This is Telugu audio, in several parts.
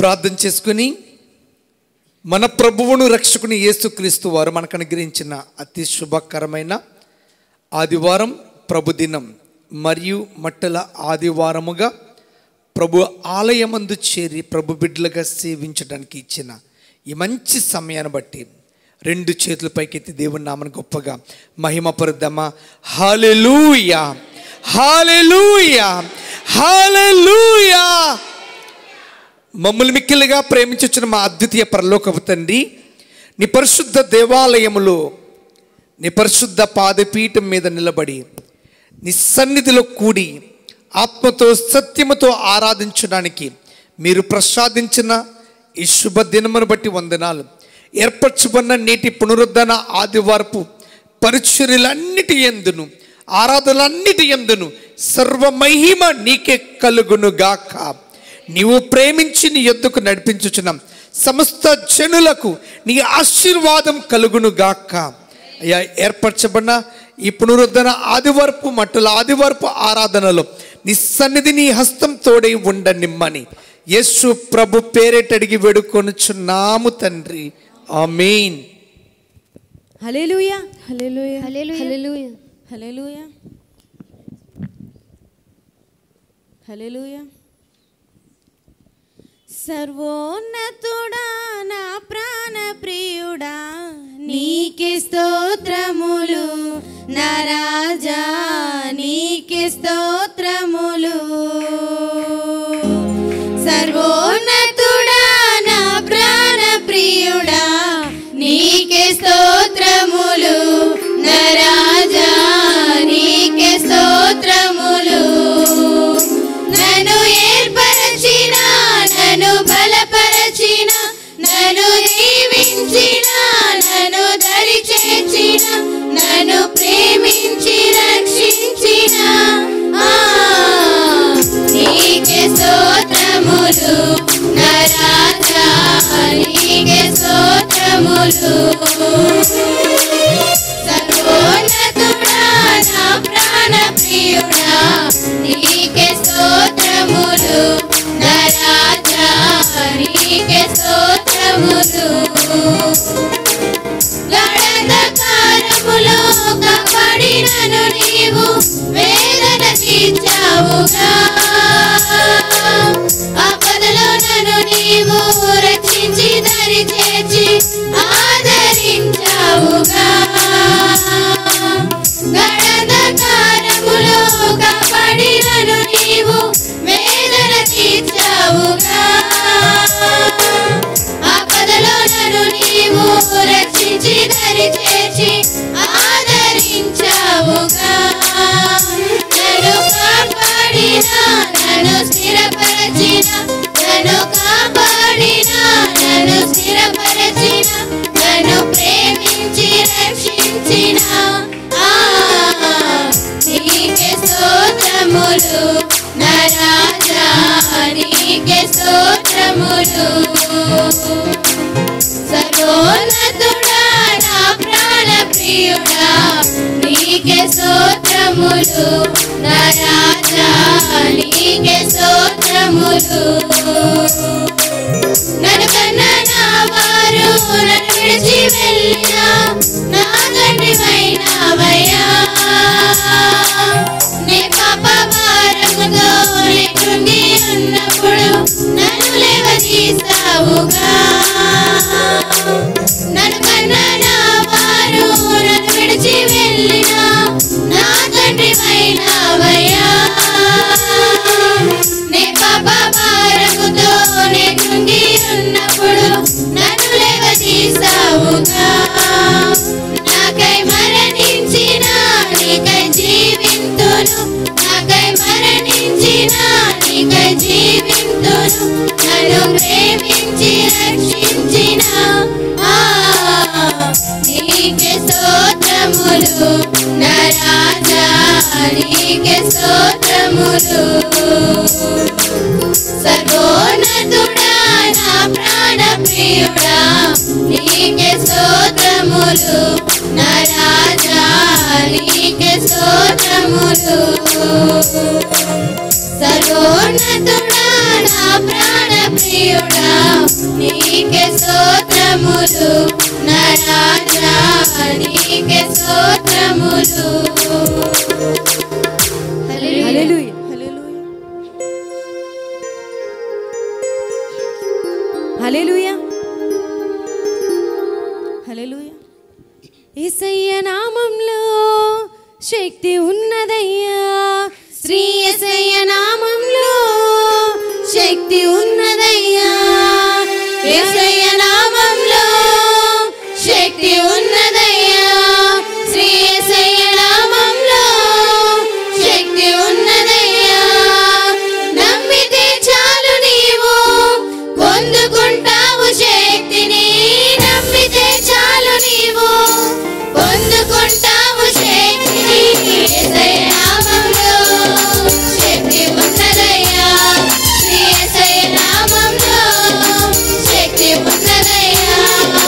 ప్రార్థన చేసుకుని మన ప్రభువును రక్షకుని యేసుక్రీస్తు వారు మనకు అనుగ్రహించిన అతి శుభకరమైన ఆదివారం ప్రభుదినం మరియు మట్టల ఆదివారముగా ప్రభు ఆలయమందు చేరి ప్రభు బిడ్డలుగా సేవించడానికి ఇచ్చిన ఈ మంచి సమయాన్ని బట్టి రెండు చేతుల పైకెత్తి దేవుని నామని గొప్పగా మహిమ పరుద్దామా హాలెలూయా హాలెలూయా హాలెలూయా మమ్మల్ని మిక్కిలిగా ప్రేమించిన మా అద్వితీయ పరలోకపు తండ్రి నీ పరిశుద్ధ దేవాలయములో నీ పరిశుద్ధ పాదపీఠం మీద నిలబడి నీ సన్నిధిలో కూడి ఆత్మతో సత్యముతో ఆరాధించడానికి మీరు ప్రసాదించిన ఈ శుభ దినమును బట్టి వందనాలు ఏర్పరచుకున్న నేటి పునరుద్ధరణ ఆదివారపు పరిచర్యలన్నిటి ఎందును ఆరాధనలన్నిటి ఎందును సర్వ మహిమ నీకే కలుగును గాక నీవు ప్రేమించి నీ యొద్దకు నడిపించుచున్న సమస్త జనులకు నీ ఆశీర్వాదం కలుగును గాక అయ్యా ఏర్పరచబడిన ఈ పునరుద్ధరణ ఆదివరపు మట్టుల ఆదివరపు ఆరాధనలో నీ సన్నిధి నీ హస్తం తోడై ఉండనిమ్మని యేసు ప్రభు పేరేటడిగి వేడుకొనుచున్నాము తండ్రి ఆమేన్ హల్లెలూయా హల్లెలూయా హల్లెలూయా. హల్లెలూయా హల్లెలూయా హల్లెలూయా సర్వోన్నతుడా నా ప్రాణ ప్రియుడా నీకే స్తోత్రములు నా రాజా నీకే స్తోత్రములు సర్వోన్నతుడా నా ప్రాణ ప్రియుడా నీకే స్తోత్రములు నా రాజా నీకే స్తోత్రములు నన్ను ఏర్పరచిన నన్ను బలపరచిన నన్ను దీవించిన నన్ను దరి చేర్చిన నన్ను ప్రేమించి రక్షించిన ఆ, నీకే స్తోత్రములు నా రాజా నీకే స్తోత్రములు సర్వోన్నతుడా నా ప్రాణ ప్రియుడా నీకే స్తోత్రములు నా రాజా నీకే స్తోత్రములు గడదకారములో కాపాడినను నీవు వేదన తీర్చావుగా ఆపదలో నన్ను నీవు రక్షించి దరి చేర్చి ఆదరించావుగా గడదకారములో కాపాడినను నీవు వేదన తీర్చావుగా ఆపదలో నన్ను నీవు రక్షించి దరి చేర్చి ఆదరించావుగా నన్ను కాపాడిన నన్ను స్థిరపరచిన నన్ను కాపాడిన నన్ను స్థిరపరచిన నన్ను ప్రేమించి రక్షించిన ఆ, నీకే స్తోత్రములు నా రాజా నీకే స్తోత్రములు సర్వోన్నతుడా నా ప్రాణ ప్రియుడా నీకే స్తోత్రములు నా రాజా నీకే స్తోత్రములు నన్ను కన్న నా వారు నన్ను విడిచి వెళ్ళిన నా తండ్రివైనవయ్యా నీ పాప భారముతో నీ కృంగి ఉన్నప్పుడు నన్ను లేవదీసావుగా నన్ను కన్న నా వారు నన్ను విడిచి వెళ్ళిన నా తండ్రివైనవయ్యా నీ పాప భారముతో నీ కృంగి ఉన్నప్పుడు నన్ను లేవదీసావుగా నాకై మరణించిన నీకై జీవింతును నాకై మరణించిన నీకై జీవింతును నన్ను ప్రేమించి రక్షించిన ఆ, నీకే స్తోత్రములు నా రాజా నీకే స్తోత్రములు సర్వోన్నతుడా నా ప్రాణ ప్రియుడా నీకే స్తోత్రములు నా రాజా నీకే స్తోత్రములు సర్వోన్నతుడా నా ప్రాణ ప్రియుడా స్తోత్రములు హల్లెలూయా హల్లెలూయా హల్లెలూయా యేసయ్య నామంలో శక్తి ఉన్నదయ్యా శ్రీ యేసయ్య నామంలో శక్తి ఉన్నదయ్యా యేసయ్య నామంలో శక్తి ఉన్నదయ్యా శ్రీ యేసయ్య నామంలో శక్తి ఉన్నదయ్యా నమ్మితే చాలు నీవు పొందుకుంటావు శక్తిని నమ్మితే చాలు నీవు పొందుకుంటావు శక్తిని యేసయ్య నామంలో శక్తి ఉన్నదయ్యా శ్రీ యేసయ్య నామంలో శక్తి ఉన్నదయ్యా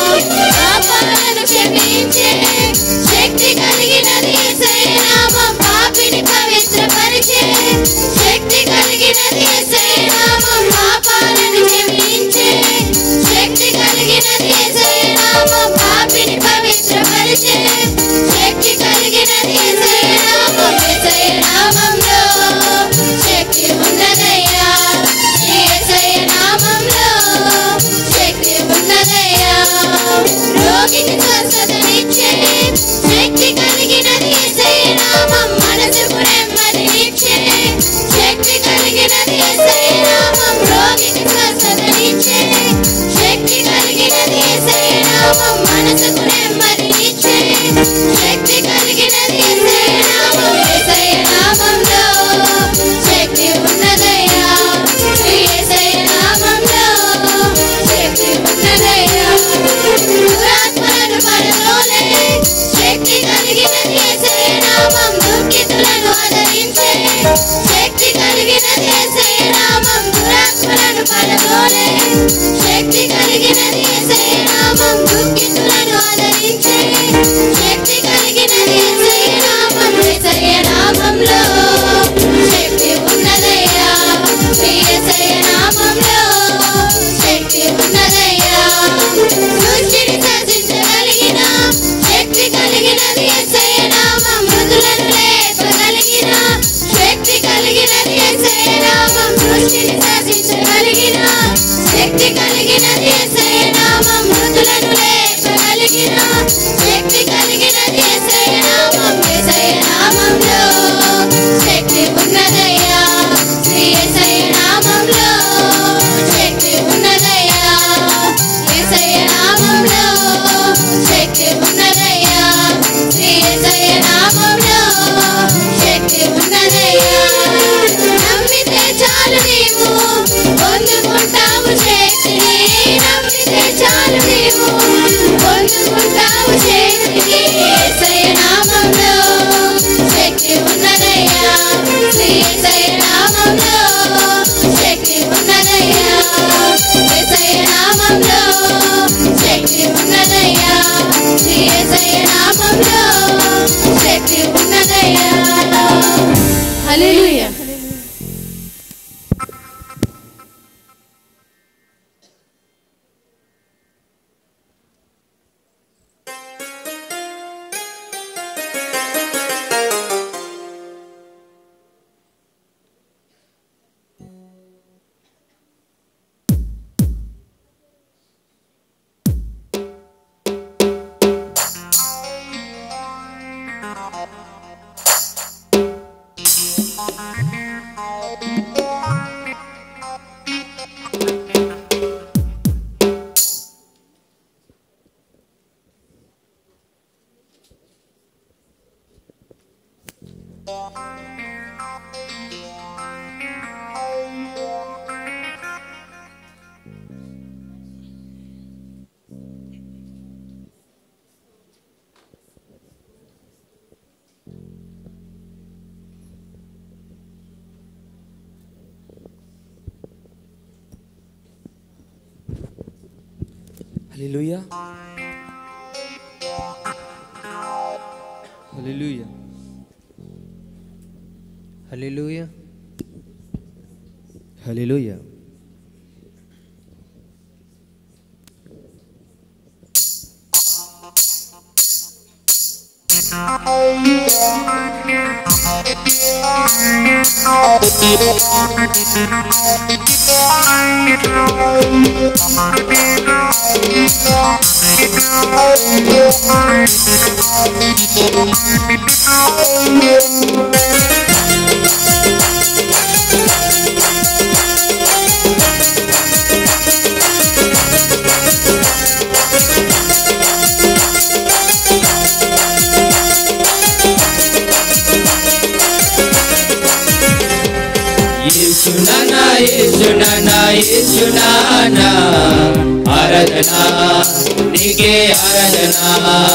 పాపాలను క్షమించే శక్తి కలిగినది యేసయ్య నామం పాపిని పవిత్రపరిచే శక్తి కలిగినది యేసయ్య నామం పాపాలను క్షమించే శక్తి కలిగినది యేసయ్య నామం పాపిని పవిత్రపరిచే శక్తి కలిగినది యేసయ్య నామం యేసయ్య నామంలో శక్తి ఉన్నదయ్యా ఈ యేసయ్య నామంలో శక్తి ఉన్నదయ్యా రోగికి స్వస్థతనిచ్చే శక్తి కలిగినది యేసయ్య నామం మనసుకు నెమ్మదినిచ్చే శక్తి కలిగినది యేసయ్య నామం రోగికి స్వస్థతనిచ్చే శక్తి కలిగినది యేసయ్య నామం మనసుకు నెమ్మదినిచ్చే శక్తి కలిగినది యేసయ్య నామం యేసయ్య నామంలో శక్తి ఉన్నదయ్యా శ్రీ యేసయ్య నామంలో శక్తి ఉన్నదయ్యా దురాత్మలను పడదోలే శక్తి కలిగినది యేసయ్య నామం దుఃఖితులను ఆదరించే శక్తి కలిగినది యేసయ్య నామం దురాత్మలను పడదోలే శక్తి కలిగినది యేసయ్య నామం దుఃఖితులను ఆదరించే శక్తి కలిగినది యేసయ్య నామం యేసయ్య నామంలో శక్తి ఉన్నదయ్యా శ్రీ యేసయ్య నామంలో శక్తి ఉన్నదయ్యా సృష్టిని శాసించగలిగిన శక్తి కలిగినది యేసయ్య నామం మృదులను లేపగలిగిన శక్తి కలిగినది యేసయ్య నామం సృష్టిని శాసించగలిగిన శక్తి కలిగినది యేసయ్య నామం మృదులను లేపగలిగిన శక్తి కలిగినది యేసయ్య నామం యేసయ్య నామంలో శక్తి ఉన్నదయ్యా శ్రీ యేసయ్య నామంలో శక్తి ఉన్నదయ్యా యేసయ్య నామంలో శక్తి ఉన్నదయ్యా శ్రీ యేసయ్య నామంలో శక్తి ఉన్నదయ్యా నమ్మితే చాలు నీవు పొందుకుంటావు శక్తిని నమ్మితే చాలు నీవు పొందుకుంటావు శక్తిని యేసయ్య నామంలో శక్తి ఉన్నదయ్యా శ్రీ యేసయ్య నామంలో శక్తి ఉన్నదయ్యా యేసయ్య నామంలో శక్తి ఉన్నదయ్యా శ్రీ యేసయ్య నామంలో శక్తి ఉన్నదయ్యా హల్లెలూయా హల్లెలూయా హల్లెలూయా హల్లెలూయా హల్లెలూయా యేసునానా యేసునానా యేసునానా ఆరాధనా నీకే ఆరాధనా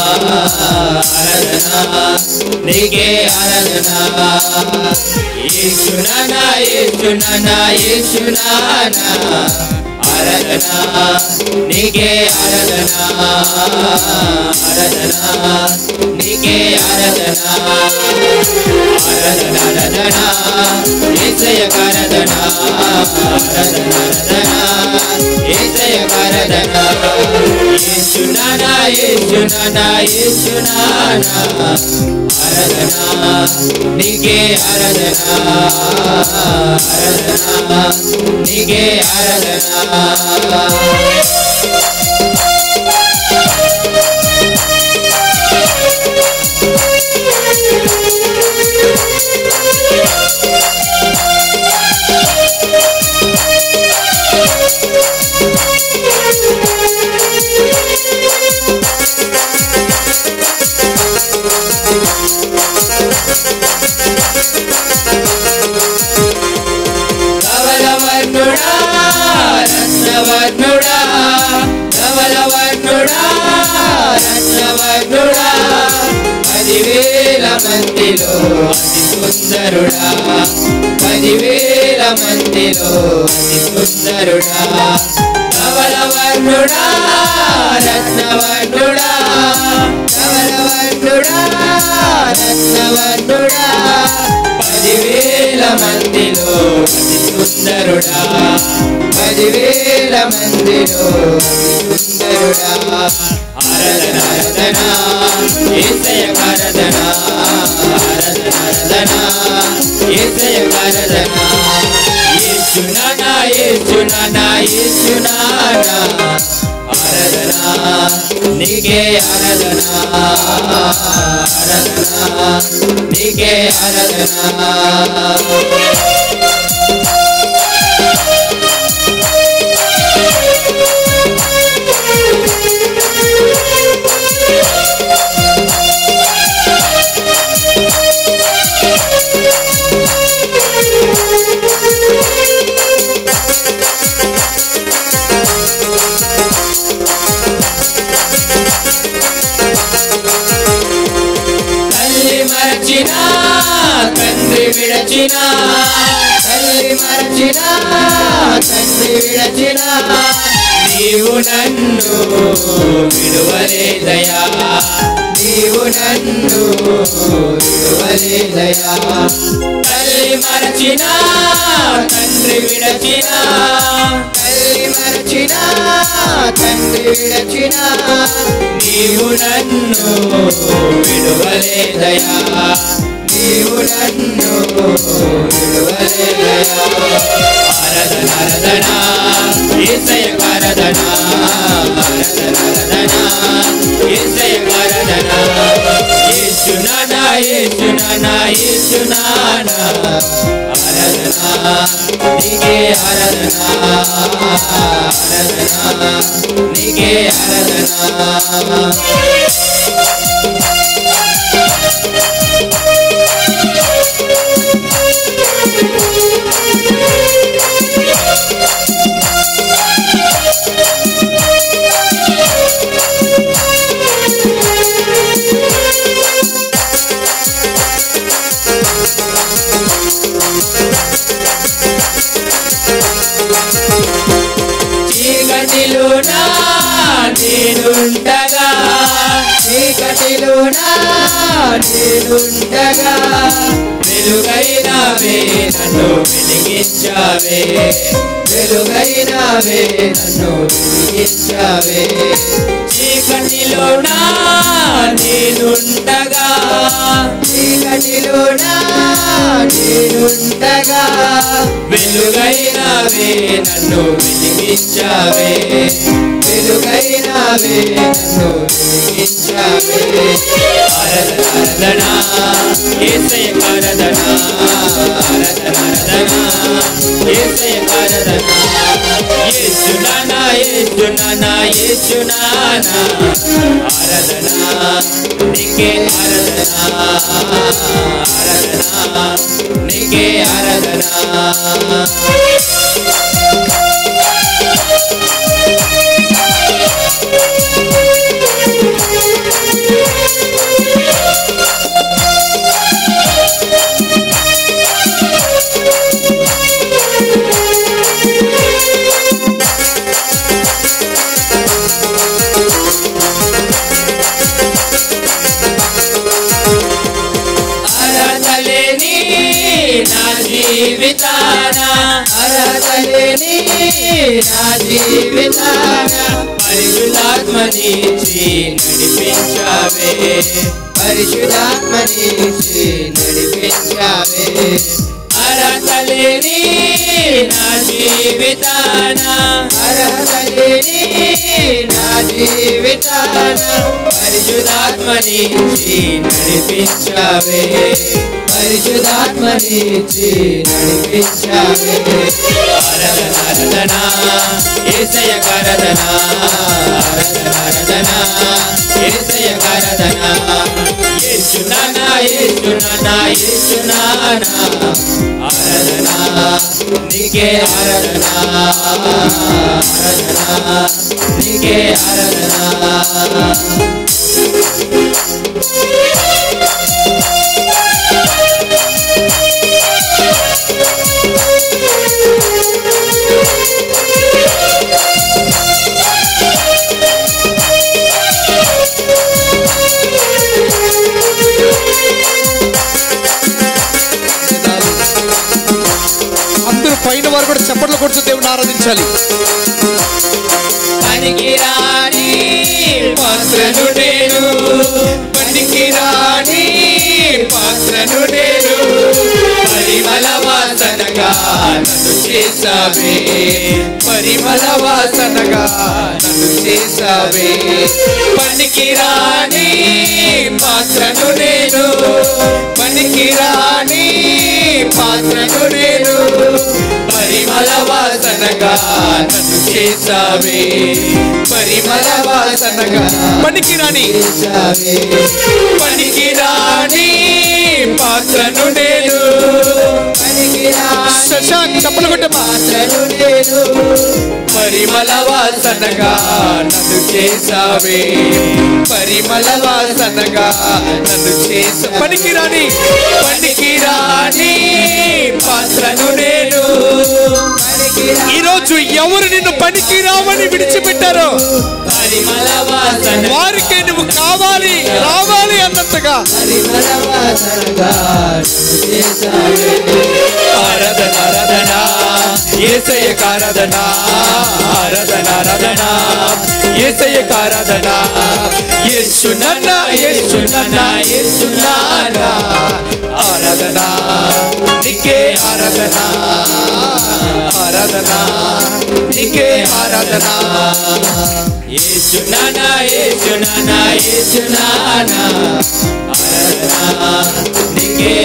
ఆరాధనా నీకే ఆరాధనా యేసునానా యేసునానా యేసునానా ఆరాధనా నీకే ఆరాధనా ఆరాధనా నీకే ఆరాధనా ఆరాధనా ఏసయ కారదనా ఆరాధనా ఏసయ కారదనా యేసునానా యేసునానా యేసునానా ఆరాధనా నీకే ఆరాధనా ఆరాధనా నీకే ఆరాధనా ధవలవర్ణుడా రత్నవర్ణుడా ధవలవర్ణుడా రత్నవర్ణుడా పదివేల మందిలో అతి సుందరుడా పదివేల మందిలో అతి సుందరుడా ధవలవర్ణుడా రత్నవర్ణుడా ధవలవర్ణుడా రత్నవర్ణుడా పదివేల మందిలో అతి సుందరుడా పదివేల మందిలో అతి సుందరుడా ఆరాధన ఆరాధన ఏసయ ఆరాధన ఆరాధన ఆరాధన ఏసయ ఆరాధన యేసునానా యేసునానా యేసునానా ఆరాధన నీకే ఆరాధన ఆరాధన నీకే ఆరాధన తల్లి మరచిన తండ్రి విడచిన తల్లి మరచిన తండ్రి విడచిన నీవు నన్ను విడువలేదయా నీవు నన్ను విడువలేదయా తల్లి మరచిన తండ్రి విడచిన తల్లి మరచిన తండ్రి విడచిన నీవు నన్ను విడువలేదయా నీవు నన్ను విడువలేదయా ఆరాధన ఆరాధన ఏసయ ఆరాధన ఆరాధన ఆరాధన ఏసయ ఆరాధన యేసునానా యేసునానా యేసునానా ఆరాధన నీకే ఆరాధన ఆరాధన నీకే ఆరాధన చీకటిలోనా నేనుండగా చీకటిలోనా చీకటిలోన నేనుండగా వెలుగైనవే నన్ను వెలిగించావే వెలుగైనవే నన్ను వెలిగించావే చీకటిలోన నేనుండగా చీకటిలోన నేనుండగా వెలుగైనవే నన్ను వెలిగించావే వెలుగైనవే నన్ను వెలిగించావే ఆరాధన ఏసయ ఆరాధన ఆరాధన ఆరాధన ఏసయ ఆరాధన యేసునానా యేసునానా యేసునానా ఆరాధన నీకే ఆరాధన ఆరాధన నీకే ఆరాధన అర్హతలేని నా జీవితాన అర్హతలేని నా జీవితాన పరిశుద్ధాత్మనిచ్చి నడిపించావే పరిశుద్ధాత్మనిచ్చి నడిపించావే అర్హతలేని నా జీవితాన అర్హతలేని నా జీవితాన పరిశుద్ధాత్మనిచ్చి నడిపించావే పరిశుద్ధాత్మనిచ్చి నడిపించావే ఆరాధన ఆరాధన ఏసయ ఆరాధన ఆరాధన ఆరాధన ఏసయ ఆరాధన యేసునానా యేసునానా యేసునానా ఆరాధన నీకే ఆరాధన ఆరాధన నీకే ఆరాధన అందరూ పైన వారు కూడా చప్పట్లు కొడుతూ దేవుని ఆరాధించాలి పనికిరాని పాత్రను నేను పనికిరాని పాత్రను నేను పరిమళ వాసనగా నన్ను చేసావే పరిమళ వాసనగా నన్ను చేసావే పనికిరాని పాత్రను నేను పనికిరాని పాత్రను నేను పరిమళ వాసనగా నన్ను చేసావే పరిమళ వాసనగా పనికిరాని చేసావే పనికిరాని పాత్రను నేను పనికిరాని శశాంక్ చప్పట్లు కొట్టమ్మా పాత్రను నేను పరిమళ వాసనగా నన్ను చేసావే పరిమళ వాసనగా నన్ను చేసా పనికిరాని పనికిరాని పాత్రను నేను ఈ రోజు ఎవరు నిన్ను పనికి రావని విడిచిపెట్టారో పరిమళ వాసన వారికే నువ్వు కావాలి రావాలి అన్నట్టుగా పరిమళ వాసనగా నన్ను చేసావే ఆరాధన ఆరాధన ఏసయ్య ఆరాధన ఆరాధన ఆరాధన ఏసయ్య ఆరాధన యేసు నన్న యేసు నన్న యేసు నాన్న ఆరాధన నీకే ఆరాధన ఆరాధన నీకే ఆరాధన యేసు నాన్న యేసు నాన్న యేసు నాన్న ఆరాధన నీకే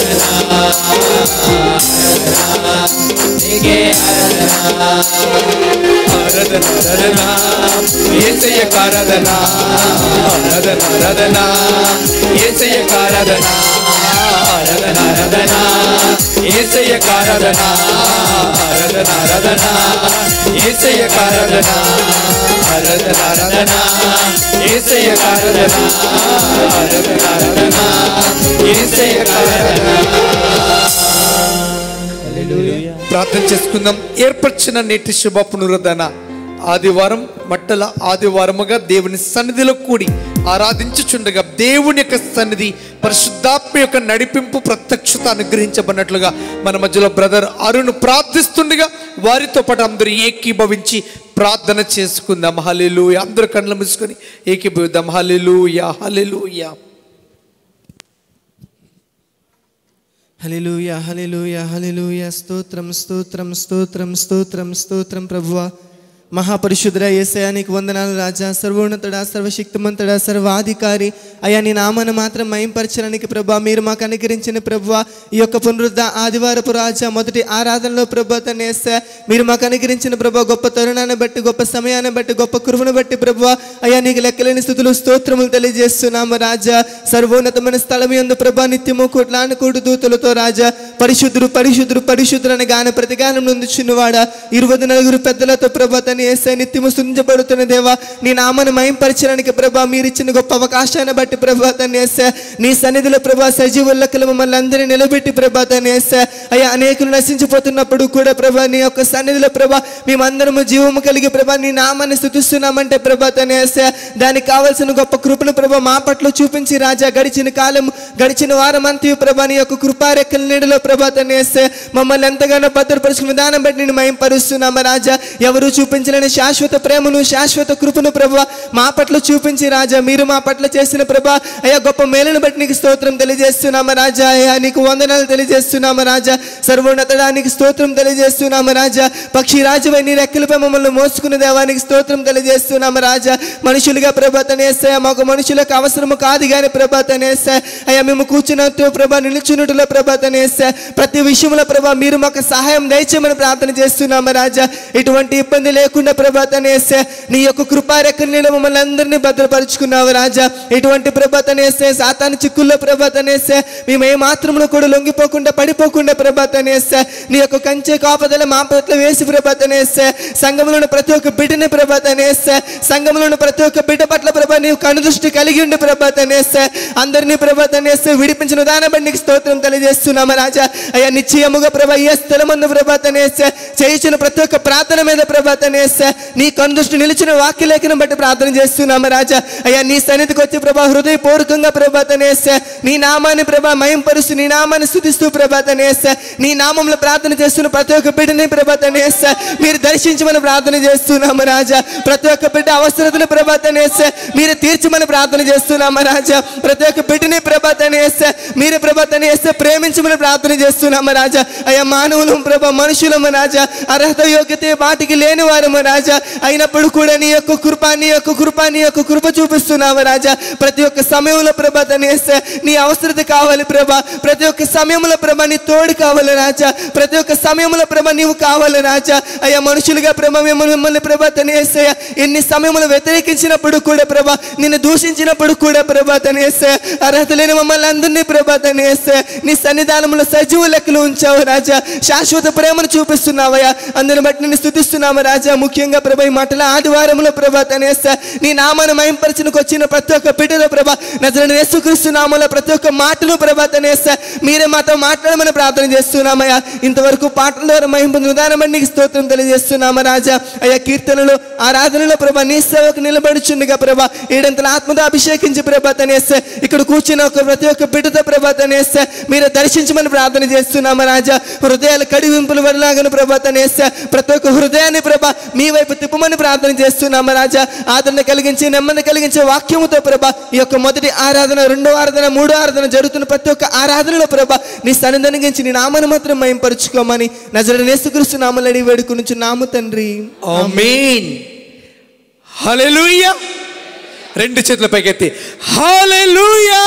ఆరాధన నీకే ఆరాధన ఆరాధన ఆరాధన ఏసయ్య ఆరాధన ఆరాధన ఆరాధన ఏసయ్య ఆరాధన ఆరాధన ఆరాధన ఏసయ్య ఆరాధన ఆరాధన ఆరాధన ఏసయ్య ఆరాధన ఆరాధన ఆరాధన ఏసయ్య ఆరాధన ఆరాధన ఆరాధన ఏసయ్య ఆరాధన ప్రార్థన చేసుకుందాం ఏర్పరిచిన నేటి శుభ పునరుద్ధరణ ఆదివారం మట్టల ఆదివారముగా దేవుని సన్నిధిలో కూడి ఆరాధించుచుండగా దేవుని యొక్క సన్నిధి పరిశుద్ధాత్మ యొక్క నడిపింపు ప్రత్యక్షత అనుగ్రహించబడినట్లుగా మన మధ్యలో బ్రదర్ అరుణ్ ప్రార్థిస్తుండగా వారితో పాటు అందరూ ఏకీభవించి ప్రార్థన చేసుకుందాం హలెలు అందరూ కళ్ళు మూసుకొని ఏకీభవిద్దాం హలెలు యా హలెలు యా హల్లెలూయా హల్లెలూయా హల్లెలూయా స్తోత్రం స్తోత్రం స్తోత్రం స్తోత్రం స్తోత్రం ప్రభువా మహాపరిశుద్ధ ఏసయా నీకు వందనాలు రాజా సర్వోన్నతుడా సర్వశక్తిమంతుడా సర్వాధికారి అయ్యా నీ నామాన్ని మాత్రం మయంపరచడానికి ప్రభా మీరు మాకు అనుగ్రహించిన ప్రభువా ఈ యొక్క పునరుద్ధ ఆదివారపు రాజా మొదటి ఆరాధనలో ప్రభా తను ఏసా మీరు మాకు అనుగ్రహించిన ప్రభా గొప్ప తరుణాన్ని బట్టి గొప్ప సమయాన్ని బట్టి గొప్ప కృపను బట్టి ప్రభువా అయ్యా నీకు లెక్కలేని స్థుతులు స్తోత్రములు తెలియజేస్తున్నాము రాజా సర్వోన్నతమైన స్థలం ఎందు ప్రభా నిత్యము కోట్లాను కోటి దూతలతో రాజా పరిశుద్ధుడు పరిశుద్ధుడు పరిశుద్ధుడు అని గాన ప్రతిగానం నొందుచున్నవాడా ఇరువది నలుగురు పెద్దలతో ప్రభా తను ఏసే నిత్యము స్థుతించబడుతున్న దేవా నీ నామను మయంపరచడానికి ప్రభా మీరు ఇచ్చిన గొప్ప అవకాశాన్ని బట్టి ప్రభా తను ఏసే నీ సన్నిధిలో ప్రభా సజీవులకలు మమ్మల్ని అందరినీ నిలబెట్టి ప్రభా తను ఏసే అయ్యా అనేకులు నశించిపోతున్నప్పుడు కూడా ప్రభా నీ యొక్క సన్నిధిలో ప్రభా మేమందరము జీవము కలిగి ప్రభా నీ నామాన్ని స్థుతిస్తున్నామంటే ప్రభా తను ఏసే దానికి కావాల్సిన గొప్ప కృపను ప్రభా మా పట్ల చూపించి రాజా గడిచిన కాలం గడిచిన వారం అంతయు ప్రభా నీ యొక్క కృపారెక్కల నీడలో ప్రభా తను వేస్తే మమ్మల్ని ఎంతగానో భద్రపరుచుకున్న విధానం బట్టి నేను మయంపరుస్తున్నామా రాజా ఎవరు చూపించలేని శాశ్వత ప్రేమను శాశ్వత కృపను ప్రభా మా పట్ల చూపించి రాజా మీరు మా పట్ల చేసిన ప్రభా అయ్యా గొప్ప మేలును బట్టి నీకు స్తోత్రం తెలియజేస్తున్నామా రాజా అయ్యా నీకు వందనాలు తెలియజేస్తున్నామా రాజా సర్వోన్నతడానికి స్తోత్రం తెలియజేస్తున్నామా రాజా పక్షి రాజువై నీ రెక్కలపై మమ్మల్ని మోసుకున్న దేవానికి స్తోత్రం తెలియజేస్తున్నామా రాజా మనుషులుగా ప్రభాతనేసా మాకు మనుషులకు అవసరము కాదు కానీ ప్రభాతనేసా అయ్యా మేము కూర్చున్నట్టు ప్రభా నిలుచున్నట్టులో ప్రభాతనేసా ప్రతి విషయంలో ప్రభా మీరు మాకు సహాయం దయచేయమని ప్రార్థన చేస్తున్నామా రాజా ఎటువంటి ఇబ్బంది లేకుండా ప్రభాతనేసా నీ యొక్క కృపారెక్కల నీళ్ళు మమ్మల్ని అందరినీ భద్రపరుచుకున్నావు రాజా ఎటువంటి ప్రభాతనేసే సాతాను చిక్కుల్లో ప్రభాతనేసా మేము ఏ మాత్రంలో కూడా లొంగిపోకుండా పడిపోకుండా ప్రభాతనేసా నీ యొక్క కంచె కాపదల మా పట్ల వేసి ప్రభాతనేసా సంఘంలోని ప్రతి ఒక్క బిడ్డని ప్రభాతనేసా సంఘంలోని ప్రతి ఒక్క బిడ్డ పట్ల ప్రభా నీవు కనుదృష్టి కలిగి ఉండి ప్రభాతనేసా అందరినీ ప్రభాతనేసా విడిపించిన దాని బట్టి నీకు స్తోత్రం తెలియజేస్తున్నాము రాజా అయ్యా నిశ్చయముగా ప్రభా ఏ స్థలమందు ప్రభాతనేసా చేయించిన ప్రతి ఒక్క ప్రార్థన మీద ప్రభాతనేసా నీ కనుదృష్టి నిలిచిన వాక్యలేఖనం బట్టి ప్రార్థన చేస్తున్నాము రాజా అయ్యా నీ సన్నిధికి వచ్చి ప్రభా హృదయపూర్వకంగా ప్రభాతనేసా నీ నామాన్ని ప్రభా మయంపరుస్తూ నీ నామాన్ని స్థుతిస్తూ ప్రభాతనేసా నీ నామంలో ప్రార్థన చేస్తున్న ప్రతి ఒక్క బిడ్డని ప్రభాతనేసా మీరు దర్శించమని ప్రార్థన చేస్తున్నాము రాజా ప్రతి ఒక్క బిడ్డ అవసరతను ప్రభాతనేసా మీరు తీర్చమని ప్రార్థన చేస్తున్నాము రాజా ప్రతి ఒక్క బిడ్డని ప్రభాతనేసా మీరు ప్రభాతనేసా ప్రేమించమని ప్రార్థన చేస్తున్నాము రాజా అయ్యా మానవులు ప్రభా మనుషులము రాజా అర్హత యోగ్యత వాటికి లేని వారము రాజా అయినప్పుడు కూడా నీ యొక్క కృప నీ యొక్క కృప నీ యొక్క కృప చూపిస్తున్నావు రాజా ప్రతి ఒక్క సమయంలో ప్రభా తనేసా నీ అవసరత కావాలి ప్రభా ప్రతి ఒక్క సమయంలో ప్రభా నీ తోడు కావాలి రాజా ప్రతి ఒక్క సమయంలో ప్రభా నీవు కావాలి రాజా అయ్యా మనుషులుగా ప్రభా మిమ్మల్ని మిమ్మల్ని ప్రభా తనేసా ఎన్ని సమయంలో వ్యతిరేకించినప్పుడు కూడా ప్రభా నిన్ను దూషించినప్పుడు కూడా ప్రభా తనేసా అర్హత లేని మమ్మల్ని అందరినీ ప్రభా తనేసా నీ సన్నిధానంలో సజీవ లెక్కలు ఉంచావు రాజా శాశ్వత ప్రేమను చూపిస్తున్నావయ్యా అందుని బట్టి నిన్ను స్థుతిస్తున్నాము రాజా ముఖ్యంగా ప్రభా ఈ మాటల ఆదివారంలో ప్రభా తనేసా నీ నామాన్ని మయంపరచునకు వచ్చిన ప్రతి ఒక్క బిడ్డలో ప్రభా నజరని యేసుక్రీస్తు నామంలో ప్రతి ఒక్క మాటను ప్రభా తనేసా మీరే మాతో మాట్లాడమని ప్రార్థన చేస్తున్నామయ్యా ఇంతవరకు పాటల ద్వారా మహింపు విధానమని నీకు స్తోత్రం తెలియజేస్తున్నామా రాజా అయ్యా కీర్తనలు ఆరాధనలో ప్రభా నీ సేవకు నిలబడుచుండగా ప్రభా ఏడంతల ఆత్మతో అభిషేకించి ప్రభా తనేసా ఇక్కడ కూర్చున్న ఒక ప్రతి ఒక్క బిడ్డతో ప్రభా తనేసా మీరు దర్శించమని ప్రార్థన చేస్తున్నామా రాజా హృదయాల కడివింపులు వరలాగను ప్రభా తనేసా ప్రతి ఒక్క హృదయాన్ని ప్రభా మీ వైపు తిప్పమని ప్రార్థన చేస్తున్నామా రాజా ఆదరణ కలిగించి నెమ్మది కలిగించే వాక్యముతో ప్రభా ఈ యొక్క మొదటి ఆరాధన రెండో ఆరాధన మూడో ఆరాధన జరుగుతున్న ప్రతి ఒక్క ఆరాధనలో ప్రభా నీ సన్నిధానించి నీ నామను మాత్రం మయంపరుచుకోమని నజర నేసుక్రీస్తు నామలడి వేడుకుని నాము తండ్రి ఆమేన్ హల్లెలూయా రెండు చేతుల పైకెత్తి హల్లెలూయా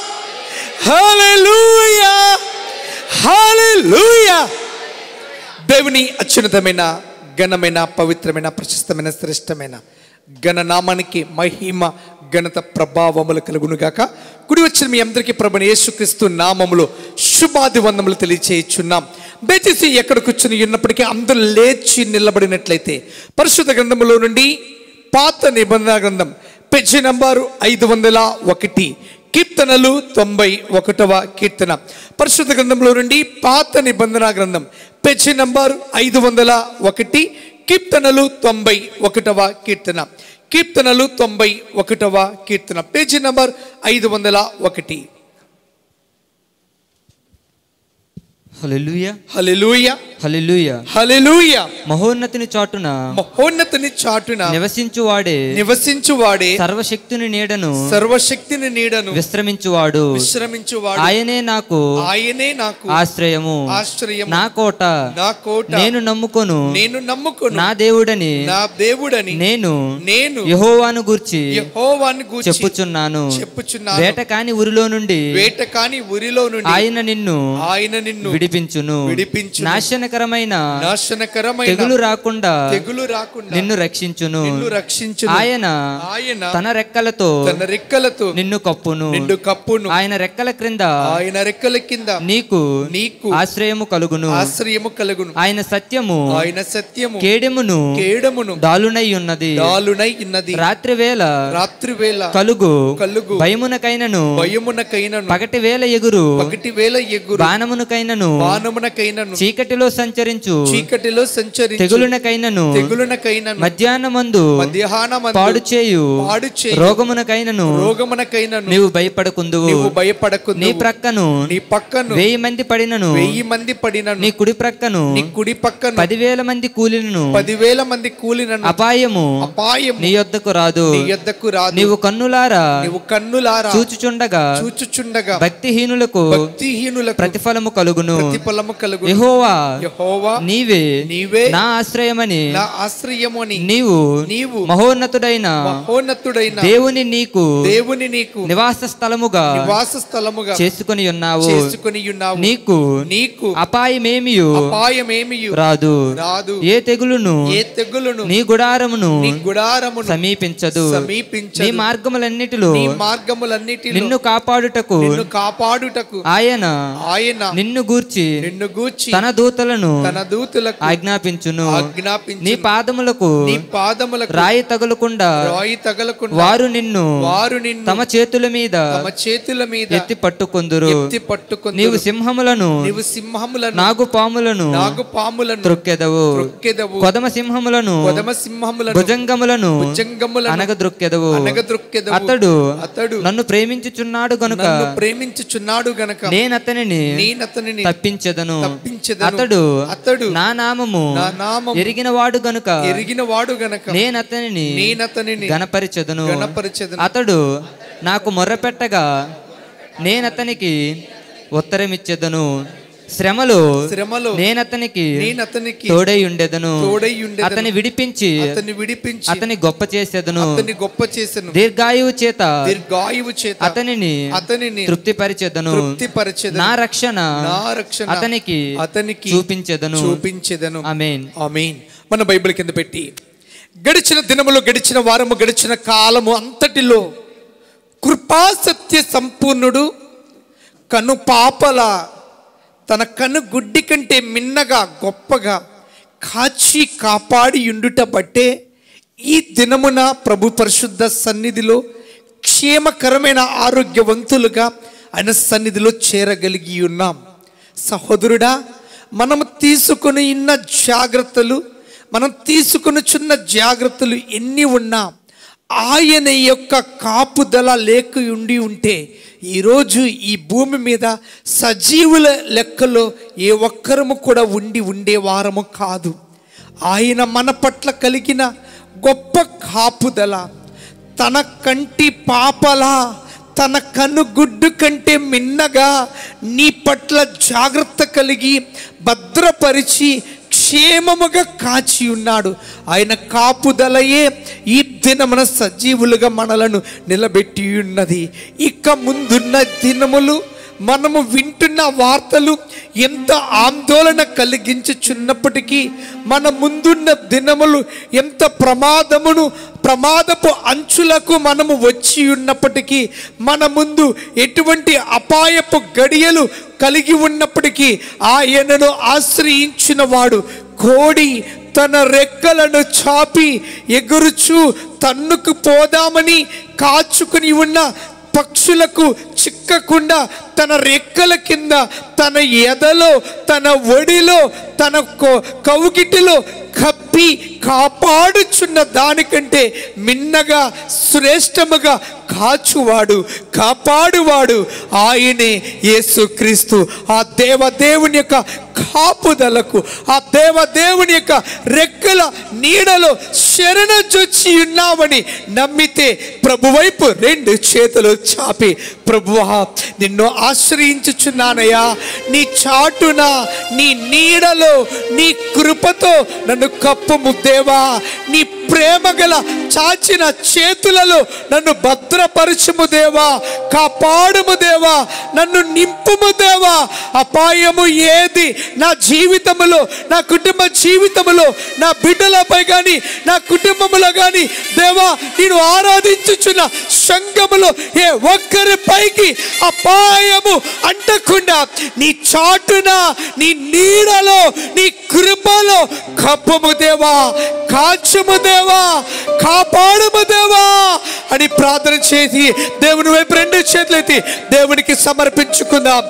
హల్లెలూయా హల్లెలూయా దేవుని అత్యున్నతమైన ఘనమైన పవిత్రమైన ప్రశస్తమైన శ్రేష్టమైన ఘననామానికి మహిమ ఘనత ప్రభావములు కలుగునుగాక కుడి వచ్చిన మీ అందరికీ ప్రభుని యేసుక్రీస్తు నామములో శుభాది వందములు తెలియచేయుచున్నాం బేచేసి ఎక్కడ కూర్చుని ఉన్నప్పటికీ అందరూ లేచి నిలబడినట్లయితే పరిశుద్ధ గ్రంథములో నుండి పాత నిబంధన గ్రంథం పేజీ నంబరు ఐదు వందల ఒకటి కీర్తనలు తొంభై ఒకటవ కీర్తన పరిశుద్ధ గ్రంథంలో నుండి పాత నిబంధన గ్రంథం పేజీ నంబర్ ఐదు వందల ఒకటి కీర్తనలు తొంభై ఒకటవ కీర్తన కీర్తనలు తొంభై ఒకటవ కీర్తన పేజీ నంబర్ ఐదు వందల ఒకటి హల్లెలూయ హల్లెలూయ హల్లెలూయ హల్లెలూయ మహోన్నతిని చాటున మహోన్నతిని చాటున నివసించువాడే నివసించువాడే సర్వశక్తుని నీడను సర్వశక్తిని నీడను విశ్రమించువాడు విశ్రమించువాడు ఆయనే నాకు ఆయనే నాకు ఆశ్రయము ఆశ్రయము నా కోట నా కోట నేను నమ్ముకొను నేను నమ్ముకొను నా దేవుడని నా దేవుడని నేను నేను యెహోవాను గూర్చి యెహోవాను గూర్చి చెప్పుచున్నాను చెప్పుచున్నాను వేట కాని ఉరిలో నుండి వేట కాని ఊరిలో నుండి ఆయన నిన్ను ఆయన నిన్ను విడిపించును విడిపించును. నాశనకరమైన నాశనకరమైన తెగులు రాకుండా తెగులు రాకుండా నిన్ను రక్షించును నిన్ను రక్షించును ఆయన ఆయన తన రెక్కలతో తన రెక్కలతో నిన్ను కప్పును నిండు కప్పును ఆయన రెక్కల క్రింద ఆయన రెక్కల కింద నీకు నీకు ఆశ్రయము కలుగును ఆశ్రయము కలుగును ఆయన సత్యము ఆయన సత్యము కేడెమును కేడమును దాలునై ఉన్నది దాలునై ఉన్నది రాత్రి వేళ రాత్రి వేళ కలుగు కలుగు భయమునకైనను భయమునకైనను పగటి వేళ ఎగురు పగటి వేల ఎగురు బాణమునకైనను బాణమునకైనను చీకటిలో సంచరించు చీకటిలో సంచరించు తెగులునకైనను తెగులునకైనను మధ్యాహ్నమందు మధ్యాహ్నమందు పాడు చేయు పాడు చేయు రోగమునకైనను రోగమునకైనను నీవు భయపడకుందువు నీవు భయపడకు నీ ప్రక్కను నీ పక్కను వెయ్యి మంది పడినను వెయ్యి మంది పడినను నీ కుడి ప్రక్కను నీ కుడి పక్కను పదివేల మంది కూలినను పదివేల మంది కూలినను అపాయము అపాయం నీ యొద్దకు రాదు నీ యొద్దకు రాదు నీవు కన్నులారా నీవు కన్నులారా చూచుచుండగా చూచుచుండగా భక్తిహీనులకు భక్తిహీనులకు ప్రతిఫలము కలుగును ప్రతిఫలము కలుగు యెహోవా యెహోవా నీవే నీవే నా ఆశ్రయమని నా ఆశ్రయముని నీవు నీవు మహోన్నతుడైన మహోన్నతుడైన దేవుని నీకు దేవుని నీకు నివాస స్థలముగా నివాస స్థలముగా చేసుకుని ఉన్నావు చేసుకుని ఉన్నావు నీకు నీకు అపాయమేమియు అపాయమేమియు రాదు రాదు ఏ తెగులును ఏ తెగులును నీ గుడారమును నీ గుడారమును సమీపించదు నీ సమీపించదు మార్గములన్నిటిలో నీ మార్గములన్నిటిలో నిన్ను కాపాడుటకు నిన్ను కాపాడుటకు ఆయన ఆయన నిన్ను గూర్చి నిన్ను గూర్చి తన దూతలను తన దూతులకు ఆజ్ఞాపించును ఆజ్ఞాపించు నీ పాదములకు నీ పాదములకు రాయి తగులకుండా రాయి తగలకుండా వారు నిన్ను వారు నిన్ను తమ చేతుల మీద తమ చేతుల మీద ఎత్తి పట్టుకొందురు ఎత్తి పట్టుకొని నీవు సింహములను నీవు సింహములను నాగు పాములను నాగు పాములను త్రొక్కెదవు త్రొక్కెదవు కొదమ సింహములను కొదమ సింహములను భుజంగములను భుజంగములను అనగద్రొక్కెదవు అనగద్రొక్కెదవు. అతడు అతడు నన్ను ప్రేమించుచున్నాడు గనుక నన్ను ప్రేమించుచున్నాడు గనక నేనతనిని నేనతనిని తప్పించెదను తప్పించెదను. అతడు అతడు నా నామము నా నామము ఎరిగిన వాడు గనుక ఎరిగిన వాడు గనక నేనతనిని నేనతనిని గణపరిచెదను గణపరిచెదను. అతడు నాకు మొర్రపెట్టగా నేనతనికి ఉత్తరమిచ్చెదను శ్రమలో శ్రమలో నేనతనికి నేనతనికి తోడై ఉండెదను తోడై ఉండెదను. అతని విడిపించి అతన్ని విడిపించి అతని గొప్ప చేసేదను అతన్ని గొప్ప చేసెను దీర్ఘాయువు చేత దీర్ఘాయువు చేత అతనిని అతనిని తృప్తిపరిచెదను తృప్తిపరచెదను. నా రక్షణ నా రక్షణ అతనికి అతనికి చూపించెదను చూపించెదను ఆమేన్ ఆమేన్ మన బైబిల్ కింద పెట్టి గడిచిన దినములు గడిచిన వారము గడిచిన కాలము అంతటిలో కృపా సత్య సంపూర్ణుడు కను పాపల తన కను గుడ్డి కంటే మిన్నగా గొప్పగా కాచి కాపాడి ఉండుట బట్టే ఈ దినమున ప్రభు పరిశుద్ధ సన్నిధిలో క్షేమకరమైన ఆరోగ్యవంతులుగా ఆయన సన్నిధిలో చేరగలిగి ఉన్నాం సహోదరుడా మనము తీసుకుని ఉన్న జాగ్రత్తలు మనం తీసుకునిచున్న జాగ్రత్తలు ఎన్ని ఉన్నా ఆయన యొక్క కాపుదల లేక ఉండి ఉంటే ఈరోజు ఈ భూమి మీద సజీవుల లెక్కలో ఏ ఒక్కరము కూడా ఉండి ఉండేవారము కాదు ఆయన మన పట్ల కలిగిన గొప్ప కాపుదల తన కంటి పాపలా తన కనుగుడ్డు కంటే మిన్నగా నీ పట్ల జాగ్రత్త కలిగి భద్రపరిచి క్షేమముగా కాచి ఉన్నాడు ఆయన కాపుదలయే ఈ దినమున సజీవులుగా మనలను నిలబెట్టి ఉన్నది ఇక ముందున్న దినములు మనము వింటున్న వార్తలు ఎంత ఆందోళన కలిగించుచున్నప్పటికీ మన ముందున్న దినములు ఎంత ప్రమాదమును ప్రమాదపు అంచులకు మనము వచ్చి ఉన్నప్పటికీ మన ముందు ఎటువంటి అపాయపు గడియలు కలిగి ఉన్నప్పటికీ ఆయనను ఆశ్రయించిన వాడు కోడి తన రెక్కలను చాపి ఎగురుచు తన్నుకు పోదామని కాచుకుని ఉన్న పక్షులకు చిక్కకుండా తన రెక్కల కింద తన ఎదలో తన ఒడిలో తన కొ- కౌగిటిలో కప్పి కాపాడుచున్న దానికంటే మిన్నగా శ్రేష్టముగా కాచువాడు కాపాడువాడు ఆయనే యేసుక్రీస్తు ఆ దేవదేవుని యొక్క కాపుదలకు ఆ దేవదేవుని యొక్క రెక్కల నీడలో శరణజొచ్చి ఉన్నామని నమ్మితే ప్రభువైపు రెండు చేతులు చాపి ప్రభువా నిన్ను ఆశ్రయించుచున్నానయ్యా నీ చాటున నీ నీడలో నీ కృపతో నన్ను కప్పుము దేవా నీ ప్రేమ గల చాచిన చేతులలో నన్ను భద్రపరచుము దేవా కాపాడుము దేవా నన్ను నింపుము దేవా అపాయము ఏది నా జీవితములో నా కుటుంబ జీవితములో నా బిడ్డలపై కానీ నా కుటుంబములో కానీ దేవా నేను ఆరాధించుచున్న సంఘములో ఏ ఒక్కరి పైకి అపాయము అంటకుండా నీ చాటున నీ నీడలో నీ కృపలో కప్పము దేవా కాచుము దేవా కాపాడుము దేవా అని ప్రార్థన చేసి దేవుని వైపు రెండు చేతులెత్తి దేవునికి సమర్పించుకుందాం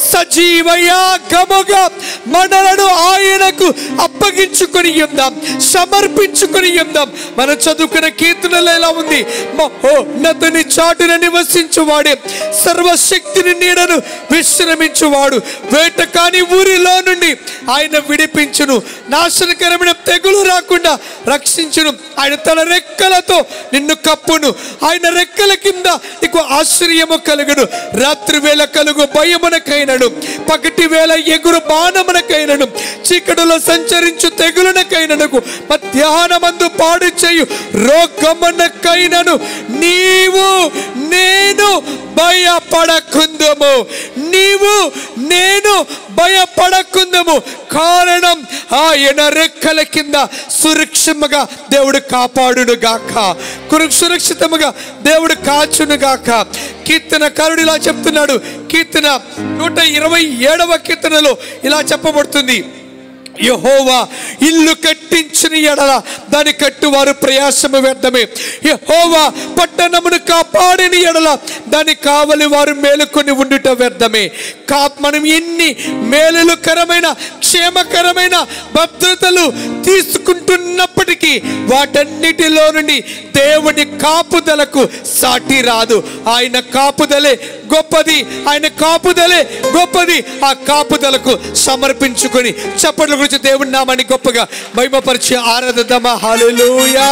సజీవయాగముగా మనలను ఆయనకు అప్పగించుకొని ఉందాం సమర్పించుకొని ఉందాం మనం చదువుకున్న కీర్తనలో ఎలా ఉంది మహోన్నతుని చాటున నివసించువాడే సర్వశక్తిని నీడను విశ్రమించువాడు వేట కాని ఊరిలో నుండి ఆయన విడిపించును నాశనకరమైన తెగులు రాకుండా రక్షించును ఆయన తన రెక్కలతో నిన్ను కప్పును ఆయన రెక్కల కింద నీకు ఆశ్చర్యము కలుగును రాత్రి వేళ కలుగు భయమునకైనను పగటి వేళ ఎగురు బాణమునకైనను చీకటిలో సంచరించు తెగులునకైనను మధ్యాహ్నమందు పాడు చేయు రోగమునకైనను నీవు నేను భయపడకుందము నీవు నేను భయపడకుందము కారణం ఆయన రెక్కల కింద సురక్షముగా దేవుడు కాపాడును గాక కురు- సురక్షితముగా దేవుడు కాచును గాక కీర్తన కరుడు ఇలా చెప్తున్నాడు కీర్తన నూట ఇరవై ఏడవ కీర్తనలో ఇలా చెప్పబడుతుంది యహోవా ఇల్లు కట్టించిన ఎడల దాని కట్టువారు ప్రయాసము వ్యర్థమే యహోవా పట్టణమును కాపాడిన ఎడల దాని కావలి వారు మేలుకొని ఉండుట వ్యర్థమే కా మనం ఎన్ని మేలుకరమైన క్షేమకరమైన భద్రతలు తీసుకుంటున్నప్పటికీ వాటన్నిటిలో నుండి దేవుని కాపుదలకు సాటి రాదు ఆయన కాపుదలే గొప్పది ఆయన కాపుదలే గొప్పది ఆ కాపుదలకు సమర్పించుకొని చప్పట్ల గురించి దేవుని నామాన్ని గొప్పగా మహిమపరిచి ఆరాధదమా హల్లెలూయా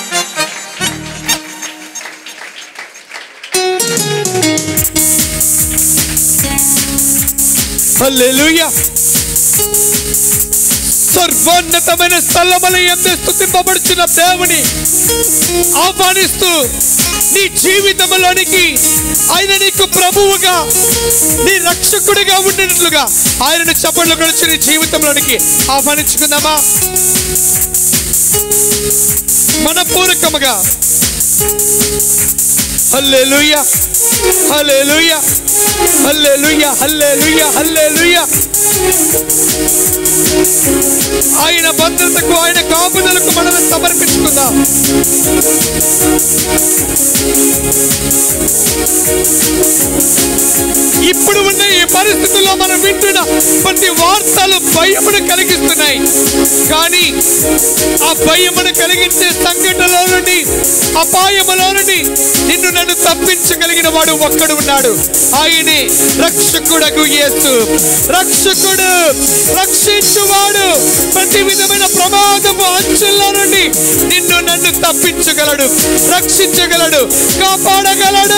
హల్లెలూయా సర్వోన్నతమైన స్థలములు ఎందు స్థుతింపబడుచున్న దేవుని ఆహ్వానిస్తూ నీ జీవితంలోనికి ఆయన నీకు ప్రభువుగా నీ రక్షకుడిగా ఉండినట్లుగా ఆయనను చప్పట్లు కొడుచు నీ జీవితంలోనికి ఆహ్వానించుకుందామా మనపూర్వకముగా హల్లెలూయా హల్లెలూయా హల్లెలూయా హల్లెలూయా హల్లెలూయా ఆయన భద్రతకు ఆయన కాపుదలకు మనల్ని సమర్పించుకుందాం ఇప్పుడు ఉన్న ఈ పరిస్థితుల్లో మనం వింటున్న ప్రతి వార్తలు భయమును కలిగిస్తున్నాయి కానీ ఆ భయమును కలిగించే సంఘటనలో నుండి అపాయములో నుండి నిన్ను నన్ను తప్పించగలిగిన వాడు ఒక్కడు ఉన్నాడు ఆయనే రక్షకుడకు యేసు రక్షకుడు రక్షించువాడు ప్రతి విధమైన ప్రమాదపు అంచుల్లో నుండి నిన్ను నన్ను తప్పించగలడు రక్షించగలడు కాపాడగలడు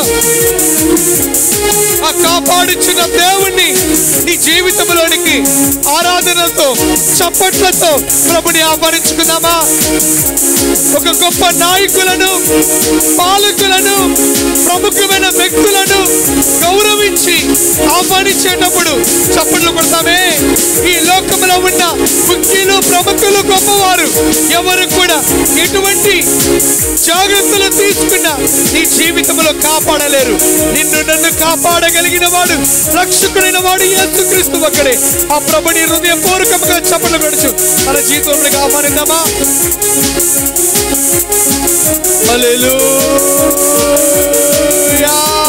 ఆ కాపాడుచున్న దేవుణ్ణి నీ జీవితంలోనికి ఆరాధనతో చప్పట్లతో ప్రభుని ఆహ్వానించుకుందామా ఒక గొప్ప నాయకులను పాలకులను ప్రముఖమైన వ్యక్తులను గౌరవించి ఆహ్వానించేటప్పుడు చప్పట్లు కొడతామే ఈ లోకంలో ఉన్న ముఖ్యులు ప్రముఖులు గొప్పవారు ఎవరు కూడా ఎటువంటి జాగ్రత్తలు తీసుకున్నా నీ జీవితంలో కాపాడలేరు నిన్ను నన్ను కాపాడగలిగిన వాడు రక్షకుడైన వాడు యేసుక్రీస్తు ఒక్కడే ఆ ప్రభుని హృదయపూర్వకంగా చప్పట్లు కొడుచు మన జీవితంలోకి ఆహ్వానిద్దామా హల్లెలూయా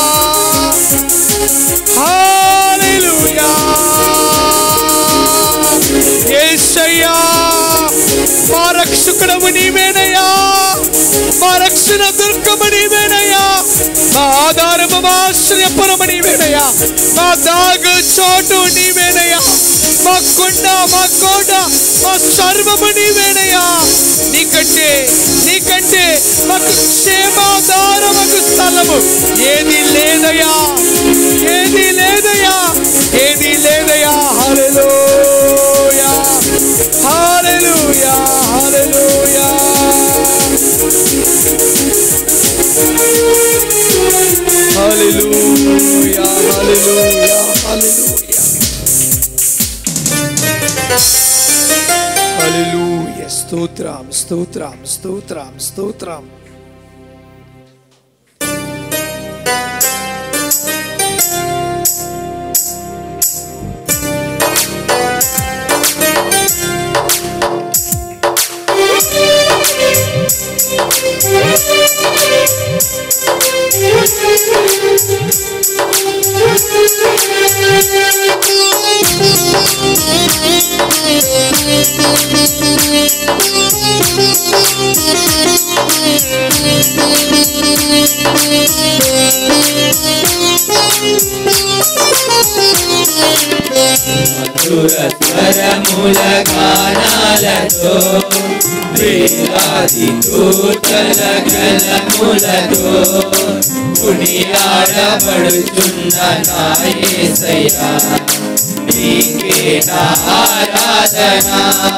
శరణము నీవేనయ్యా మా రక్షణ దుర్గము నీవేనయ్యా మా ఆధారము మా ఆశ్రయపురము నీవేనయ్యా మా దాగు చోటు నీవేనయ్యా మా కొండ మా కోట మా సర్వము నీవేనయ్యా నీకంటే నీకంటే మాకు క్షేమాధారమకు స్థలము ఏది లేదయ్యా ఏది లేదయ్యా ఏది లేదయ్యా హల్లెలూయా హల్లెలూయా హల్లెలూయా హల్లెలూయా హల్లెలూయా హల్లెలూయా హల్లెలూయా స్తోత్రం స్తోత్రం స్తోత్రం స్తోత్రం మధుర స్వరముల గానాలతో వేలాది దూతల గలములతో కునియాడబడుచున్న నాయసయ్యా నీకే నా ఆరాధన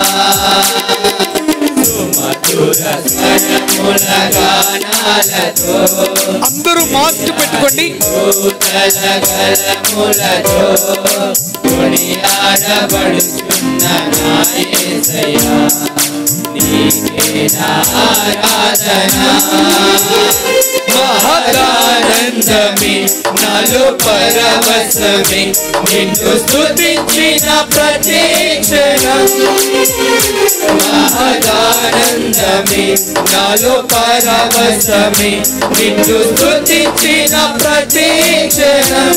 సుమధుర స్వరముల గానాలతో అందరూ మాస్క్ పెట్టుకోండి దూతల గలములతో కొనియాడబడుచున్న నాయసయ్యా నీకే నా ఆరాధన మహదానందమే నాలో పరవశమే నిన్ను స్తుతించిన ప్రతీక్షణం మహదానందమే నాలో పరవశమే నిన్ను స్తుతించిన ప్రతీక్షణం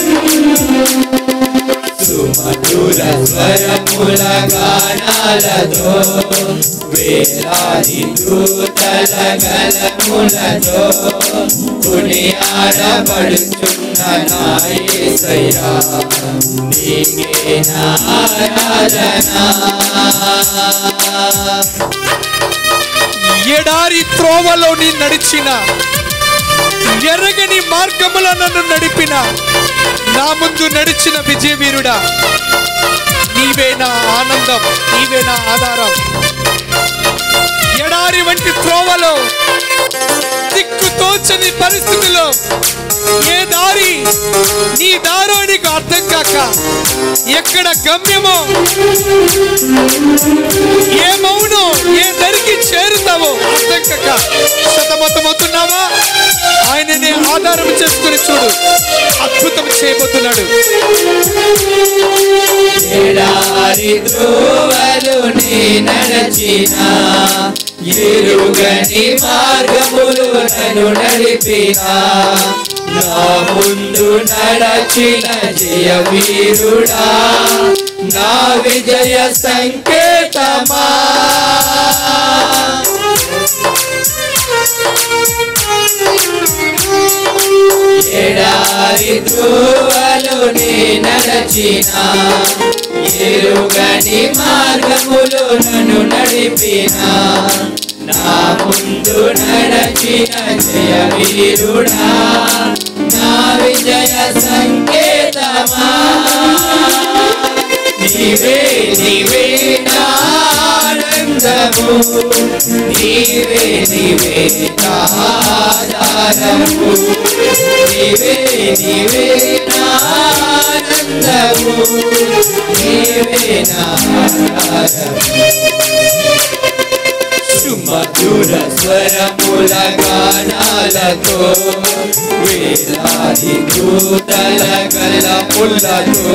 సుమధుర స్వరముల గానాలతో వేలాది దూతల గలములతో కునియాడబడుచున్న నాయసయ్యా నీకే నా ఆరాధన ఎడారి త్రోవలో నీ నడిచిన ఎర్రగని మార్గముల నన్ను నడిపిన నా ముందు నడిచిన విజయవీరుడా నీవే నా ఆనందం నీవే నా ఆధారం ఎడారి వంటి త్రోవలో దిక్కు తోచని పరిస్థితిలో ఏ దారి నీ దారో నీకు అర్థం కాక ఎక్కడ గమ్యమో ఏ మౌనం ఏ దరికి చేరుతావో అర్థం కాక శతమతమవుతున్నావా ఆయననే ఆధారం చేసుకుని చూడు అద్భుతం చేయబోతున్నాడు ఎడారి ధ్రువలు నీ నడచిన ఎరుగని మార్గములు నన్ను నడిపిన నా ముందు నడచిన జయ వీరుడా నా విజయ సంకేతమా ఎడారి ధ్రువలు నీ నడచిన ఎరుగని మార్గములు నన్ను నడిపిన నా ముందు నడచిన జయ వీరుడా నా విజయ సంకేతమా నీవే నీవే నా ఆనందము నీవే నీవే నా ఆధారము నీవే నీవే నా ఆనందము నీవే నా ఆధారము సుమధుర స్వరముల గానాలతో వేలాది దూతల గలములతో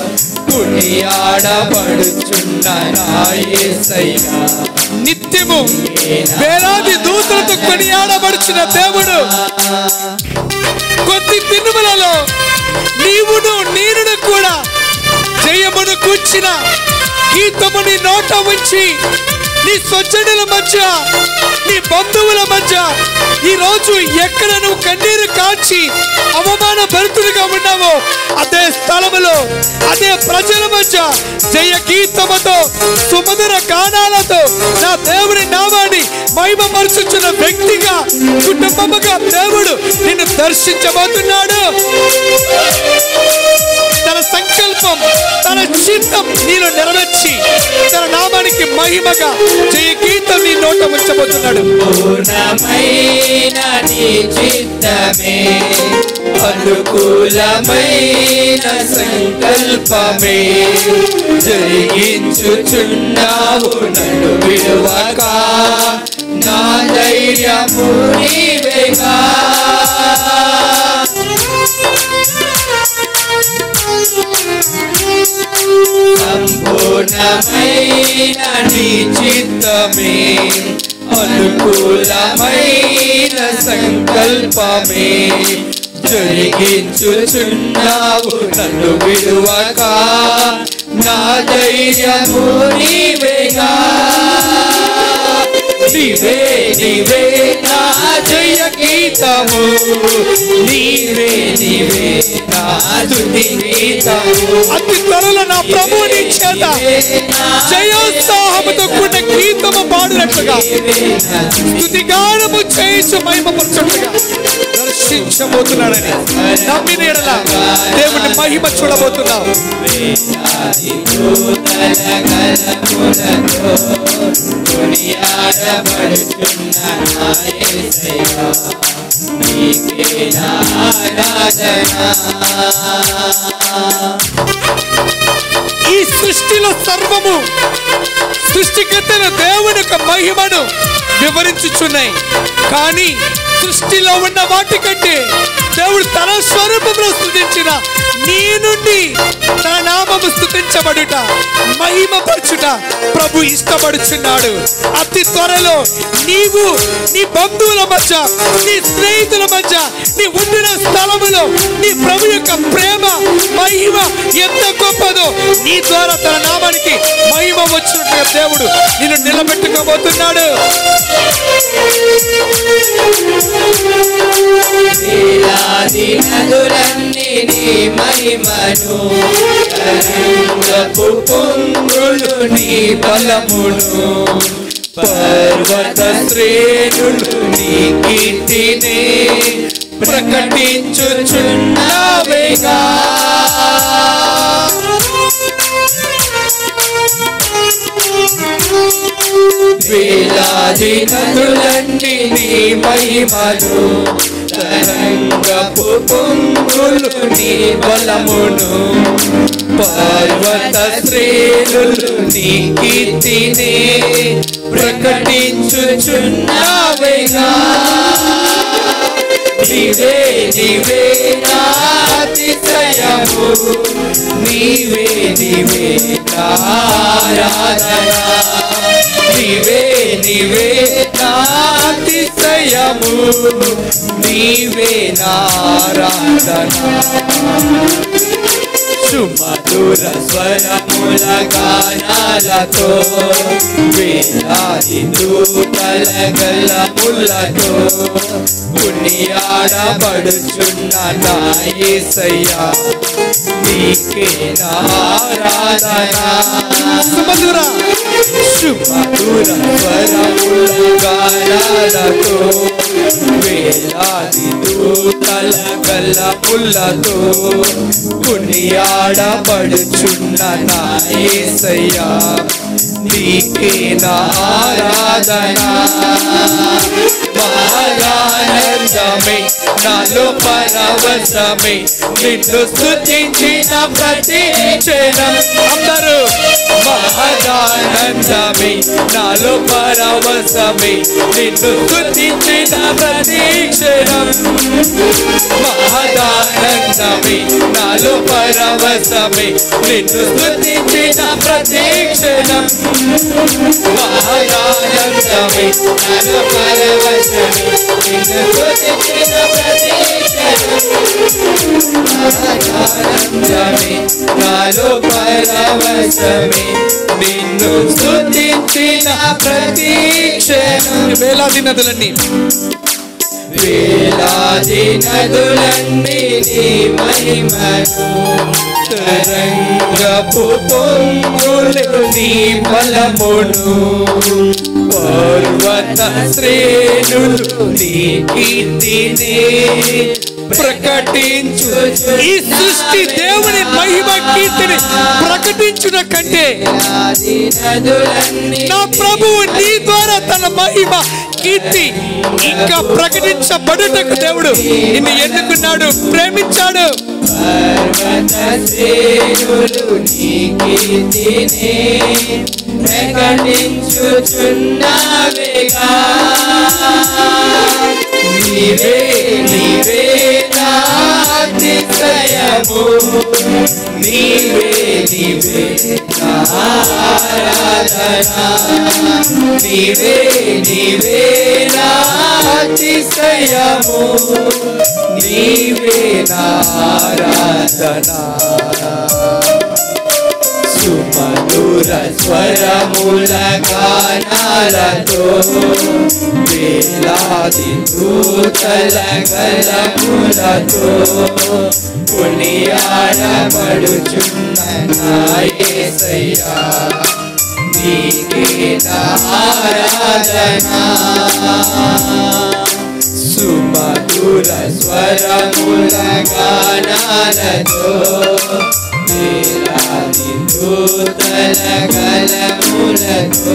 కుడియాడబడుచున్న నాయసయ్యా నిత్యము వేలాది దూతలతో కొనియాడబడుచున్న దేవుడు కొద్ది దినుములలో నీవును నేనును కూడా జయమును కూర్చిన గీతముని నోట ఉంచి నీ స్వజనుల మధ్య నీ బంధువుల మధ్య ఈ రోజు ఎక్కడ నువ్వు కన్నీరు కాచి అవమాన భరితుడిగా ఉన్నావో అదే స్థలములో అదే ప్రజల మధ్య జయ గీతముతో సుమధుర గానాలతో నా దేవుని నామాన్ని మహిమపరుచుచున్న వ్యక్తిగా కుటుంబముగా దేవుడు నిన్ను దర్శించబోతున్నాడు తన సంకల్పం తన చిత్తం నీలో నెరవేర్చి తన నామానికి మహిమగా జయ గీతం నీ నోట ఉంచబోతున్నాడు పూర్ణమైన నీ చిత్తమే అనుకూలమైన సంకల్పమే జరిగించుచున్నావు నన్ను విడువక నా ధైర్యము నీవేగా సంపూర్ణమైన నీ చిత్తమే అనుకూలమైన సంకల్పమే జరిగించుచున్నావు నన్ను విడువక నా ధైర్యము నీవేగా నీవే నీవే నా జయ గీతము నీవే నీవే నా తుది గీతము అతి త్వరలో నా ప్రభువు నీ చేత జయోత్సాహముతో కూడిన గీతము పాడినట్లుగా స్థుతిగానము చేయించు మహిమపరచుట్లుగా దర్శించబోతున్నాడని నమ్మిన ఎడల దేవుని మహిమ చూడబోతున్నావు ఈ సృష్టిలో సర్వము సృష్టికర్తన దేవుని యొక్క మహిమను వివరించుచున్నాయి కానీ సృష్టిలో ఉన్న వాటి కంటే దేవుడు తన స్వరూపంలో స్థుతించిన నీ నుండి తన నామము స్థుతించబడుట మహిమపరచుట ప్రభు ఇష్టపడుచున్నాడు అతి త్వరలో నీవు నీ బంధువుల మధ్య నీ స్నేహితుల మధ్య నీ ఉండిన స్థలములో నీ ప్రభు యొక్క ప్రేమ మహిమ ఎంత గొప్పదో నీ ద్వారా తన నామానికి మహిమ వచ్చినట్టుగా దేవుడు నిన్ను నిలబెట్టుకోబోతున్నాడు వేలాది నదులన్నీ నీ మహిమను తరంగపు పొంగులు నీ బలమును పర్వత శ్రేణులు నీ కీర్తినే ప్రకటించుచున్నావేగా వేలాది నదులన్నీ నీ మహిమను తరంగపు పొంగులు నీ బలమును పర్వత శ్రేణులు నీ కీర్తినే ప్రకటించుచున్నావేగా నీవే నీవే నా అతిశయము నీవే నీవే నా ఆరాధన నీవే నీవే నా అతిశయము నీవే నా ఆరాధన సుమధుర స్వరముల గానాలతో వేలాది దూతల గలములతో పుణ్యాడబడుచున్న నా యేసయ్యా నీకే నా ఆరాధన సుమధుర సుమధుర స్వరముల గానాలతో వేలాది దూతల గలములతో పుణ్యాడబడుచున్న నా యేసయ్యా నీకే నా ఆరాధన మహానందమే నాలో పరవశమే నిన్ను స్తుతించిన ప్రతి క్షణం అందరూ మహదానందమే నాలో పరవశమే నిన్ను స్తుతించిన ప్రతి క్షణం మహదానందమే నాలో పరవశమే నిన్ను స్తుతించిన ప్రతి క్షణం మహదానందమే నాలో పరవశమే నిన్ను స్తుతించిన ప్రతి ఆనందమే నాలో పరవశమే నిన్ను స్తుతించిన ప్రతి క్షణం వేలాది నదులన్నీ వేలాది నదులన్నీ నీ మహిమను తరంగపు పొంగులు నీ బలమును పర్వత శ్రేణులు నీ కీర్తినే ప్రకటించు ఈ సృష్టి దేవుని మహిమ కీర్తిని ప్రకటించుట కంటే నదులన్నీ నా ప్రభువు నీ ద్వారా తన మహిమ కీర్తి ఇంకా ప్రకటించబడుటకు దేవుడు నిన్ను ఎన్నుకున్నాడు ప్రేమించాడు పర్వత శ్రేణులు నీ కీర్తినే ప్రకటించుచున్నావేగా నీవే నీవే నా అతిశయము నీవే నీవే నా ఆరాధన నీవే నీవే నా అతిశయము నీవే నా ఆరాధన సుమధుర స్వరముల గానాలతో వేలాది దూతల గలములతో కొనియాడబడుచున్న నా యేసయ్యా నీకే నా ఆరాధన సుమధుర స్వరముల గానాలతో వేలాది దూతల గలములతో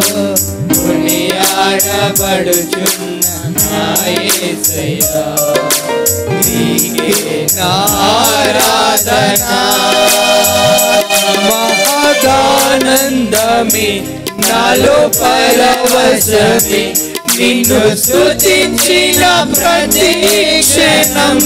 కొనియాడబడుచున్న నా యేసయ్యా నీకే నా ఆరాధన మహదానందమే నాలో పరవశమే నిన్ను స్తుతించిన ప్రతి క్షణం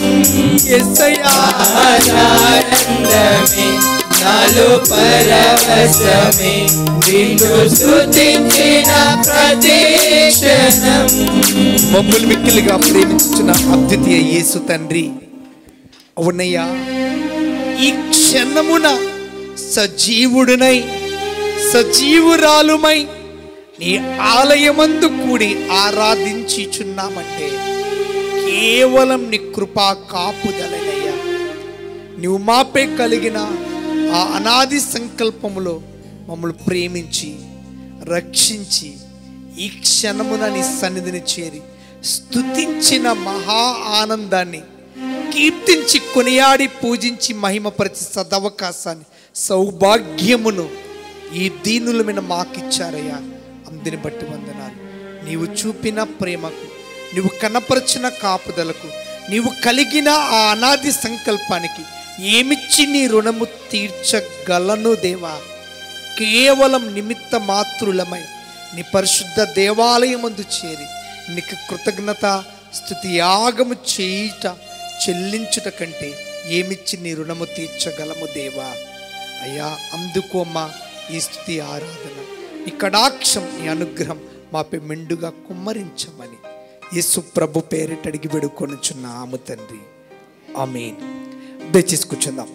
ఆనందమే నాలో పరవశమే నిన్ను స్తుతించిన ప్రతి క్షణం మమ్మల్ని మిక్కిలిగా ప్రేమించుచున్న అద్వితీయ యేసు తండ్రి అవునయ్యా ఈ క్షణమున సజీవుడునై సజీవురాలుమై నీ ఆలయమందు కూడి ఆరాధించుచున్నామంటే కేవలం నీ కృపా కాపుదలనయ్యా నువ్వు మాపై కలిగిన ఆ అనాది సంకల్పములో మమ్మల్ని ప్రేమించి రక్షించి ఈ క్షణమున నీ సన్నిధిని చేరి స్తుతించిన మహా ఆనందాన్ని కీర్తించి కొనియాడి పూజించి మహిమపరిచి సదవకాశాన్ని సౌభాగ్యమును ఈ దీనుల మీద మాకిచ్చారయ్యా అందుని బట్టి వందనాలు నీవు చూపిన ప్రేమకు నీవు కనపరిచిన కాపుదలకు నీవు కలిగిన ఆ అనాది సంకల్పానికి ఏమిచ్చి నీ రుణము తీర్చగలను దేవా కేవలం నిమిత్త మాతృలమై నీ పరిశుద్ధ దేవాలయమందు చేరి నీకు కృతజ్ఞత స్థుతి యాగము చేయుట చెల్లించుట కంటే ఏమిచ్చి నీ రుణము తీర్చగలము దేవా అయ్యా అందుకోమ్మా ఈ స్థుతి ఆరాధన నీ కడాక్షం నీ అనుగ్రహం మాపై మెండుగా కుమ్మరించమని యేసు ప్రభు పేరిట అడిగి వేడుకొనుచున్న ఆమె తండ్రి ఆమెన్ దయచేసి కూర్చుందాం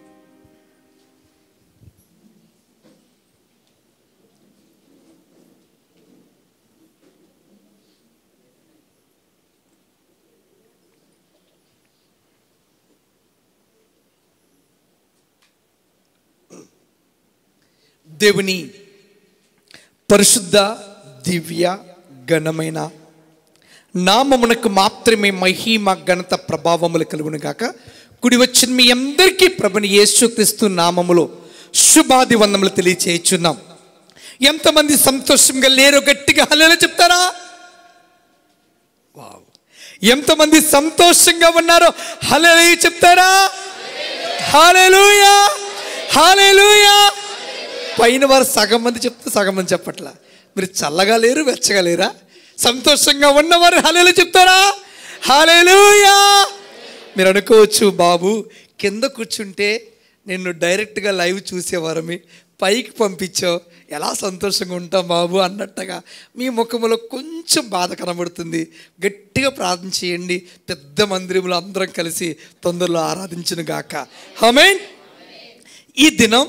దేవుని పరిశుద్ధ దివ్య ఘనమైన నామమునకు మాత్రమే మహిమ ఘనత ప్రభావములు కలుగును గాక కుడి వచ్చిన మీ అందరికీ ప్రభుని యేసుక్రీస్తు నామములో శుభాది వందములు తెలియచేయుచున్నాం ఎంతమంది సంతోషంగా లేరు గట్టిగా హలేలు చెప్తారా వావ్. ఎంతమంది సంతోషంగా ఉన్నారో హలేలు చెప్తారా హాలేలుయా హాలేలుయా పైన వారు సగం మంది చెప్తే సగం మంది చెప్పట్లా మీరు చల్లగా లేరు వెచ్చగా లేరా సంతోషంగా ఉన్నవారు హలేలు చెప్తారా హాలేలుయా మీరు అనుకోవచ్చు బాబు కింద కూర్చుంటే నిన్ను డైరెక్ట్గా లైవ్ చూసేవారమి పైకి పంపించావు ఎలా సంతోషంగా ఉంటాం బాబు అన్నట్టుగా మీ ముఖంలో కొంచెం బాధ కనబడుతుంది గట్టిగా ప్రార్థన చేయండి పెద్ద మందిరంలో అందరం కలిసి తొందరలో ఆరాధించును గాక హమేన్ ఈ దినం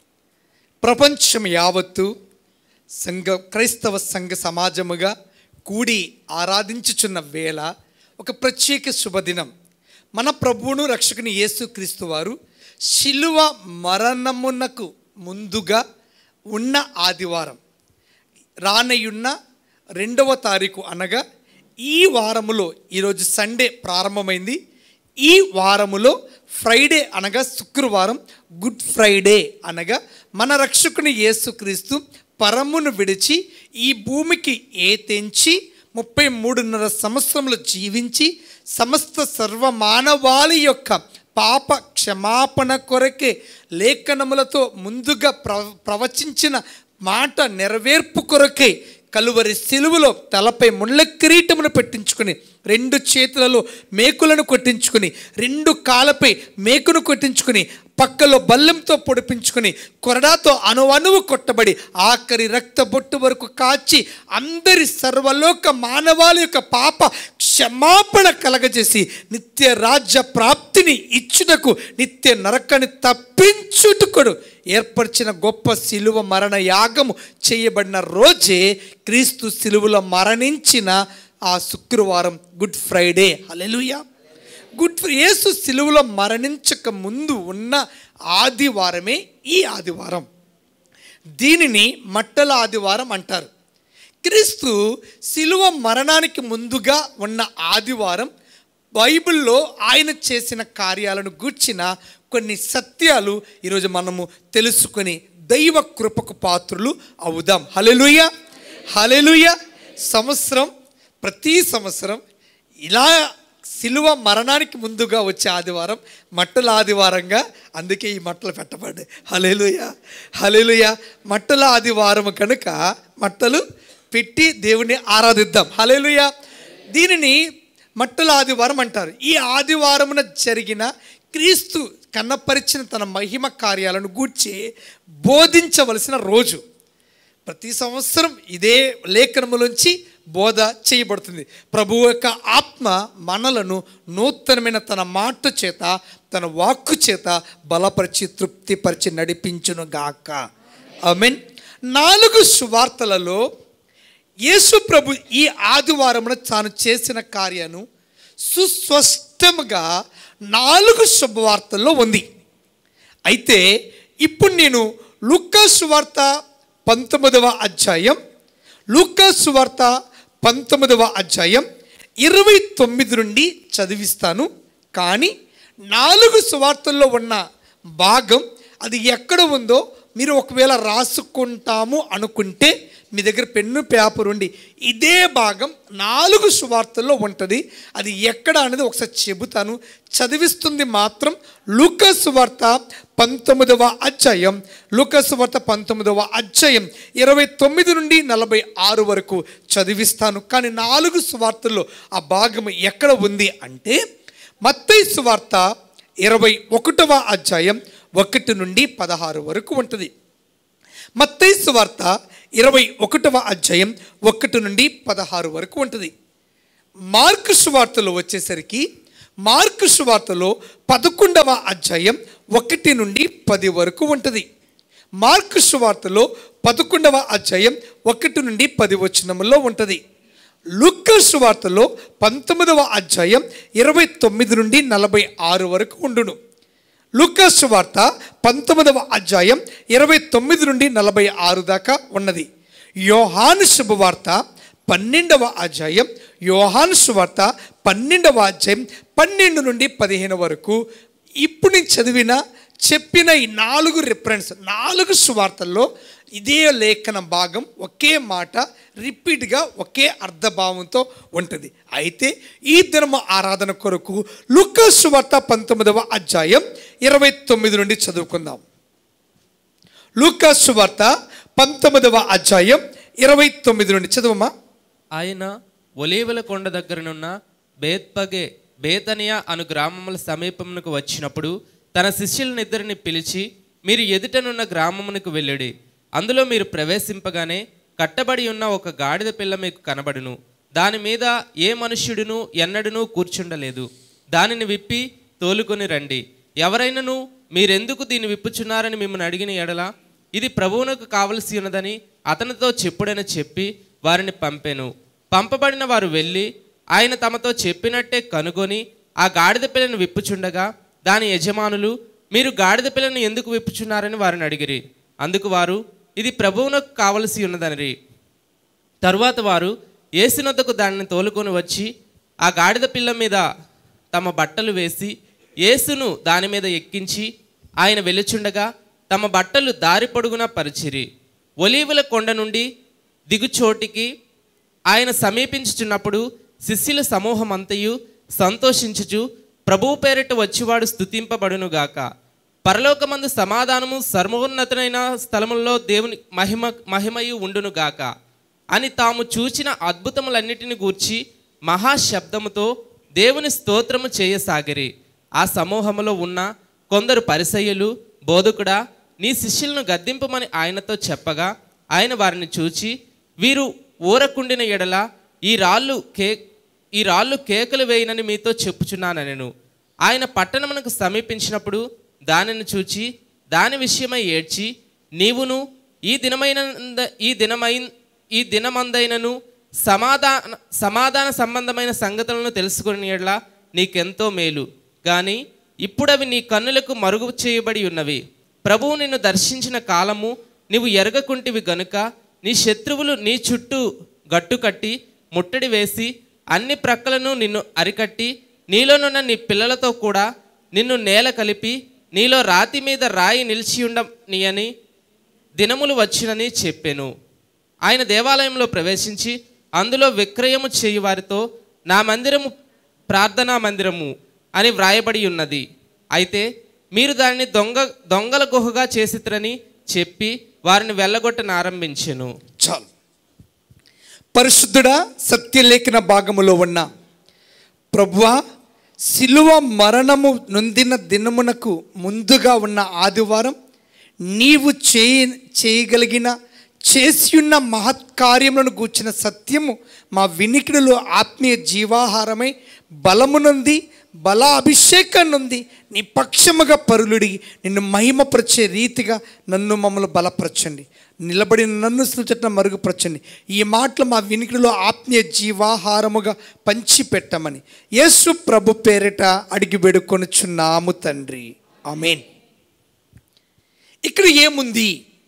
ప్రపంచం యావత్తు సంఘ క్రైస్తవ సంఘ సమాజముగా కూడి ఆరాధించుచున్న వేళ ఒక ప్రత్యేక శుభదినం మన ప్రభువును రక్షకుని యేసుక్రీస్తు వారు శిలువ మరణమునకు ముందుగా ఉన్న ఆదివారం రానయ్యున్న రెండవ తారీఖు అనగా ఈ వారములో ఈరోజు సండే ప్రారంభమైంది ఈ వారములో ఫ్రైడే అనగా శుక్రవారం గుడ్ ఫ్రైడే అనగా మన రక్షకుని యేసుక్రీస్తు పరమును విడిచి ఈ భూమికి ఏ తెంచి ముప్పై మూడున్నర సంవత్సరములు జీవించి సమస్త సర్వ మానవాళి యొక్క పాప క్షమాపణ కొరకే లేఖనములతో ముందుగా ప్ర ప్రవచించిన మాట నెరవేర్పు కొరకే కలువరి సిలువలో తలపై ముళ్ళ కిరీటమును పెట్టించుకుని రెండు చేతులలో మేకులను కొట్టించుకుని రెండు కాలపై మేకును కొట్టించుకుని పక్కలో బల్లెంతో పొడిపించుకుని కొరడాతో అణువణువు కొట్టబడి ఆఖరి రక్త బొట్టు వరకు కాచి అందరి సర్వలోక మానవాళి యొక్క పాప క్షమాపణ కలగజేసి నిత్య రాజ్య ప్రాప్తిని ఇచ్చుటకు నిత్య నరకని తప్పించుటకుడు ఏర్పరిచిన గొప్ప శిలువ మరణ యాగము చేయబడిన రోజే క్రీస్తు శిలువలో మరణించిన ఆ శుక్రవారం good Friday hallelujah good Friday యేసు సిలువలో మరణించక ముందు ఉన్న ఆదివారమే ఈ ఆదివారం దీనిని మట్టల ఆదివారం అంటారు క్రీస్తు శిలువ మరణానికి ముందుగా ఉన్న ఆదివారం బైబిల్లో ఆయన చేసిన కార్యాలను గూర్చిన కొన్ని సత్యాలు ఈరోజు మనము తెలుసుకొని దైవ కృపకు పాత్రులు అవుదాం హలెలుయ హలెలుయ సంవత్సరం ప్రతి సంవత్సరం ఇలా సిలువ మరణానికి ముందుగా వచ్చే ఆదివారం మట్టల ఆదివారంగా అందుకే ఈ మట్టలు పెట్టబడ్డాయి హలేలుయ హలేలుయ మట్టల ఆదివారం కనుక మట్టలు పెట్టి దేవుని ఆరాధిద్దాం హలేలుయ దీనిని మట్టల ఆదివారం అంటారు ఈ ఆదివారమున జరిగిన క్రీస్తు కన్నపరిచిన తన మహిమ కార్యాలను గూర్చి బోధించవలసిన రోజు ప్రతి సంవత్సరం ఇదే లేఖనములోంచి బోధ చేయబడుతుంది ప్రభు యొక్క ఆత్మ మనలను నూతనమైన తన మాట చేత తన వాక్కు చేత బలపరిచి తృప్తిపరిచి నడిపించును గాక ఐ మీన్ నాలుగు సువార్తలలో యేసు ప్రభు ఈ ఆదివారమున తాను చేసిన కార్యను సుస్పష్టముగా నాలుగు శుభవార్తల్లో ఉంది అయితే ఇప్పుడు నేను లూకాసు వార్త పంతొమ్మిదవ అధ్యాయం లూకాసు వార్త పంతొమ్మిదవ అధ్యాయం ఇరవై తొమ్మిది నుండి చదివిస్తాను కానీ నాలుగు సువార్తల్లో ఉన్న భాగం అది ఎక్కడ ఉందో మీరు ఒకవేళ రాసుకుంటాము అనుకుంటే మీ దగ్గర పెన్ను పేపర్ ఉండి ఇదే భాగం నాలుగు సువార్తల్లో ఉంటుంది అది ఎక్కడ అనేది ఒకసారి చెబుతాను చదివిస్తుంది మాత్రం లూకస్ వార్త పంతొమ్మిదవ అధ్యాయం లూకస్ వార్త పంతొమ్మిదవ అధ్యాయం ఇరవై తొమ్మిది నుండి నలభై ఆరు వరకు చదివిస్తాను కానీ నాలుగు సువార్తల్లో ఆ భాగం ఎక్కడ ఉంది అంటే మత్తయి సువార్త ఇరవై ఒకటవ అధ్యాయం ఒకటి నుండి పదహారు వరకు ఉంటుంది మత్తయి సువార్త ఇరవై ఒకటవ అధ్యాయం ఒకటి నుండి పదహారు వరకు ఉంటుంది మార్కు సువార్తలో వచ్చేసరికి మార్కు సువార్తలో పదకొండవ అధ్యాయం ఒకటి నుండి పది వరకు ఉంటుంది మార్కు సువార్తలో పదకొండవ అధ్యాయం ఒకటి నుండి పది వచనములో ఉంటుంది లుక్క సువార్తలో పంతొమ్మిదవ అధ్యాయం ఇరవై తొమ్మిది నుండి నలభై ఆరు వరకు ఉండును లూకాస్ వార్త పంతొమ్మిదవ అధ్యాయం ఇరవై తొమ్మిది నుండి నలభై ఆరు దాకా ఉన్నది యోహాను శుభవార్త పన్నెండవ అధ్యాయం యోహాను సువార్త పన్నెండవ అధ్యాయం పన్నెండు నుండి పదిహేను వరకు ఇప్పుడు నేను చదివిన చెప్పిన ఈ నాలుగు రిఫరెన్స్ నాలుగు సువార్తల్లో ఇదే లేఖన భాగం ఒకే మాట రిపీట్గా ఒకే అర్ధభావంతో ఉంటుంది అయితే ఈ దినము ఆరాధన కొరకు లుక్క సువార్త పంతొమ్మిదవ అధ్యాయం ఇరవై తొమ్మిది నుండి చదువుకుందాం లూకా సువార్త పంతొమ్మిదవ అధ్యాయం ఇరవై తొమ్మిది నుండి చదువమ్మా ఆయన ఒలీవల కొండ దగ్గరనున్న బేత్పగే బేతనియా అను గ్రామముల సమీపమునకు వచ్చినప్పుడు తన శిష్యులనిద్దరిని పిలిచి మీరు ఎదుటనున్న గ్రామమునకు వెళ్ళుడి అందులో మీరు ప్రవేశింపగానే కట్టబడి ఉన్న ఒక గాడిద పిల్ల మీకు కనబడును దాని మీద ఏ మనుష్యుడును ఎన్నడూనూ కూర్చుండలేదు దానిని విప్పి తోలుకొని రండి ఎవరైనను మీరెందుకు దీన్ని విప్పుచున్నారని మిమ్మల్ని అడిగిన ఎడల ఇది ప్రభువునకు కావలసి ఉన్నదని అతనితో చెప్పుడని చెప్పి వారిని పంపెను పంపబడిన వారు వెళ్ళి ఆయన తమతో చెప్పినట్టే కనుగొని ఆ గాడిద పిల్లను విప్పుచుండగా దాని యజమానులు మీరు గాడిద పిల్లను ఎందుకు విప్పుచున్నారని వారిని అడిగిరి అందుకు వారు ఇది ప్రభువునకు కావలసి ఉన్నదనిరి తరువాత వారు ఏసునొద్దకు దానిని తోలుకొని వచ్చి ఆ గాడిద పిల్ల మీద తమ బట్టలు వేసి యేసును దాని మీద ఎక్కించి ఆయన వెలుచుండగా తమ బట్టలు దారి పొడుగున పరిచిరి ఒలీవుల కొండ నుండి దిగుచోటికి ఆయన సమీపించుచున్నప్పుడు శిష్యుల సమూహం అంతయు సంతోషించుచు ప్రభువు పేరిట వచ్చివాడు స్తుతింపబడునుగాక పరలోకమందు సమాధానము సర్వోన్నతమైన స్థలముల్లో దేవుని మహిమ మహిమయు ఉండునుగాక అని తాము చూచిన అద్భుతములన్నిటిని గూర్చి మహాశబ్దముతో దేవుని స్తోత్రము చేయసాగిరి ఆ సమూహములో ఉన్న కొందరు పరిసయ్యులు బోధకుడా నీ శిష్యులను గద్దింపమని ఆయనతో చెప్పగా ఆయన వారిని చూచి వీరు ఊరకుండిన ఎడల ఈ రాళ్ళు కే ఈ రాళ్ళు కేకలు వేయనని మీతో చెప్పుచున్నానెను ఆయన పట్టణమునకు సమీపించినప్పుడు దానిని చూచి దాని విషయమై ఏడ్చి నీవును ఈ దినమైన ఈ దినమై ఈ దినమందైనను సమాధాన సమాధాన సంబంధమైన సంగతులను తెలుసుకుని ఎడల నీకెంతో మేలు కానీ ఇప్పుడవి నీ కన్నులకు మరుగు చేయబడి ఉన్నవి ప్రభువు నిన్ను దర్శించిన కాలము నీవు ఎరగకుంటివి గనుక నీ శత్రువులు నీ చుట్టూ గట్టు కట్టి ముట్టడి వేసి అన్ని ప్రక్కలను నిన్ను అరికట్టి నీలోనున్న నీ పిల్లలతో కూడా నిన్ను నేల కలిపి నీలో రాతి మీద రాయి నిలిచి ఉండనీయని దినములు వచ్చినని చెప్పెను ఆయన దేవాలయంలో ప్రవేశించి అందులో విక్రయము చేయు వారితో నా మందిరము ప్రార్థనా మందిరము అని వ్రాయబడి ఉన్నది అయితే మీరు దానిని దొంగ దొంగల గుహగా చేసిత్రని చెప్పి వారిని వెళ్ళగొట్టనారంభించెను చాలు పరిశుద్ధుడా సత్యలేఖన భాగములో ఉన్న ప్రభువా శిలువ మరణము నొందిన దినమునకు ముందుగా ఉన్న ఆదివారం నీవు చేయ చేయగలిగిన చేసి ఉన్న మహత్కార్యములను గూర్చిన సత్యము మా వినికిడిలో ఆత్మీయ జీవాహారమై బలమునుంది బల అభిషేకం నుండి నీ పక్షముగా పరులుడి నిన్ను మహిమపరిచే రీతిగా నన్ను మమ్మల్ని బలపరచండి నిలబడిన నన్ను సృచట మరుగుపరచండి ఈ మాటలు మా వినికిడిలో ఆత్మీయ జీవాహారముగా పంచిపెట్టమని యేసు ప్రభు పేరిట అడిగి వేడుకొనుచున్నాము తండ్రి ఆమెన్ ఇక్కడ ఏముంది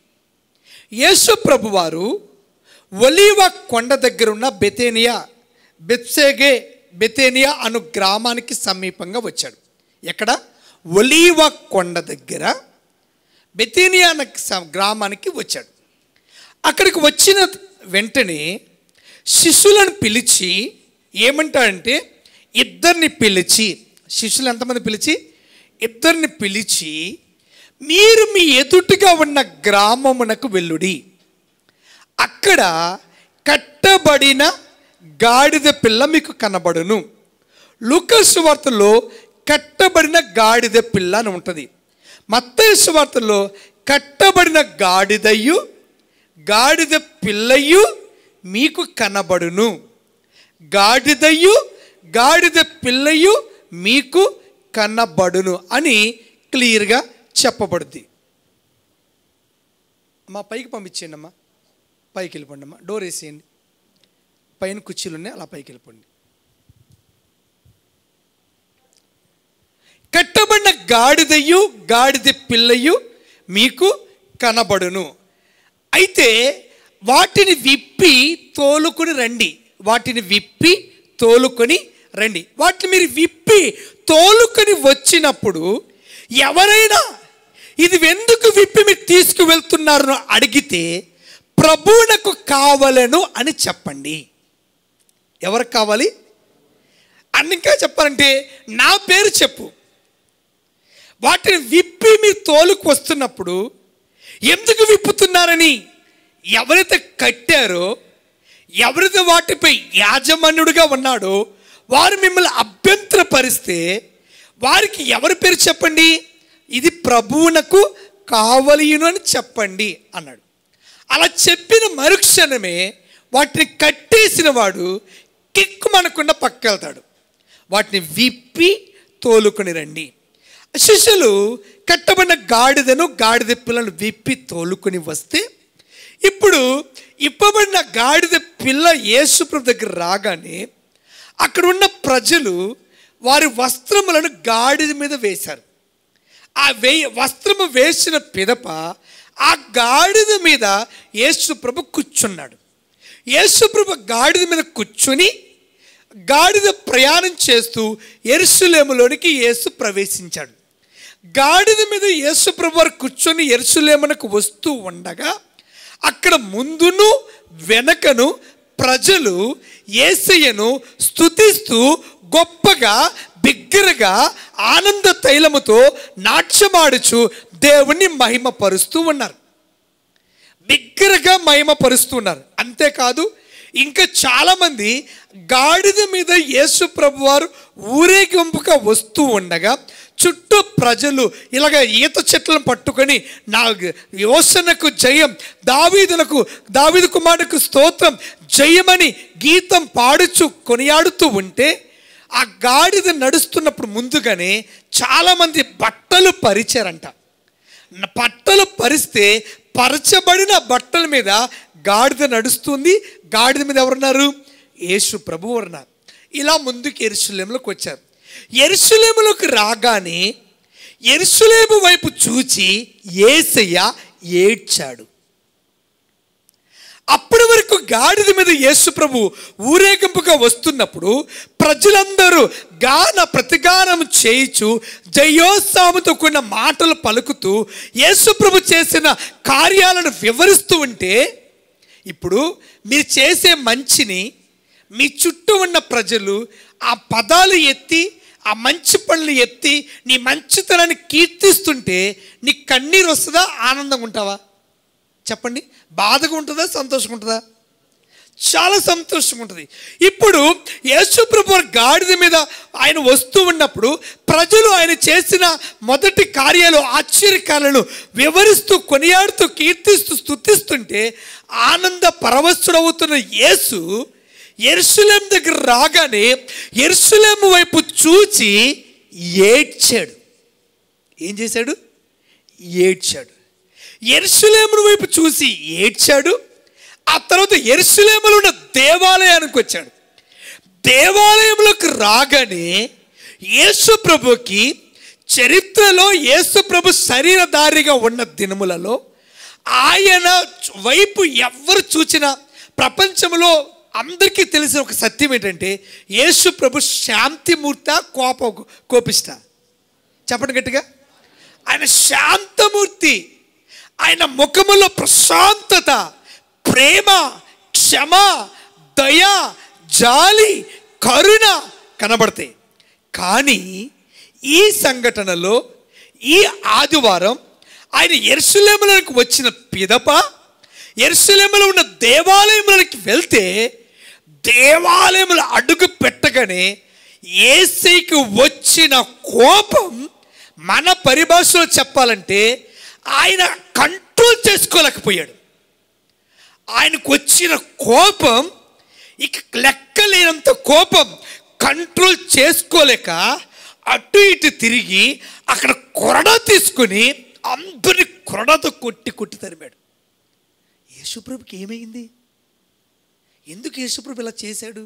యేసు ప్రభు వారు ఒలీవ కొండ దగ్గర ఉన్న బెతేనియా బెత్సేగే బెతేనియా అను గ్రామానికి సమీపంగా వచ్చాడు ఎక్కడ ఒలీవ కొండ దగ్గర బెతేనియా అనే స- గ్రామానికి వచ్చాడు అక్కడికి వచ్చిన వెంటనే శిష్యులను పిలిచి ఏమంటాడంటే ఇద్దరిని పిలిచి శిష్యులు ఎంతమంది పిలిచి ఇద్దరిని పిలిచి మీరు మీ ఎదుటిగా ఉన్న గ్రామమునకు వెళ్ళుడి అక్కడ కట్టబడిన గాడిద పిల్ల మీకు కనబడును లూకస్ వార్తలో కట్టబడిన గాడిద పిల్ల అని ఉంటుంది మత్తయి వార్తలో కట్టబడిన గాడిదయు గాడిద పిల్లయు మీకు కనబడును గాడిదయు గాడిద పిల్లయు మీకు కనబడును అని క్లియర్గా చెప్పబడుద్ది మా పైకి పంపించేయండి అమ్మా పైకి వెళ్ళిపోండి అమ్మా డోర్ వేసేయండి పైన కుర్చీలు ఉన్నాయి అలా పైకి వెళ్ళిపోండి కట్టబడిన గాడిదయు గాడిద పిల్లయు మీకు కనబడును అయితే వాటిని విప్పి తోలుకొని రండి వాటిని విప్పి తోలుకొని రండి వాటిని మీరు విప్పి తోలుకొని వచ్చినప్పుడు ఎవరైనా ఇది ఎందుకు విప్పి మీరు తీసుకువెళ్తున్నారో అడిగితే ప్రభువునకు కావలను అని చెప్పండి ఎవరికి కావాలి అని ఇంకా చెప్పాలంటే నా పేరు చెప్పు వాటిని విప్పి మీరు తోలుకు వస్తున్నప్పుడు ఎందుకు విప్పుతున్నారని ఎవరైతే కట్టారో ఎవరైతే వాటిపై యాజమాన్యుడిగా ఉన్నాడో వారు మిమ్మల్ని అభ్యంతరపరిస్తే వారికి ఎవరి పేరు చెప్పండి ఇది ప్రభువునకు కావలియును అని చెప్పండి అన్నాడు అలా చెప్పిన మరుక్షణమే వాటిని కట్టేసిన వాడు కిక్కుమనకుండా పక్కెళ్తాడు వాటిని విప్పి తోలుకొని రండి శిష్యులు కట్టబడిన గాడిదను గాడిద పిల్లను విప్పి తోలుకొని వస్తే ఇప్పుడు ఇప్పబడిన గాడిద పిల్ల యేసుప్రభు దగ్గర రాగానే అక్కడ ఉన్న ప్రజలు వారి వస్త్రములను గాడిద మీద వేశారు ఆ వే వస్త్రము వేసిన పిదప ఆ గాడిద మీద యేసుప్రభు కూర్చున్నాడు యేసుప్రభు గాడిద మీద కూర్చుని గాడిద ప్రయాణం చేస్తూ ఎరుసలేములోనికి యేసు ప్రవేశించాడు గాడిద మీద యేసు ప్రభు వారు కూర్చొని ఎరుసలేమునకు వస్తూ ఉండగా అక్కడ ముందును వెనకను ప్రజలు యేసయ్యను స్తుతిస్తూ గొప్పగా బిగ్గరగా ఆనంద తైలముతో నాట్యమాడుచు దేవుణ్ణి మహిమపరుస్తూ ఉన్నారు బిగ్గరగా మహిమపరుస్తున్నారు అంతేకాదు ఇంకా చాలామంది గాడిద మీద యేసు ప్రభు వారు ఊరేగింపుగా వస్తూ ఉండగా చుట్టూ ప్రజలు ఇలాగ ఈత చెట్లను పట్టుకొని నా యోసనకు జయం దావీదునకు దావీదు కుమారుడికి స్తోత్రం జయమని గీతం పాడుచు కొనియాడుతూ ఉంటే ఆ గాడిద నడుస్తున్నప్పుడు ముందుగానే చాలామంది బట్టలు పరిచారంట న- బట్టలు పరిస్తే పరచబడిన బట్టల మీద గాడిద నడుస్తుంది గాడిద మీద ఎవరున్నారు యేసు ప్రభు ఉన్నారు ఇలా ముందుకు ఎరుసలేములోకి వచ్చారు ఎరుసలేములోకి రాగానే ఎరుసలేము వైపు చూచి ఏసయ్య ఏడ్చాడు అప్పటి వరకు గాడిద మీద యేసు ప్రభు ఊరేగింపుగా వస్తున్నప్పుడు ప్రజలందరూ గాన ప్రతిగానం చేయిచు జయోత్సాహంతో కూడిన మాటలు పలుకుతూ యేసు ప్రభు చేసిన కార్యాలను వివరిస్తూ ఉంటే ఇప్పుడు మీరు చేసే మంచిని మీ చుట్టూ ఉన్న ప్రజలు ఆ పదాలు ఎత్తి ఆ మంచి పనులు ఎత్తి నీ మంచితనాన్ని కీర్తిస్తుంటే నీ కన్నీరు వస్తుందా ఆనందంగా ఉంటావా చెప్పండి బాధగా ఉంటుందా సంతోషంగా ఉంటుందా చాలా సంతోషంగా ఉంటుంది ఇప్పుడు యేసుప్రభు వారి గాడిద మీద ఆయన వస్తూ ఉన్నప్పుడు ప్రజలు ఆయన చేసిన మొదటి కార్యాలు ఆశ్చర్యకాలను వివరిస్తూ కొనియాడుతూ కీర్తిస్తూ స్తుతిస్తుంటే ఆనంద పరవశుడవుతున్న యేసు ఎరుసలేం దగ్గర రాగానే ఎరుసలేం వైపు చూచి ఏడ్చాడు ఏం చేశాడు ఏడ్చాడు ఎరుసలేమును వైపు చూసి ఏడ్చాడు ఆ తర్వాత ఎరుసలేములో ఉన్న దేవాలయానికి వచ్చాడు దేవాలయంలోకి రాగానే యేసు ప్రభుకి చరిత్రలో యేసు ప్రభు శరీరధారిగా ఉన్న దినములలో ఆయన వైపు ఎవరు చూచినా ప్రపంచంలో అందరికీ తెలిసిన ఒక సత్యం ఏంటంటే యేసు ప్రభు శాంతిమూర్త కోప కోపిస్తా చెప్పండి గట్టిగా ఆయన శాంతమూర్తి ఆయన ముఖములో ప్రశాంతత ప్రేమ క్షమ దయ జాలి కరుణ కనబడతాయి కానీ ఈ సంఘటనలో ఈ ఆదివారం ఆయన ఎరుసలేములకు వచ్చిన పిదప ఎరుసలేములో ఉన్న దేవాలయములకి వెళ్తే దేవాలయములు అడుగు పెట్టగానే ఏసైకి వచ్చిన కోపం మన పరిభాషలో చెప్పాలంటే ఆయన కంట్రోల్ చేసుకోలేకపోయాడు ఆయనకు వచ్చిన కోపం ఇక లెక్కలేనంత కోపం కంట్రోల్ చేసుకోలేక అటు ఇటు తిరిగి అక్కడ కొరడ తీసుకుని అందరిని కొరడతో కొట్టి కొట్టి తరిమాడు యేసుప్రభుకి ఏమైంది ఎందుకు యేసుప్రభు ఇలా చేశాడు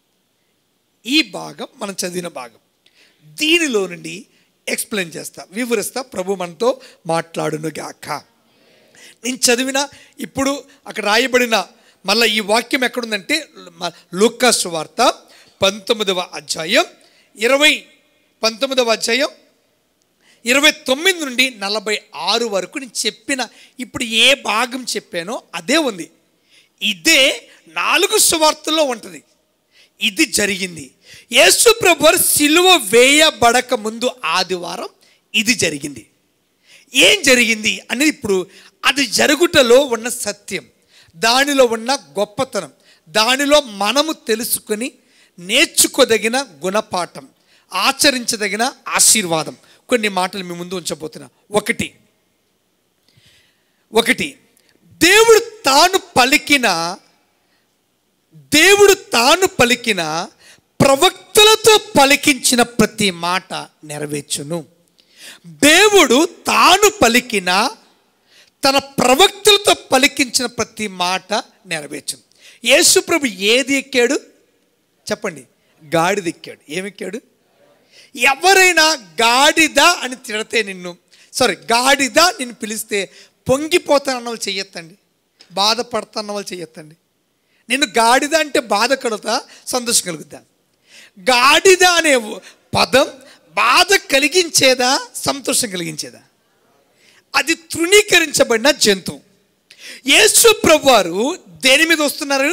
ఈ భాగం మనం చదివిన భాగం దీనిలో నుండి ఎక్స్ప్లెయిన్ చేస్తా వివరిస్తా ప్రభు మనతో మాట్లాడును గాక నేను చదివిన ఇప్పుడు అక్కడ రాయబడిన మళ్ళీ ఈ వాక్యం ఎక్కడుందంటే మ- లూకాస్ వార్త పంతొమ్మిదవ అధ్యాయం ఇరవై పంతొమ్మిదవ అధ్యాయం ఇరవై తొమ్మిది నుండి నలభై ఆరు వరకు నేను చెప్పిన ఇప్పుడు ఏ భాగం చెప్పానో అదే ఉంది ఇదే నాలుగు సువార్తల్లో ఉంటుంది ఇది జరిగింది యేసు ప్రభు సిలువ వేయబడక ముందు ఆదివారం ఇది జరిగింది ఏం జరిగింది అనేది ఇప్పుడు అది జరుగుటలో ఉన్న సత్యం దానిలో ఉన్న గొప్పతనం దానిలో మనము తెలుసుకొని నేర్చుకోదగిన గుణపాఠం ఆచరించదగిన ఆశీర్వాదం కొన్ని మాటలు మీ ముందు ఉంచబోతున్నా ఒకటి ఒకటి దేవుడు తాను పలికిన దేవుడు తాను పలికిన ప్రవక్తలతో పలికించిన ప్రతి మాట నెరవేర్చును దేవుడు తాను పలికిన తన ప్రవక్తలతో పలికించిన ప్రతి మాట నెరవేర్చును యేసుప్రభు ఏది ఎక్కాడు చెప్పండి గాడిద ఎక్కాడు ఏమెక్కాడు ఎవరైనా గాడిద అని తిడితే నిన్ను సారీ గాడిద నిన్ను పిలిస్తే పొంగిపోతానన్న వాళ్ళు చెయ్యొద్దండి బాధపడతాన్న వాళ్ళు చెయ్యొద్దండి నిన్ను గాడిద అంటే బాధ కలుగుతా సంతోషం కలుగుతా గాడిద అనే పదం బాధ కలిగించేదా సంతోషం కలిగించేదా అది తృణీకరించబడిన జంతువు యేసు ప్రభు వారు దేని మీద వస్తున్నారు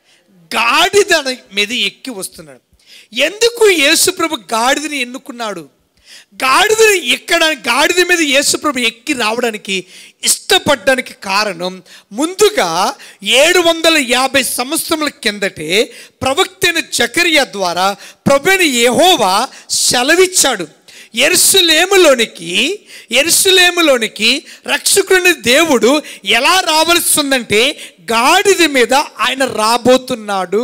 గాడిద మీద ఎక్కి వస్తున్నాడు ఎందుకు యేసుప్రభు గాడిదని ఎన్నుకున్నాడు గాడిదని ఎక్కడానికి గాడిద మీద యేసుప్రభు ఎక్కి రావడానికి ఇష్టపడడానికి కారణం ముందుగా ఏడు వందల యాభై సంవత్సరముల కిందటే ప్రవక్తైన జకరియా ద్వారా ప్రభుని యెహోవా సెలవిచ్చాడు ఎరుసలేములోనికి ఎరుసలేములోనికి రక్షకుడిని దేవుడు ఎలా రావాల్సి ఉందంటే గాడిద మీద ఆయన రాబోతున్నాడు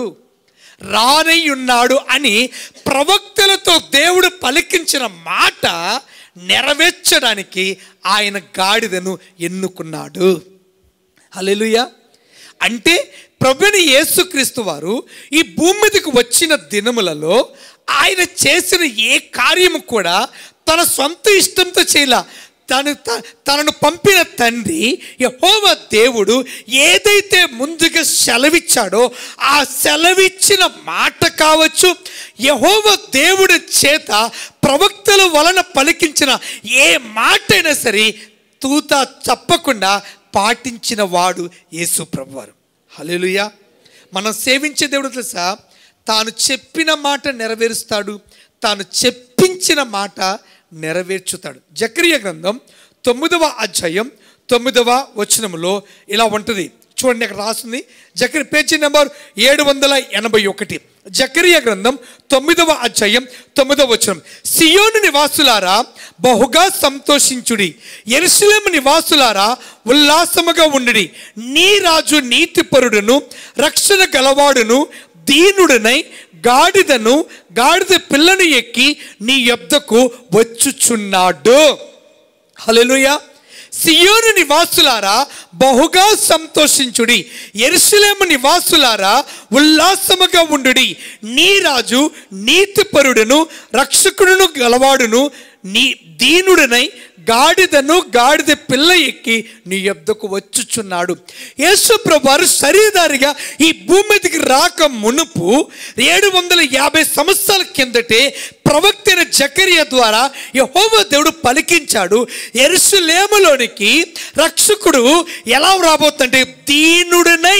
రానై ఉన్నాడు అని ప్రవక్తలతో దేవుడు పలికించిన మాట నెరవేర్చడానికి ఆయన గాడిదను ఎన్నుకున్నాడు హల్లెలూయా అంటే ప్రభుని యేసుక్రీస్తు వారు ఈ భూమి మీదకి వచ్చిన దినములలో ఆయన చేసిన ఏ కార్యము కూడా తన సొంత ఇష్టంతో చేయలా తను త- తనను పంపిన తండ్రి యహోవ దేవుడు ఏదైతే ముందుగా సెలవిచ్చాడో ఆ సెలవిచ్చిన మాట కావచ్చు యహోవ దేవుడి చేత ప్రవక్తల వలన పలికించిన ఏ మాట అయినా సరే తూత తప్పకుండా పాటించిన వాడు యేసు ప్రభువారు హల్లెలూయా మనం సేవించే దేవుడు తెలుసా తాను చెప్పిన మాట నెరవేరుస్తాడు తాను చెప్పించిన మాట నెరవేర్చుతాడు జక్రియ గ్రంథం తొమ్మిదవ అధ్యాయం తొమ్మిదవ వచనములో ఇలా ఉంటుంది చూడండి అక్కడ రాస్తుంది జకరి పేజీ నెంబర్ ఏడు వందల ఎనభై ఒకటి జకరియ గ్రంథం తొమ్మిదవ అధ్యాయం తొమ్మిదవ వచనం సియోను నివాసులారా బహుగా సంతోషించుడి ఎరుసలేము నివాసులారా ఉల్లాసముగా ఉండుడి నీ రాజు నీతిపరుడును రక్షణ గలవాడును దీనుడనై గాడిదను గాడిద పిల్లను ఎక్కి నీ యొద్దకు వచ్చుచున్నాడు హల్లెలూయా సియోను నివాసులారా బహుగా సంతోషించుడి ఎరుసలేము నివాసులారా ఉల్లాసముగా ఉండుడి నీ రాజు నీతిపరుడును రక్షకుడును గలవాడును నీ దీనుడనై గాడిదను గాడిద పిల్ల ఎక్కి నీ యొద్దకు వచ్చుచున్నాడు యేసు ప్రభువారు శరీరధారిగా ఈ భూమి మీదకి రాక మునుపు ఏడు వందల యాభై సంవత్సరాల కిందటే ప్రవక్తైన జకర్య ద్వారా యెహోవా దేవుడు పలికించాడు ఎరుసలేములోనికి రక్షకుడు ఎలా రాబోతుంటే దీనుడనై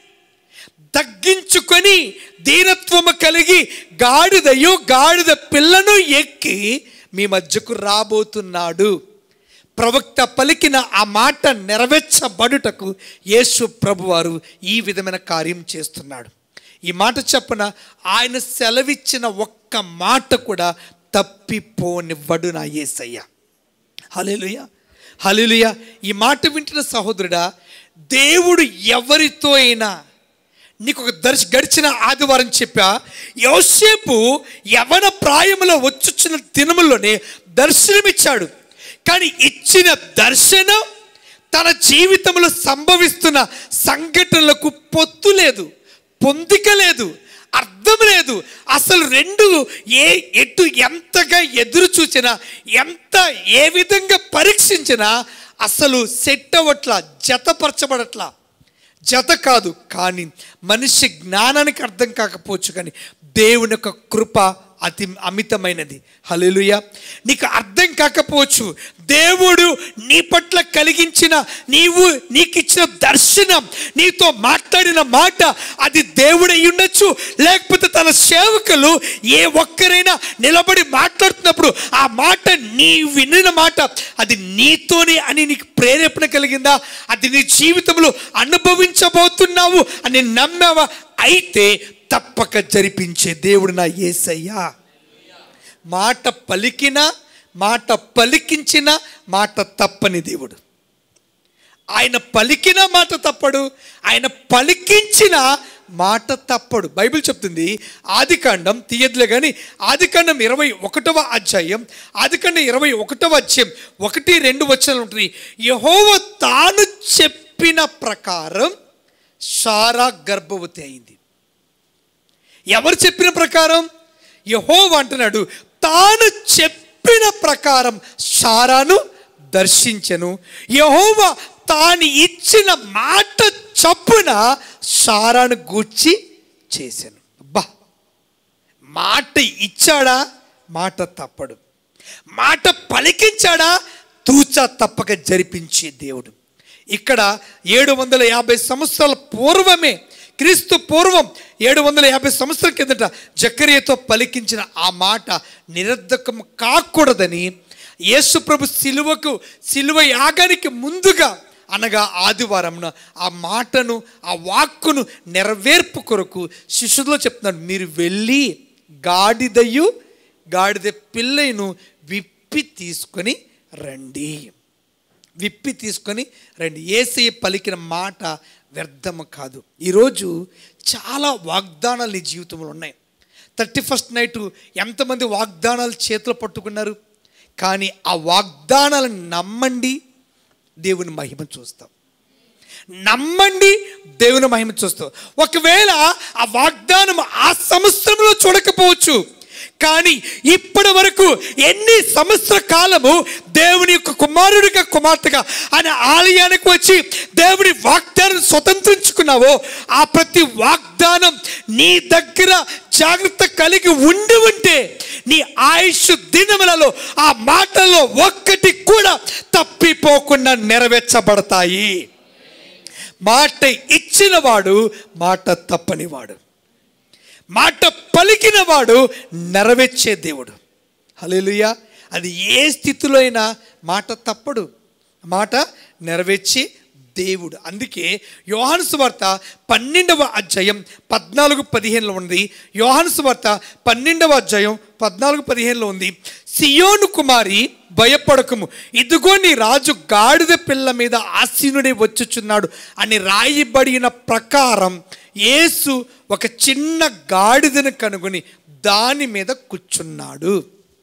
తగ్గించుకొని దీనత్వము కలిగి గాడిదయు గాడిద పిల్లను ఎక్కి మీ మధ్యకు రాబోతున్నాడు ప్రవక్త పలికిన ఆ మాట నెరవేర్చబడుటకు యేసు ప్రభువారు ఈ విధమైన కార్యం చేస్తున్నాడు ఈ మాట చెప్పన ఆయన సెలవిచ్చిన ఒక్క మాట కూడా తప్పిపోనివ్వడు నా యేసయ్య హల్లెలూయ హల్లెలూయ ఈ మాట వింటున్న సహోదరుడా దేవుడు ఎవరితో అయినా నీకు ఒక దర్శ గడిచిన ఆదివారం చెప్పా యోసేపు యవన ప్రాయములో వచ్చుచున్న దినములోనే దర్శనమిచ్చాడు కానీ ఇచ్చిన దర్శనం తన జీవితంలో సంభవిస్తున్న సంఘటనలకు పొత్తు లేదు పొందిక లేదు అర్థం లేదు అసలు రెండు ఏ ఎటు ఎంతగా ఎదురు చూసినా ఎంత ఏ విధంగా పరీక్షించినా అసలు సెట్ అవ్వట్లా జతపరచబడట్లా జత కాదు కానీ మనిషి జ్ఞానానికి అర్థం కాకపోవచ్చు కానీ దేవుని యొక్క కృప అతి అమితమైనది హల్లెలూయ నీకు అర్థం కాకపోవచ్చు దేవుడు నీ పట్ల కలిగించిన నీవు నీకు ఇచ్చిన దర్శనం నీతో మాట్లాడిన మాట అది దేవుడై ఉండొచ్చు లేకపోతే తన సేవకులు ఏ ఒక్కరైనా నిలబడి మాట్లాడుతున్నప్పుడు ఆ మాట నీ వినిన మాట అది నీతోనే అని నీకు ప్రేరేపణ కలిగిందా అది నీ జీవితంలో అనుభవించబోతున్నావు అని నమ్మావా అయితే తప్పక జరిపించే దేవుడు నా యేసయ్యా మాట పలికిన మాట పలికించిన మాట తప్పని దేవుడు ఆయన పలికిన మాట తప్పడు ఆయన పలికించిన మాట తప్పడు బైబిల్ చెప్తుంది ఆదికాండం తీయద్దులే కానీ ఆదికాండం ఇరవై ఒకటవ అధ్యాయం ఆదికాండం ఇరవై ఒకటవ అధ్యాయం ఒకటి రెండు వచనాలు ఉంటుంది యహోవ తాను చెప్పిన ప్రకారం సారా గర్భవతి అయింది ఎవరు చెప్పిన ప్రకారం యహోవ అంటున్నాడు తాను చెప్పిన ప్రకారం సారాను దర్శించను యహోవ తాను ఇచ్చిన మాట చప్పున సారాను గూర్చి చేశాను అబ్బా మాట ఇచ్చాడా మాట తప్పడు మాట పలికించాడా తూచా తప్పక జరిపించే దేవుడు ఇక్కడ ఏడు వందల యాభై సంవత్సరాల పూర్వమే క్రీస్తు పూర్వం ఏడు వందల యాభై సంవత్సరాల కిందట జకరియతో పలికించిన ఆ మాట నిరర్ధకం కాకూడదని యేసు ప్రభు సిలువకు సిలువ యాగానికి ముందుగా అనగా ఆదివారంన ఆ మాటను ఆ వాక్కును నెరవేర్పు కొరకు శిష్యులో చెప్తున్నాడు మీరు వెళ్ళి గాడిదయు గాడిద పిల్లయ్యను విప్పి తీసుకొని రండి విప్పి తీసుకొని రండి ఏసయ్య పలికిన మాట వ్యర్థము కాదు ఈరోజు చాలా వాగ్దానాలు నీ జీవితంలో ఉన్నాయి థర్టీ ఫస్ట్ నైట్ ఎంతమంది వాగ్దానాలు చేతిలో పట్టుకున్నారు కానీ ఆ వాగ్దానాలను నమ్మండి దేవుని మహిమ చూస్తాం నమ్మండి దేవుని మహిమ చూస్తాం ఒకవేళ ఆ వాగ్దానం ఆ సంవత్సరంలో చూడకపోవచ్చు కానీ ఇప్పటి వరకు ఎన్ని సంవత్సర కాలము దేవుని యొక్క కుమారుడిగా కుమార్తెగా ఆయన ఆలయానికి వచ్చి దేవుని వాగ్దానం స్వతంత్రించుకున్నావో ఆ ప్రతి వాగ్దానం నీ దగ్గర జాగ్రత్త కలిగి ఉండి ఉంటే నీ ఆయుష్ దినములలో ఆ మాటల్లో ఒక్కటి కూడా తప్పిపోకుండా నెరవేర్చబడతాయి మాట ఇచ్చినవాడు మాట తప్పనివాడు మాట పలికినవాడు నెరవేర్చే దేవుడు హల్లెలూయా అది ఏ స్థితిలో అయినా మాట తప్పడు మాట నెరవేర్చే దేవుడు అందుకే యోహాను సువార్త పన్నెండవ అధ్యాయం పద్నాలుగు పదిహేనులో ఉంది యోహాను సువార్త పన్నెండవ అధ్యాయం పద్నాలుగు పదిహేనులో ఉంది సియోను కుమారి భయపడకము ఇదిగో నీ రాజు గాడిద పిల్ల మీద ఆసీనుడే వచ్చుచున్నాడు అని రాయబడిన ప్రకారం యేసు ఒక చిన్న గాడిదను కనుగొని దాని మీద కూర్చున్నాడు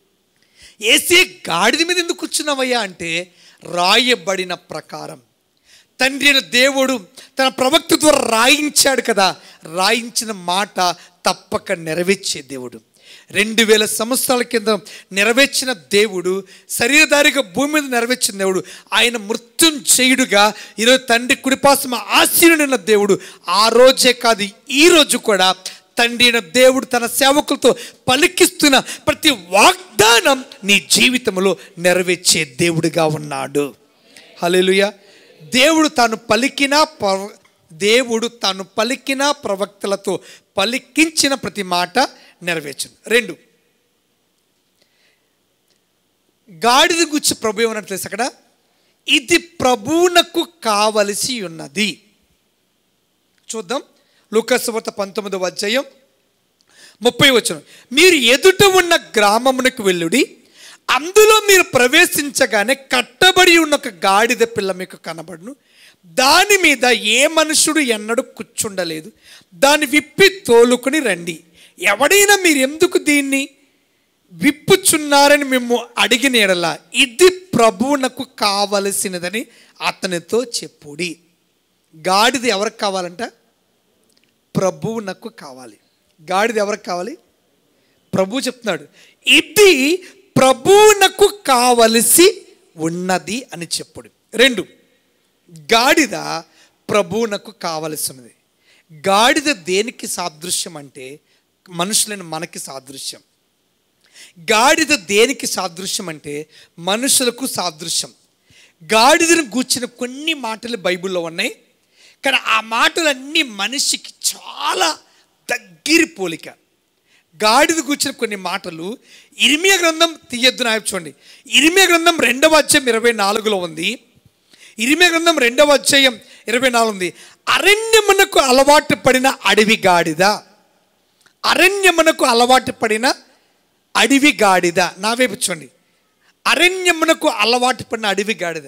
ఏసే గాడిద మీద ఎందుకు కూర్చున్నావయ్యా అంటే రాయబడిన ప్రకారం తండ్రి అయిన దేవుడు తన ప్రవక్త ద్వారా రాయించాడు కదా రాయించిన మాట తప్పక నెరవేర్చే దేవుడు రెండు వేల సంవత్సరాల కింద నెరవేర్చిన దేవుడు శరీరధారిగా భూమి మీద నెరవేర్చిన దేవుడు ఆయన మృత్యుం చేయుడుగా ఈరోజు తండ్రి కుడిపాసమ ఆశీనుడైన దేవుడు ఆ రోజే కాదు ఈ రోజు కూడా తండ్రి అయిన దేవుడు తన సేవకులతో పలికిస్తున్న ప్రతి వాగ్దానం నీ జీవితంలో నెరవేర్చే దేవుడిగా ఉన్నాడు హల్లెలూయా దేవుడు తాను పలికిన ప్రవ దేవుడు తాను పలికిన ప్రవక్తలతో పలికించిన ప్రతి మాట నెరవేర్చును రెండు గాడిద గుచ్చి ప్రభు ఏమన్నట్టు తెలుసు అక్కడ ఇది ప్రభువునకు కావలసి ఉన్నది చూద్దాం లూకస్వార్త పంతొమ్మిదవ అధ్యాయం ముప్పై వచ్చిన మీరు ఎదుట ఉన్న గ్రామమునకు వెళ్ళుడి అందులో మీరు ప్రవేశించగానే కట్టబడి ఉన్న ఒక గాడిద పిల్ల మీకు కనబడును దాని మీద ఏ మనుషుడు ఎన్నడూ కూర్చుండలేదు దాన్ని విప్పి తోలుకుని రండి ఎవడైనా మీరు ఎందుకు దీన్ని విప్పుచున్నారని మేము అడిగిన ఎడల ఇది ప్రభువునకు కావలసినదని అతనితో చెప్పుడి గాడిద ఎవరికి కావాలంట ప్రభువునకు కావాలి గాడిద ఎవరికి కావాలి ప్రభు చెప్తున్నాడు ఇది ప్రభువునకు కావలసి ఉన్నది అని చెప్పుడు రెండు గాడిద ప్రభువునకు కావలసినది గాడిద దేనికి సాదృశ్యం అంటే మనుషులైన మనకి సాదృశ్యం గాడిద దేనికి సాదృశ్యం అంటే మనుషులకు సాదృశ్యం గాడిదను గూర్చిన కొన్ని మాటలు బైబిల్లో ఉన్నాయి కానీ ఆ మాటలన్నీ మనిషికి చాలా దగ్గరి పోలిక గాడిద కూర్చిన కొన్ని మాటలు ఇరిమియ గ్రంథం తీయద్దు నాయకు చూడండి ఇరిమియ గ్రంథం రెండవ అధ్యాయం ఇరవై నాలుగులో ఉంది ఇరిమియ గ్రంథం రెండవ అధ్యాయం ఇరవై నాలుగు ఉంది అరణ్యమునకు అలవాటు పడిన అడవి గాడిద అరణ్యమునకు అలవాటు పడిన అడవి గాడిద నా వైపు చూడండి అరణ్యమునకు అలవాటు పడిన అడవి గాడిద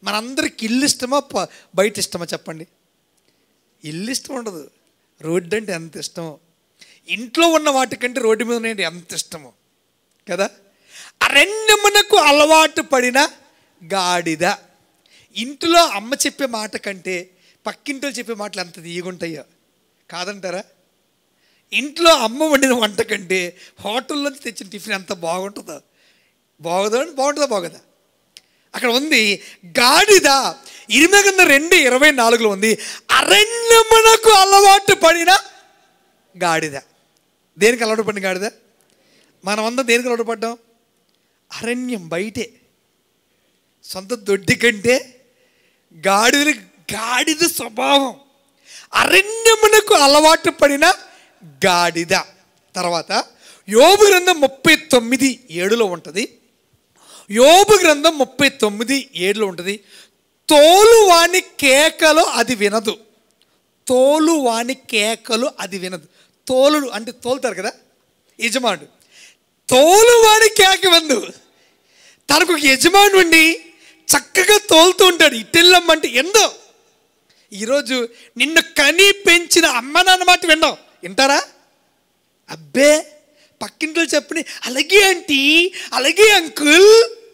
మనందరికి ఇల్లు ఇష్టమా ప- బయట ఇష్టమా చెప్పండి ఇల్లు ఇష్టం ఉండదు రోడ్డు అంటే ఎంత ఇష్టమో ఇంట్లో ఉన్న వాటికంటే రోడ్డు మీద ఉన్నాయంటే ఎంత ఇష్టమో కదా అరణ్యమునకు అలవాటు పడిన గాడిద ఇంట్లో అమ్మ చెప్పే మాట కంటే పక్కింట్లో చెప్పే మాటలు ఎంత తీయగుంటాయో కాదంటారా ఇంట్లో అమ్మ వండిన వంట కంటే హోటల్లో తెచ్చిన టిఫిన్ ఎంత బాగుంటుందో బాగుందా బాగుంటుందా బాగుందా అక్కడ ఉంది గాడిద ఇరిమగంద రెండు ఇరవై నాలుగులో ఉంది అరణ్యమునకు అలవాటు పడిన గాడిద దేనికి అలవాటు పడిన గాడిద మనం అందరం దేనికి అలవాటు పడ్డాం అరణ్యం బయటే సొంత దొడ్డి కంటే గాడిద గాడిద స్వభావం అరణ్యమునకు అలవాటు పడిన గాడిద తర్వాత యోబు గ్రంథం ముప్పై తొమ్మిది ఏడులో ఉంటుంది యోబు గ్రంథం ముప్పై తొమ్మిది ఏడులో ఉంటుంది తోలు వాని కేకలు అది వినదు తోలు వాని కేకలు అది వినదు తోలుడు అంటే తోలుతారు కదా యజమానుడు తోలు వాని కేక విందు తనకు ఒక యజమాని ఉండి చక్కగా తోలుతూ ఉంటాడు ఇట్టెళ్ళమ్మంటే ఎందో ఈరోజు నిన్ను కని పెంచిన అమ్మ నాన్న మాట విన్నావు వింటారా అబ్బే పక్కింట్లో చెప్పని అలాగే ఆంటీ అలాగే అంకుల్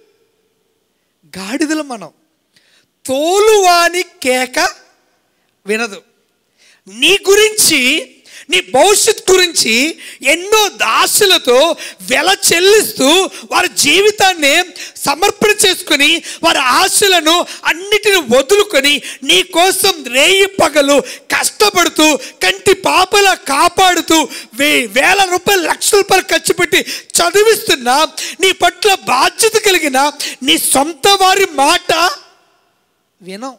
గాడిదలు మనం తోలువాని కేక వినదు నీ గురించి నీ భవిష్యత్ గురించి ఎన్నో దాసులతో వెల చెల్లిస్తూ వారి జీవితాన్ని సమర్పణ చేసుకుని వారి ఆశలను అన్నిటిని వదులుకొని నీ కోసం రేయి పగలు కష్టపడుతూ కంటి పాపల కాపాడుతూ వే వేల రూపాయలు లక్షల రూపాయలు ఖర్చు పెట్టి చదివిస్తున్నా నీ పట్ల బాధ్యత కలిగిన నీ సొంత వారి మాట వినం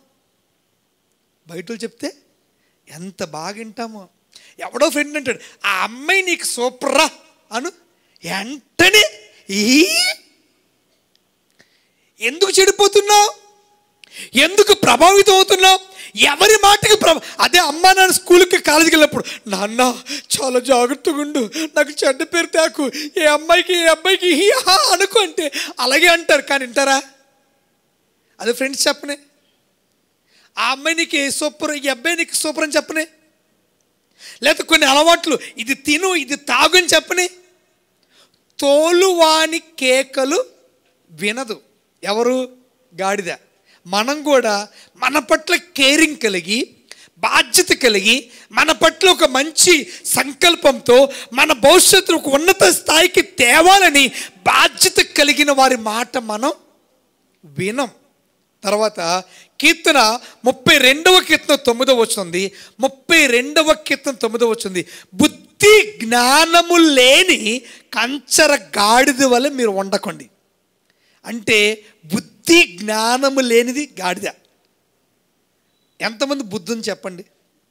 బయటలు చెప్తే ఎంత బాగా వింటామో ఎవడో ఫ్రెండ్ అంటాడు ఆ అమ్మాయి నీకు సూపర్రా అను వెంటనే ఈ ఎందుకు చెడిపోతున్నావు ఎందుకు ప్రభావితం అవుతున్నావు ఎవరి మాటకి ప్రభ అదే అమ్మా నాన్న స్కూల్కి కాలేజీకి వెళ్ళినప్పుడు నాన్న చాలా జాగ్రత్తగా ఉండు నాకు చెడ్డ పేరు తేకు ఏ అమ్మాయికి ఏ అబ్బాయికి హీ హా అనుకో అంటే అలాగే అంటారు కానీ వింటారా అదే ఫ్రెండ్స్ చెప్పనే ఆ అమ్మాయి నీకు ఏ సూపర్ ఈ అబ్బాయి నీకు సూపర్ అని చెప్పనే లేకపోతే కొన్ని అలవాట్లు ఇది తిను ఇది తాగు అని చెప్పని తోలువాని కేకలు వినదు ఎవరు గాడిద మనం కూడా మన పట్ల కేరింగ్ కలిగి బాధ్యత కలిగి మన పట్ల ఒక మంచి సంకల్పంతో మన భవిష్యత్తును ఒక ఉన్నత స్థాయికి తేవాలని బాధ్యత కలిగిన వారి మాట మనం వినం తర్వాత కీర్తన ముప్పై రెండవ కీర్తన తొమ్మిదవ వచ్చింది ముప్పై రెండవ కీర్తన తొమ్మిదవ వచ్చింది బుద్ధి జ్ఞానము లేని కంచర గాడిద వల్ల మీరు వండకండి అంటే బుద్ధి జ్ఞానము లేనిది గాడిద ఎంతమంది బుద్ధుని చెప్పండి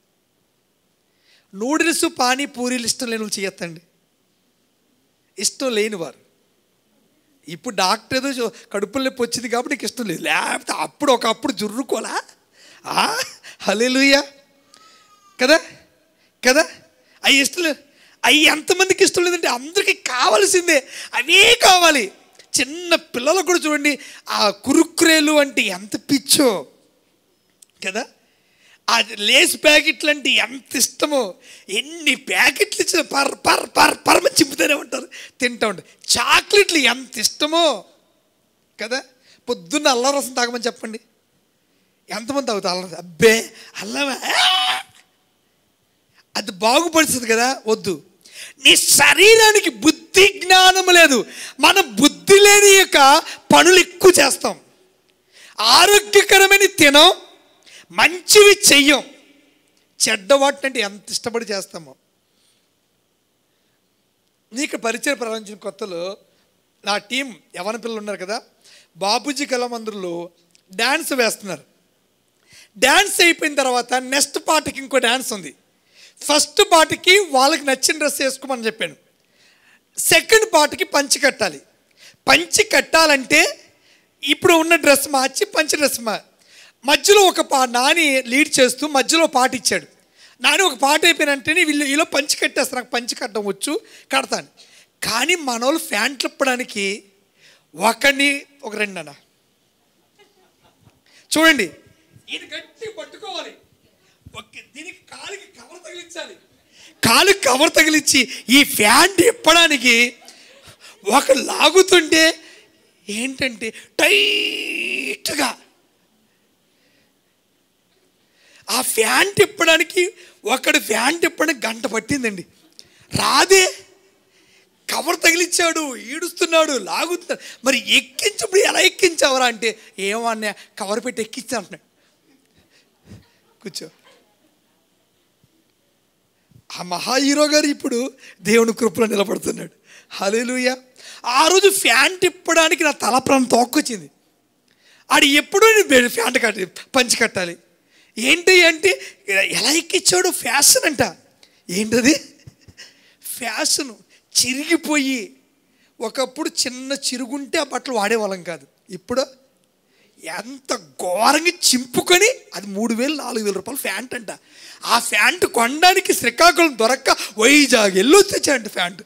నూడిల్స్ పానీపూరీలు ఇష్టం లేని వాళ్ళు చేయొద్దండి ఇష్టం లేని వారు ఇప్పుడు డాక్టర్ ఏదో చూ- కడుపులో నొప్పి వచ్చింది కాబట్టి నీకు ఇష్టం లేదు లేకపోతే అప్పుడు ఒకప్పుడు జుర్రుకోలా హలేలుయ్యా కదా కదా అవి ఇష్టం లేదు అవి ఎంతమందికి ఇష్టం లేదంటే అందరికీ కావాల్సిందే అవే కావాలి చిన్న పిల్లలకు కూడా చూడండి ఆ కురుక్కురేలు అంటే ఎంత పిచ్చో కదా ఆ లేస్ ప్యాకెట్లు అంటే ఎంత ఇష్టమో ఎన్ని ప్యాకెట్లు ఇచ్చిన పర్ పర్ పర్ పరమ చింపుతూనే ఉంటారు తింటూ ఉంటారు చాక్లెట్లు ఎంత ఇష్టమో కదా పొద్దున్న అల్లం రసం తాగమని చెప్పండి ఎంతమంది తాగుతారు అల్లం రసం? అబ్బే అల్లమా అది బాగుపడుతుంది కదా వద్దు నీ శరీరానికి బుద్ధి జ్ఞానం లేదు మనం బుద్ధి లేని యొక్క పనులు ఎక్కువ చేస్తాం ఆరోగ్యకరమైన తినం మంచివి చెయ్యం చెడ్డ వాటినంటే ఎంత ఇష్టపడి చేస్తామో నీకు పరిచయ ప్రారంభించిన కొత్తలో నా టీం యవన పిల్లలు ఉన్నారు కదా బాబుజీ కళామందిర్లో డ్యాన్స్ వేస్తున్నారు డ్యాన్స్ అయిపోయిన తర్వాత నెక్స్ట్ పాటకి ఇంకో డ్యాన్స్ ఉంది ఫస్ట్ పాటకి వాళ్ళకి నచ్చిన డ్రెస్ వేసుకోమని చెప్పాను సెకండ్ పాటకి పంచి కట్టాలి పంచి కట్టాలంటే ఇప్పుడు ఉన్న డ్రెస్ మార్చి పంచి డ్రెస్ మా మధ్యలో ఒక పా నాని లీడ్ చేస్తూ మధ్యలో పాట ఇచ్చాడు నాని ఒక పాట అయిపోయినంటేనే వీళ్ళు వీళ్ళు పంచి కట్టేస్తారు నాకు పంచి కట్టడం వచ్చు కడతాను కానీ మన వాళ్ళు ఫ్యాంట్లు ఇప్పడానికి ఒకడిని ఒక రెండు అన్న చూడండి ఈయన గట్టి పట్టుకోవాలి ఒక్క దీనికి కాలుకి కవర్ తగిలించాలి కాలు కవర్ తగిలించి ఈ ఫ్యాన్ ఇప్పడానికి ఒక లాగుతుంటే ఏంటంటే టైట్గా ఆ ఫ్యాన్ తిప్పడానికి ఒకడు ఫ్యాన్ తిప్పడానికి గంట పట్టిందండి రాదే కవర్ తగిలిచ్చాడు ఈడుస్తున్నాడు లాగుతున్నాడు మరి ఎక్కించప్పుడు ఎలా ఎక్కించావరా అంటే ఏమన్నా కవర్ పెట్టి ఎక్కించా అంటున్నాడు కూర్చో ఆ మహా హీరో గారు ఇప్పుడు దేవుని కృపలో నిలబడుతున్నాడు హలేలుయ ఆ రోజు ఫ్యాన్ తిప్పడానికి నా తల ప్రాణం తోక్కొచ్చింది ఆడు ఎప్పుడూ నేను ఫ్యాంట్ కట్టి పంచి కట్టాలి ఏంటి అంటే ఎలా ఎక్కించాడు ఫ్యాషన్ అంట ఏంటది ఫ్యాషన్ చిరిగిపోయి ఒకప్పుడు చిన్న చిరుగుంటే ఆ బట్టలు వాడేవాళ్ళం కాదు ఇప్పుడు ఎంత ఘోరంగా చింపుకొని అది మూడు వేలు నాలుగు వేల రూపాయలు ఫ్యాంట్ అంట ఆ ఫ్యాంట్ కొనడానికి శ్రీకాకుళం దొరక్క వైజాగ్ వెళ్ళి వచ్చేసాయంట ఫ్యాంట్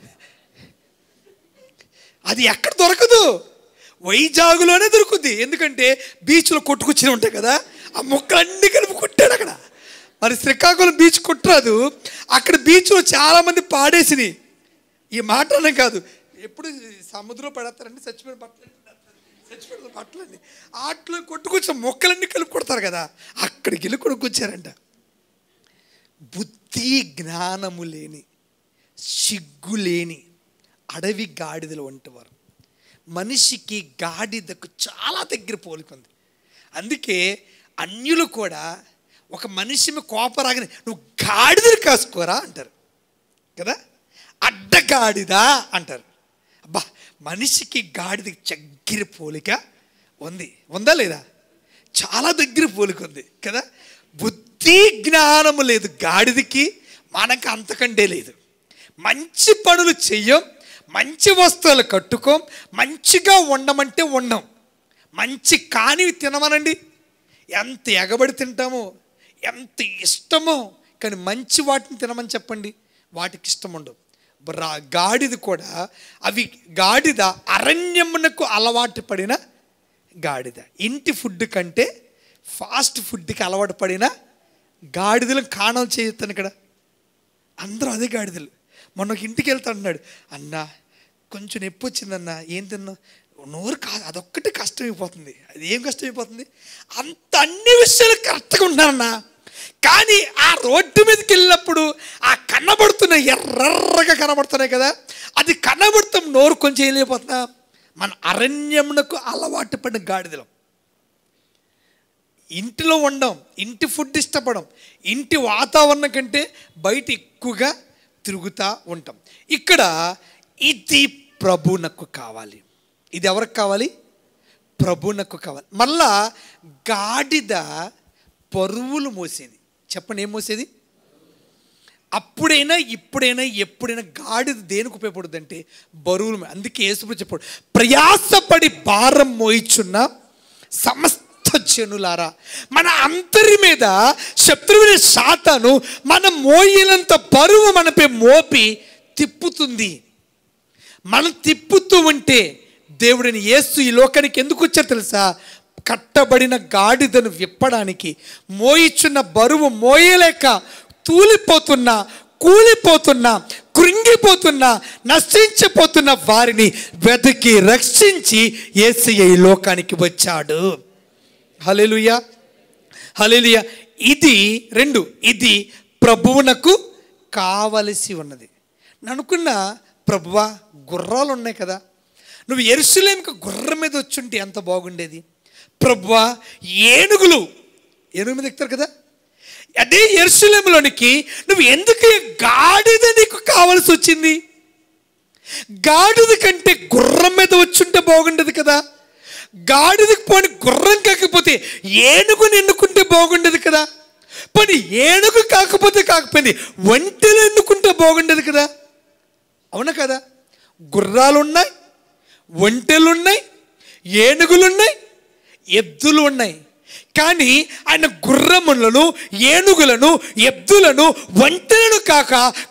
అది ఎక్కడ దొరకదు వైజాగ్లోనే దొరుకుద్ది ఎందుకంటే బీచ్లో కొట్టుకొచ్చి ఉంటాయి కదా ఆ మొక్కలన్నీ కలిపి కుట్టాడు అక్కడ మరి శ్రీకాకుళం బీచ్ కుట్టరాదు అక్కడ బీచ్లో చాలామంది పాడేసినాయి ఈ మాట అనే కాదు ఎప్పుడు సముద్రంలో పడతారండి చచ్చిపోయిన బట్టలు చచ్చిపోయిన బట్టలన్నీ ఆటలో కొట్టుకొచ్చిన మొక్కలన్నీ కలిపి కొడతారు కదా అక్కడికి వెళ్ళి కొనుక్కొచ్చారంట బుద్ధి జ్ఞానము లేని సిగ్గు లేని అడవి గాడిదలు వంటివారు మనిషికి గాడిదకు చాలా దగ్గర పోలికుంది అందుకే అన్యులు కూడా ఒక మనిషి మీద కోపరాగని నువ్వు గాడిదలు కాసుకోరా అంటారు కదా అడ్డగాడిదా అంటారు అబ్బా మనిషికి గాడిదకి చగ్గిరి పోలిక ఉంది ఉందా లేదా చాలా దగ్గర పోలిక ఉంది కదా బుద్ధి జ్ఞానము లేదు గాడిదకి మనకు అంతకంటే లేదు మంచి పనులు చెయ్యం మంచి వస్తువులు కట్టుకోం మంచిగా ఉండమంటే ఉండం మంచి కానివి తినమనండి ఎంత ఎగబడి తింటామో ఎంత ఇష్టమో కానీ మంచి వాటిని తినమని చెప్పండి వాటికి ఇష్టం ఉండవు రా గాడిద కూడా అవి గాడిద అరణ్యమునకు అలవాటు పడిన గాడిద ఇంటి ఫుడ్ కంటే ఫాస్ట్ ఫుడ్కి అలవాటు పడిన గాడిదలను కాణం చేయొద్దని ఇక్కడ అందరూ అదే గాడిదలు మొన్న ఒక ఇంటికి వెళ్తా అన్నాడు అన్న కొంచెం నొప్పి వచ్చిందన్న ఏం తిన్నా నోరు కాదు అదొక్కటి కష్టమైపోతుంది అది ఏం కష్టమైపోతుంది అంత అన్ని విషయాలు కరెక్ట్గా ఉన్నారన్న కానీ ఆ రోడ్డు మీదకి వెళ్ళినప్పుడు ఆ కనబడుతున్న ఎర్రగా కనబడుతున్నాయి కదా అది కనబడుతాం నోరు కొంచెం ఏం లేకపోతున్నా మన అరణ్యమునకు అలవాటు పడిన గాడిదలం ఇంటిలో ఉండం ఇంటి ఫుడ్ ఇష్టపడం ఇంటి వాతావరణం కంటే బయట ఎక్కువగా తిరుగుతూ ఉంటాం ఇక్కడ ఇది ప్రభునకు కావాలి ఇది ఎవరికి కావాలి ప్రభునకు కావాలి మళ్ళా గాడిద పరువులు మోసేది చెప్పండి ఏం మోసేది అప్పుడైనా ఇప్పుడైనా ఎప్పుడైనా గాడిద దేనికి ఉపయోగపడుతుంది అంటే బరువులు మో- అందుకే యేసుప్రభు చెప్పాడు ప్రయాసపడి భారం మోయిచున్న సమస్త జనులారా మన అందరి మీద శత్రువుని శాతాను మన మోయినంత బరువు మనపై మోపి తిప్పుతుంది మనం తిప్పుతూ ఉంటే దేవుడిని యేసు ఈ లోకానికి ఎందుకు వచ్చారు తెలుసా కట్టబడిన గాడిదను విప్పడానికి మోయిచున్న బరువు మోయలేక తూలిపోతున్న కూలిపోతున్న కృంగిపోతున్న నశించిపోతున్న వారిని వెతికి రక్షించి యేసయ్య ఈ లోకానికి వచ్చాడు హల్లెలూయా హల్లెలూయా ఇది రెండు ఇది ప్రభువునకు కావలసి ఉన్నది నేను అనుకున్న ప్రభువా గుర్రాలు ఉన్నాయి కదా నువ్వు ఎరుసలేంకి గుర్రం మీద వచ్చుంటే ఎంత బాగుండేది ప్రభువా ఏనుగులు ఏనుగు మీద ఎక్కుతారు కదా అదే ఎరుసలేంలోనికి నువ్వు ఎందుకు ఈ గాడిద నీకు కావలసి వచ్చింది గాడిద కంటే గుర్రం మీద వచ్చుంటే బాగుండేది కదా గాడిదకి పోని గుర్రం కాకపోతే ఏనుగుని ఎన్నుకుంటే బాగుండేది కదా పోనీ ఏనుగు కాకపోతే కాకపోయింది ఒంటెలు ఎన్నుకుంటే బాగుండేది కదా అవునా కదా గుర్రాలు ఉన్నాయి ఒంటెలు ఉన్నాయి ఏనుగులు ఉన్నాయి ఎద్దులు ఉన్నాయి కానీ ఆయన గుర్రములను ఏనుగులను ఎద్దులను ఒంటెలను కాక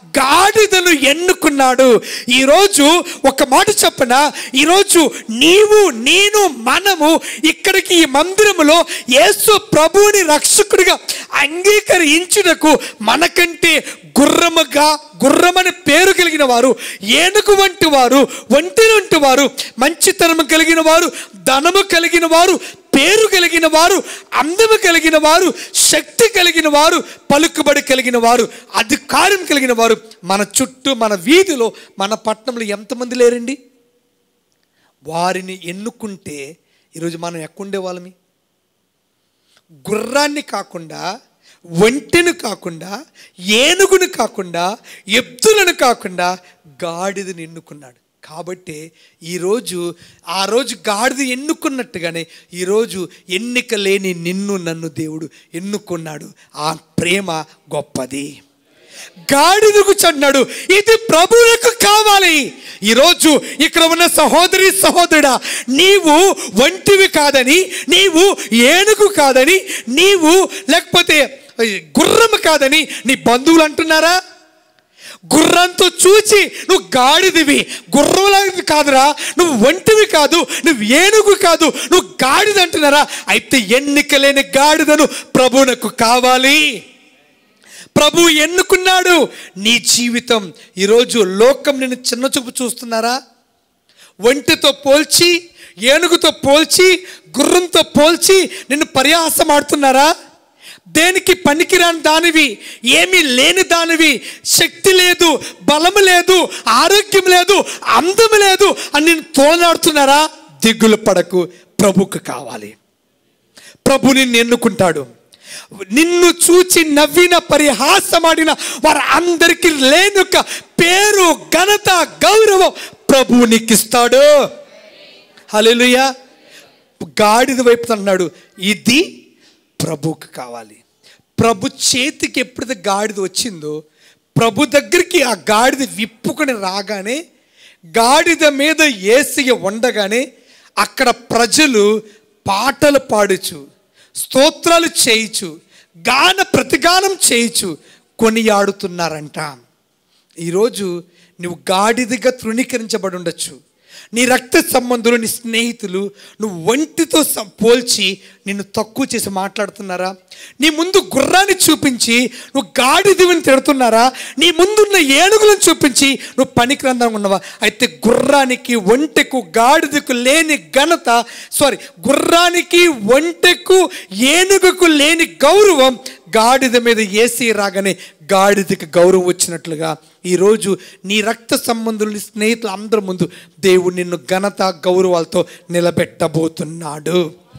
గాడిదను ఎన్నుకున్నాడు ఈరోజు ఒక మాట చెప్పన ఈరోజు నీవు నేను మనము ఇక్కడికి ఈ మందిరములో యేసు ప్రభువుని రక్షకుడిగా అంగీకరించుటకు మనకంటే గుర్రముగా గుర్రమని పేరు కలిగిన వారు ఏనుగు వంటి వారు ఒంటి వంటి వారు మంచితనము కలిగిన వారు ధనము కలిగిన వారు పేరు కలిగిన వారు అందము కలిగిన వారు శక్తి కలిగిన వారు పలుకుబడి కలిగిన వారు అధికారం కలిగిన వారు మన చుట్టూ మన వీధిలో మన పట్టణంలో ఎంతమంది లేరండి వారిని ఎన్నుకుంటే ఈరోజు మనం ఎక్కుండే వాళ్ళమి గుర్రాన్ని కాకుండా ఒంటెను కాకుండా ఏనుగును కాకుండా ఎద్దులను కాకుండా గాడిదని ఎన్నుకున్నాడు కాబట్టి ఈరోజు ఆ రోజు గాడిద ఎన్నుకున్నట్టుగానే ఈరోజు ఎన్నిక లేని నిన్ను నన్ను దేవుడు ఎన్నుకున్నాడు ఆ ప్రేమ గొప్పది గాడిదకు చన్నాడు ఇది ప్రభువులకు కావాలి ఈరోజు ఇక్కడ ఉన్న సహోదరి సహోదరుడా నీవు ఒంటివి కాదని నీవు ఏనుగు కాదని నీవు లేకపోతే గుర్రం కాదని నీ బంధువులు అంటున్నారా గుర్రంతో చూచి నువ్వు గాడిదివి గుర్రంలాంటిది కాదురా నువ్వు ఒంటివి కాదు నువ్వు ఏనుగు కాదు నువ్వు గాడిద అంటున్నారా అయితే ఎన్నిక లేని గాడిదను ప్రభువునకు కావాలి ప్రభు ఎన్నుకున్నాడు నీ జీవితం ఈరోజు లోకం నిన్ను చిన్న చూపు చూస్తున్నారా ఒంటితో పోల్చి ఏనుగుతో పోల్చి గుర్రంతో పోల్చి నిన్ను పరిహాసం ఆడుతున్నారా దేనికి పనికిరాని దానివి ఏమీ లేని దానివి శక్తి లేదు బలము లేదు ఆరోగ్యం లేదు అందం లేదు అని నేను తోలాడుతున్నారా దిగులు పడకు ప్రభుకు కావాలి ప్రభు నిన్ను ఎన్నుకుంటాడు నిన్ను చూచి నవ్విన పరిహాసమాడిన వారు అందరికీ లేని ఒక పేరు ఘనత గౌరవం ప్రభువు నీకిస్తాడు హల్లెలూయా గాడిద వైపు అన్నాడు ఇది ప్రభువుకు కావాలి ప్రభు చేతికి ఎప్పుడైతే గాడిద వచ్చిందో ప్రభు దగ్గరికి ఆ గాడిద విప్పుకొని రాగానే గాడిద మీద ఏసియ ఉండగానే అక్కడ ప్రజలు పాటలు పాడుచు స్తోత్రాలు చేయుచు గాన ప్రతిగానం చేయుచు కొనియాడుతున్నారంట ఈరోజు నువ్వు గాడిదగా తృణీకరించబడి ఉండొచ్చు నీ రక్త సంబంధులు నీ స్నేహితులు నువ్వు ఒంటితో స- పోల్చి నిన్ను తక్కువ చేసి మాట్లాడుతున్నారా నీ ముందు గుర్రాన్ని చూపించి నువ్వు గాడిదివిని తిడుతున్నారా నీ ముందున్న ఏనుగులను చూపించి నువ్వు పనికిరందంగా ఉన్నవా అయితే గుర్రానికి ఒంటెకు గాడిదకు లేని ఘనత సారీ గుర్రానికి ఒంటెకు ఏనుగుకు లేని గౌరవం గాడిద మీద ఏసీ రాగానే గాడిదకి గౌరవం వచ్చినట్లుగా ఈరోజు నీ రక్త సంబంధులు నీ స్నేహితులు అందరి ముందు దేవుడు నిన్ను ఘనత గౌరవాలతో నిలబెట్టబోతున్నాడు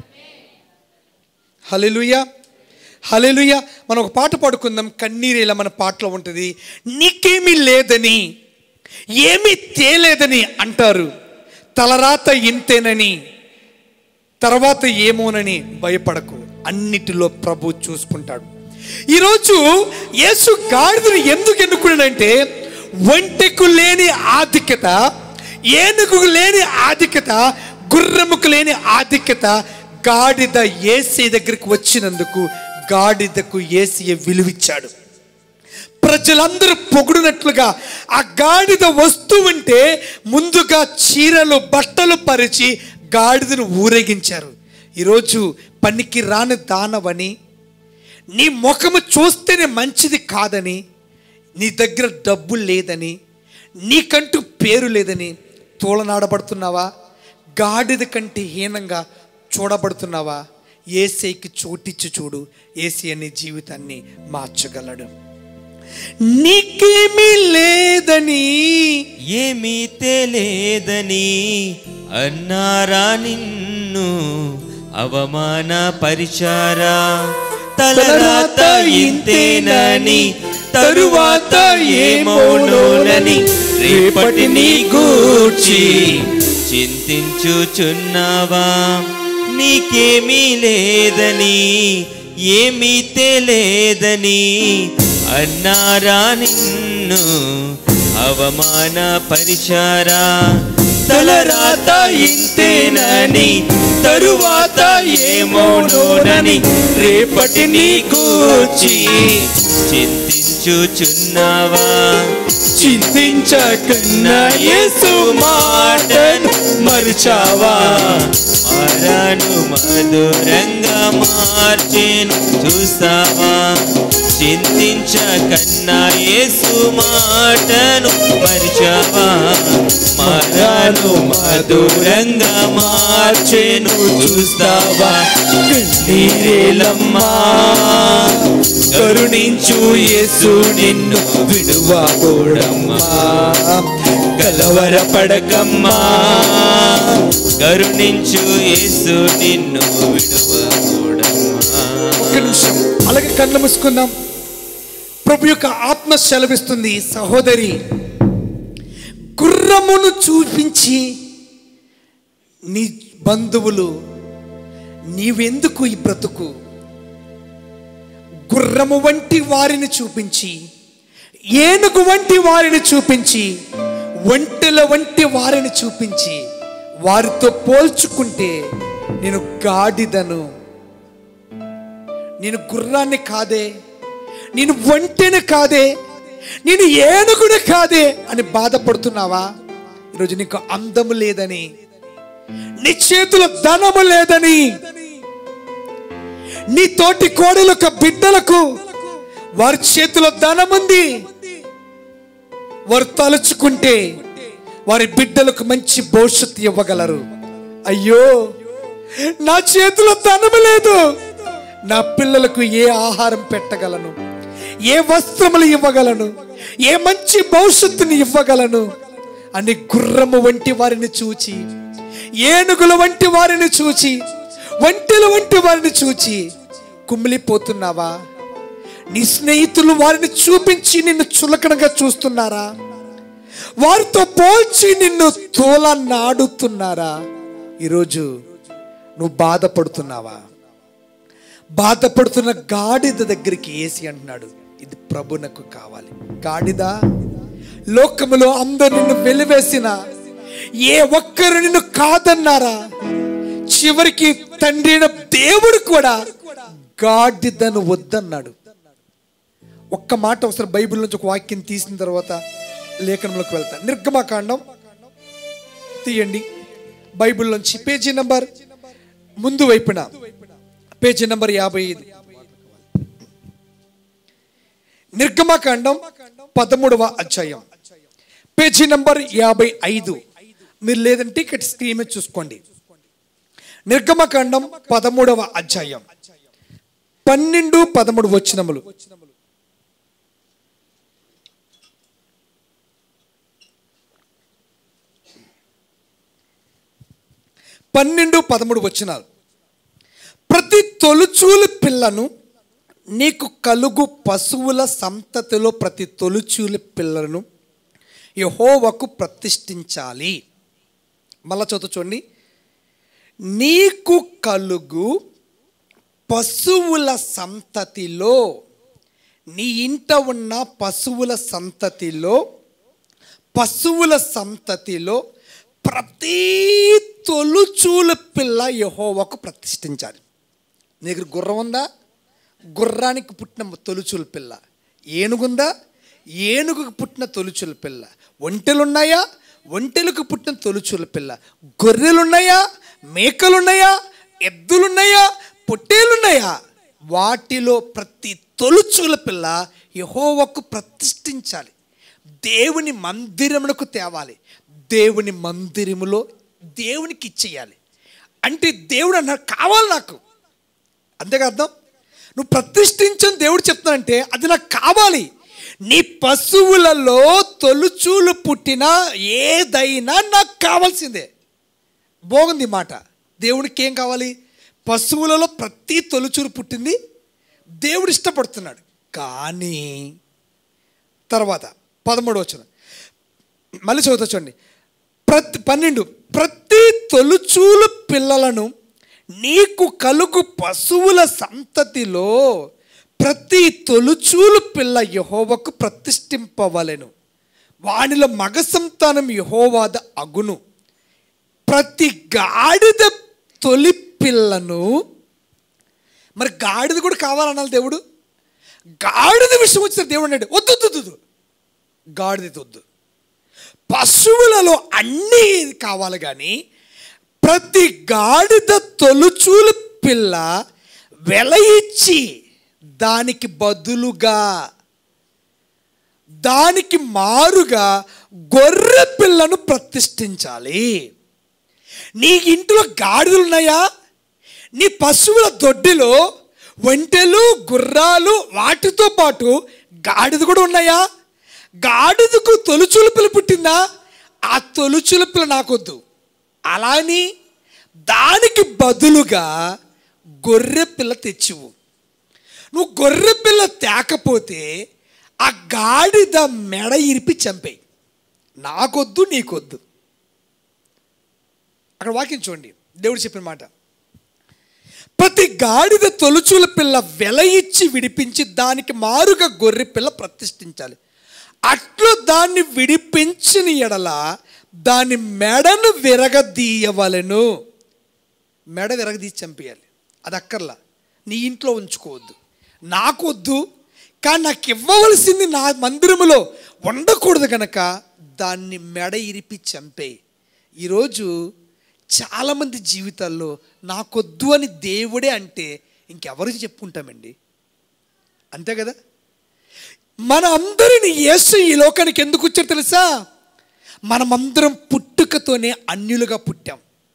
హలెలుయ హలెలుయ మనం ఒక పాట పాడుకుందాం కన్నీరేలా మన పాటలో ఉంటుంది నీకేమీ లేదని ఏమీ తేలేదని అంటారు తలరాత ఇంతేనని తర్వాత ఏమోనని భయపడకు అన్నిటిలో ప్రభు చూసుకుంటాడు ఈరోజు యేసు గాడిదని ఎందుకు ఎన్నుకున్నాడంటే ఒంటెకు లేని ఆధిక్యత ఏనుగు లేని ఆధిక్యత గుర్రముకు లేని ఆధిక్యత గాడిద ఏసీ దగ్గరికి వచ్చినందుకు గాడిదకు ఏసీ విలువిచ్చాడు ప్రజలందరూ పొగుడునట్లుగా ఆ గాడిద వస్తూ ఉంటే ముందుగా చీరలు బట్టలు పరిచి గాడిదను ఊరేగించారు ఈరోజు పనికి రాని దానవని నీ ముఖము చూస్తేనే మంచిది కాదని నీ దగ్గర డబ్బు లేదని నీకంటూ పేరు లేదని తోలనాడబడుతున్నావా గాడిద కంటే హీనంగా చూడబడుతున్నావా ఏసైకి చోటిచ్చి చూడు ఏసీ అనే జీవితాన్ని మార్చగలడు నీకేమీ లేదని ఏమీ తెలియదని అన్నారా నిన్ను అవమాన పరిచారా తలరాత ఇంతేనని తరువాత ఏమోనోనని రేపటిని గూర్చి చింతించుచున్నావా నీకేమీ లేదని ఏమీ తెలియదని అన్నారా నిన్ను అవమాన పరిచారా తలరాత ఇంతేనని తరువాత ఏమోనోనని రేపటిని కూర్చి చింతించు చింతించుచున్నావా చింతించకున్నా యేసు మాటను మరిచావా మరను మధురంగా మార్చేను చూస్తావా చింతించకన్నా యేసు మాటను మరిచావా మరను మధురంగా మార్చేను చూస్తావా కన్నీరేలమ్మా కరుణించు యేసు నిన్ను విడువకూడమ్మా కలవరపడకమ్మా కరుణించు యేసు నిన్ను విడువకూడమ్మా ఒక్క నిమిషం అలాగే కళ్ళు మూసుకుందాం ప్రభు యొక్క ఆత్మ సెలవిస్తుంది సహోదరి గుర్రమును చూపించి నీ బంధువులు నీవెందుకు ఈ బ్రతుకు గుర్రము వంటి వారిని చూపించి ఏనుగు వంటి వారిని చూపించి ఒంటెల వంటి వారిని చూపించి వారితో పోల్చుకుంటే నేను గాడిదను నేను గుర్రాన్ని కాదే నేను ఒంటెని కాదే నేను ఏనుగుని కాదే అని బాధపడుతున్నావా ఈరోజు నీకు అందము లేదని నీ చేతిలో ధనము లేదని నీ తోటి కోడలకు బిడ్డలకు వారి చేతిలో ధనముంది వారు తలుచుకుంటే వారి బిడ్డలకు మంచి భవిష్యత్తు ఇవ్వగలరు అయ్యో నా చేతిలో ధనము లేదు నా పిల్లలకు ఏ ఆహారం పెట్టగలను ఏ వస్త్రములు ఇవ్వగలను ఏ మంచి భవిష్యత్తుని ఇవ్వగలను అని గుర్రము వంటి వారిని చూచి ఏనుగుల వంటి వారిని చూచి ఒంటెల వంటి వారిని చూచి కుమిలిపోతున్నావా నీ స్నేహితులు వారిని చూపించి నిన్ను చులకనగా చూస్తున్నారా వారితో పోల్చి నిన్ను తోల నాడుతున్నారా ఈరోజు నువ్వు బాధపడుతున్నావా బాధపడుతున్న గాడిద దగ్గరికి ఏసి అంటున్నాడు ఇది ప్రభునకు కావాలి గాడిద లోకములో అందరు నిన్ను వెలివేసిన ఏ ఒక్కరు నిన్ను కాదన్నారా చివరికి తండ్రి అయిన దేవుడు కూడా గాడిదను వద్దన్నాడు ఒక్క మాట ఒకసారి బైబిల్ నుంచి ఒక వాక్యం తీసిన తర్వాత లేఖనంలోకి వెళ్తా నిర్గమాకాండం తీయండి బైబిల్ నుంచి పేజీ నంబర్ ముందు వైపున పేజీ నంబర్ యాభై ఐదు నిర్గమకాండం పదమూడవ అధ్యాయం పేజీ నంబర్ యాభై ఐదు మీరు లేదంటే ఇక్కడ స్క్రీన్ మీద చూసుకోండి నిర్గమకాండం పదమూడవ అధ్యాయం పన్నెండు పదమూడు వచనములు పన్నెండు పదమూడు వచనాలు ప్రతి తొలుచూలు పిల్లను నీకు కలుగు పశువుల సంతతిలో ప్రతి తొలుచూలు పిల్లను యహోవకు ప్రతిష్ఠించాలి మళ్ళా చదువు చూడండి నీకు కలుగు పశువుల సంతతిలో నీ ఇంట ఉన్న పశువుల సంతతిలో పశువుల సంతతిలో ప్రతి తొలుచూలు పిల్ల యహోవకు ప్రతిష్ఠించాలి నీ దగ్గర గుర్రం ఉందా గుర్రానికి పుట్టిన తొలుచూలు పిల్ల ఏనుగుందా ఏనుగుకు పుట్టిన తొలుచుల పిల్ల ఒంటెలున్నాయా ఒంటెలకు పుట్టిన తొలుచుల పిల్ల గొర్రెలున్నాయా మేకలున్నాయా ఎద్దులున్నాయా పొట్టేలున్నాయా వాటిలో ప్రతి తొలుచుల పిల్ల యహోవకు ప్రతిష్ఠించాలి దేవుని మందిరమునకు తేవాలి దేవుని మందిరములో దేవునికి ఇచ్చేయాలి అంటే దేవుడు అన్నాడు కావాలి నాకు అంతేగా అర్థం నువ్వు ప్రతిష్ఠించని దేవుడు చెప్తానంటే అది నాకు కావాలి నీ పశువులలో తొలుచూలు పుట్టిన ఏదైనా నాకు కావాల్సిందే బాగుంది ఈ మాట దేవునికి ఏం కావాలి పశువులలో ప్రతి తొలుచూలు పుట్టింది దేవుడు ఇష్టపడుతున్నాడు కానీ తర్వాత పదమూడు వచ్చిన మళ్ళీ చదువుతా చూడండి ప్రతి పన్నెండు ప్రతి తొలుచూలు పిల్లలను నీకు కలుగు పశువుల సంతతిలో ప్రతి తొలుచూలు పిల్ల యహోవకు ప్రతిష్ఠింపవలెను వానిలో మగ సంతానం యహోవాద అగును ప్రతి గాడిద తొలి పిల్లను మరి గాడిద కూడా కావాలనాలి దేవుడు గాడిద విషయం వచ్చిన దేవుడు అన్నాడు వద్దు వద్దు, వద్దు గాడిద వద్దు పశువులలో అన్నీ కావాలి కానీ ప్రతి గాడిద తొలుచూలు పిల్ల వెల ఇచ్చి దానికి బదులుగా దానికి మారుగా గొర్రె పిల్లను ప్రతిష్ఠించాలి నీ ఇంట్లో గాడిదలు ఉన్నాయా నీ పశువుల దొడ్డిలో ఒంటెలు గుర్రాలు వాటితో పాటు గాడిద కూడా ఉన్నాయా గాడిదకు తొలుచుల పిల్ల పుట్టిందా ఆ తొలుచుల పిల్ల నాకొద్దు అలాని దానికి బదులుగా గొర్రె పిల్ల తెచ్చివు నువ్వు గొర్రె పిల్ల తేకపోతే ఆ గాడిద మెడ ఇరిపి చంపేయి నాకొద్దు నీకొద్దు అక్కడ వాక్యం చూడండి దేవుడు చెప్పిన మాట ప్రతి గాడిద తొలుచుల పిల్ల వెల ఇచ్చి విడిపించి దానికి మారుగా గొర్రె పిల్ల ప్రతిష్ఠించాలి అట్లు దాన్ని విడిపించిన ఎడల దాని మెడను విరగదీయవలెను మెడ విరగదీసి చంపేయాలి అది అక్కర్లా నీ ఇంట్లో ఉంచుకోవద్దు నాకు వద్దు కానీ నాకు ఇవ్వవలసింది నా మందిరములో ఉండకూడదు కనుక దాన్ని మెడ ఇరిపి చంపేయి ఈరోజు చాలామంది జీవితాల్లో నాకొద్దు అని దేవుడే అంటే ఇంకెవరికి చెప్పుకుంటామండి అంతే కదా మన అందరిని యేసు ఈ లోకానికి ఎందుకు వచ్చారు తెలుసా మనమందరం పుట్టుకతోనే అన్యులుగా పుట్టాం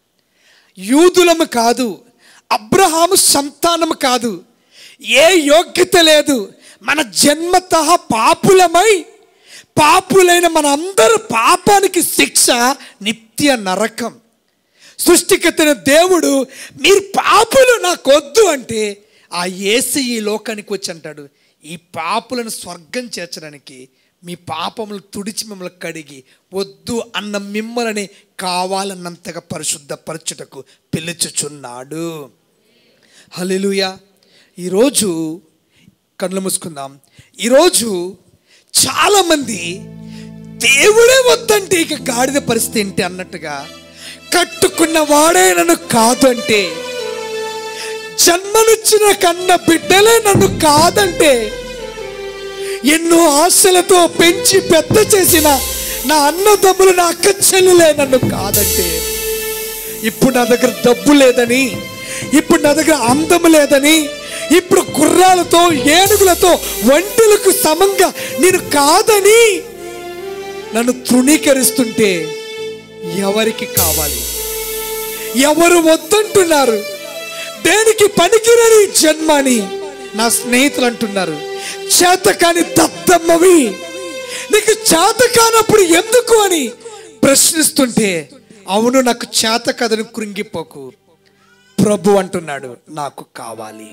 యూదులము కాదు అబ్రహాము సంతానము కాదు ఏ యోగ్యత లేదు మన జన్మత పాపులమై పాపులైన మన అందరు పాపానికి శిక్ష నిత్య నరకం సృష్టికర్తైన దేవుడు మీరు పాపులు నాకొద్దు అంటే ఆ యేసు ఈ లోకానికి వచ్చి అంటాడు ఈ పాపులను స్వర్గం చేర్చడానికి మీ పాపములు తుడిచి మిమ్మల్ని కడిగి వద్దు అన్న మిమ్మల్ని కావాలన్నంతగా పరిశుద్ధపరచుటకు పిలుచుచున్నాడు హల్లెలూయా ఈరోజు కళ్ళు మూసుకుందాం ఈరోజు చాలామంది దేవుడే వద్దంటే ఇక గాడిద పరిస్థితి ఏంటి అన్నట్టుగా కట్టుకున్న వాడే నన్ను కాదు అంటే జన్మనిచ్చిన కన్న బిడ్డలే నన్ను కాదంటే ఎన్నో ఆశలతో పెంచి పెద్ద చేసిన నా అన్నదమ్ములు నా అక్క చెల్లులే నన్ను కాదంటే ఇప్పుడు నా దగ్గర డబ్బు లేదని ఇప్పుడు నా దగ్గర అందం లేదని ఇప్పుడు గుర్రాలతో ఏనుగులతో ఒంటెలకు సమంగా నేను కాదని నన్ను తృణీకరిస్తుంటే ఎవరికి కావాలి ఎవరు వద్దంటున్నారు దేనికి పనికిరని జన్మ అని నా స్నేహితులు అంటున్నారు చేత కాని దత్తమ్మవి నీకు చేత కానప్పుడు ఎందుకు అని ప్రశ్నిస్తుంటే అవును నాకు చేత కథను కృంగిపోకు ప్రభు అంటున్నాడు నాకు కావాలి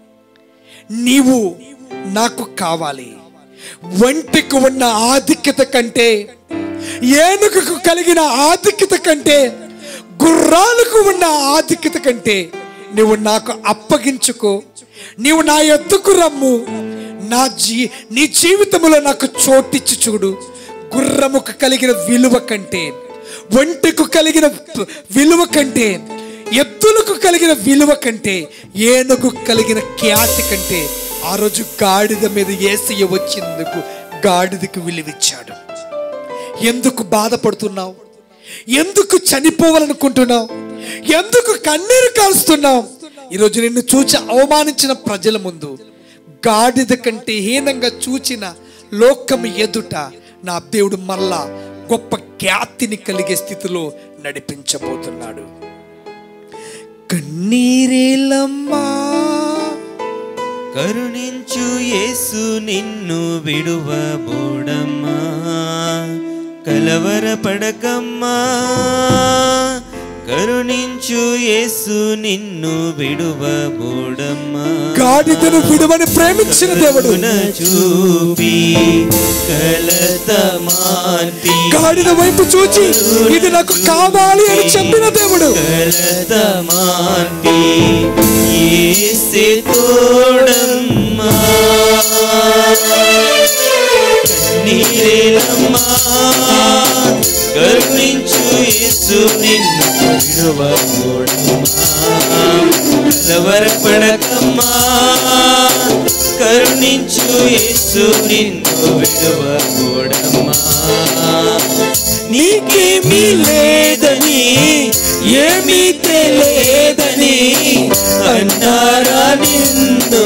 నీవు నాకు కావాలి ఒంటికి ఉన్న ఆధిక్యత కంటే ఏనుగుకు కలిగిన ఆధిక్యత కంటే గుర్రాలకు ఉన్న ఆధిక్యత కంటే నువ్వు నాకు అప్పగించుకో నీవు నా ఎద్దుకు రమ్ము నా జీ నీ జీవితంలో నాకు చోటిచ్చి చూడు గుర్రముకు కలిగిన విలువ కంటే ఒంటికు కలిగిన ప్- విలువ కంటే ఎద్దులకు కలిగిన విలువ కంటే ఏనుగు కలిగిన ఖ్యాతి కంటే ఆ రోజు గాడిద మీద ఏసయ్య వచ్చినందుకు గాడిదకు విలువిచ్చాడు ఎందుకు బాధపడుతున్నావు ఎందుకు చనిపోవాలనుకుంటున్నావు ఎందుకు కన్నీరు కారుస్తున్నావు ఈరోజు నిన్ను చూచి అవమానించిన ప్రజల ముందు గాడిద కంటే హీనంగా చూచిన లోకం ఎదుట నా దేవుడు మళ్ళా గొప్ప ఖ్యాతిని కలిగే స్థితిలో నడిపించబోతున్నాడు కన్నీరేలమ్మా కరుణించు యేసు నిన్ను విడువబోడమ్మా కలవరపడకమ్మా కరుణించు యేసు నిన్ను విడువబోడమ్మా గాడిదను విడువని ప్రేమించిన దేవుడు కరుణ చూపి కలత మాన్పి గాడిద వైపు చూచి ఇది నాకు కావాలి అని చెప్పిన దేవుడు కలత మాన్పి యేసే తోడమ్మా కన్నీరేలమ్మా కరుణించు యేసు నిన్ను విడువకూడమ్మా కలవరపడకమ్మా కరుణ కరుణించు యేసు నిన్ను విడువకూడమ్మా నీకేమీ లేదని ఏమీ తెలియదని అన్నారా నిన్ను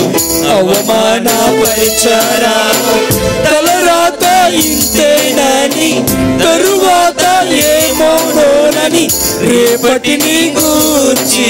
అవమానపరిచారా తలరాత ఇంతేనని తరువాత ఏమోనోనని రేపటిని గూర్చి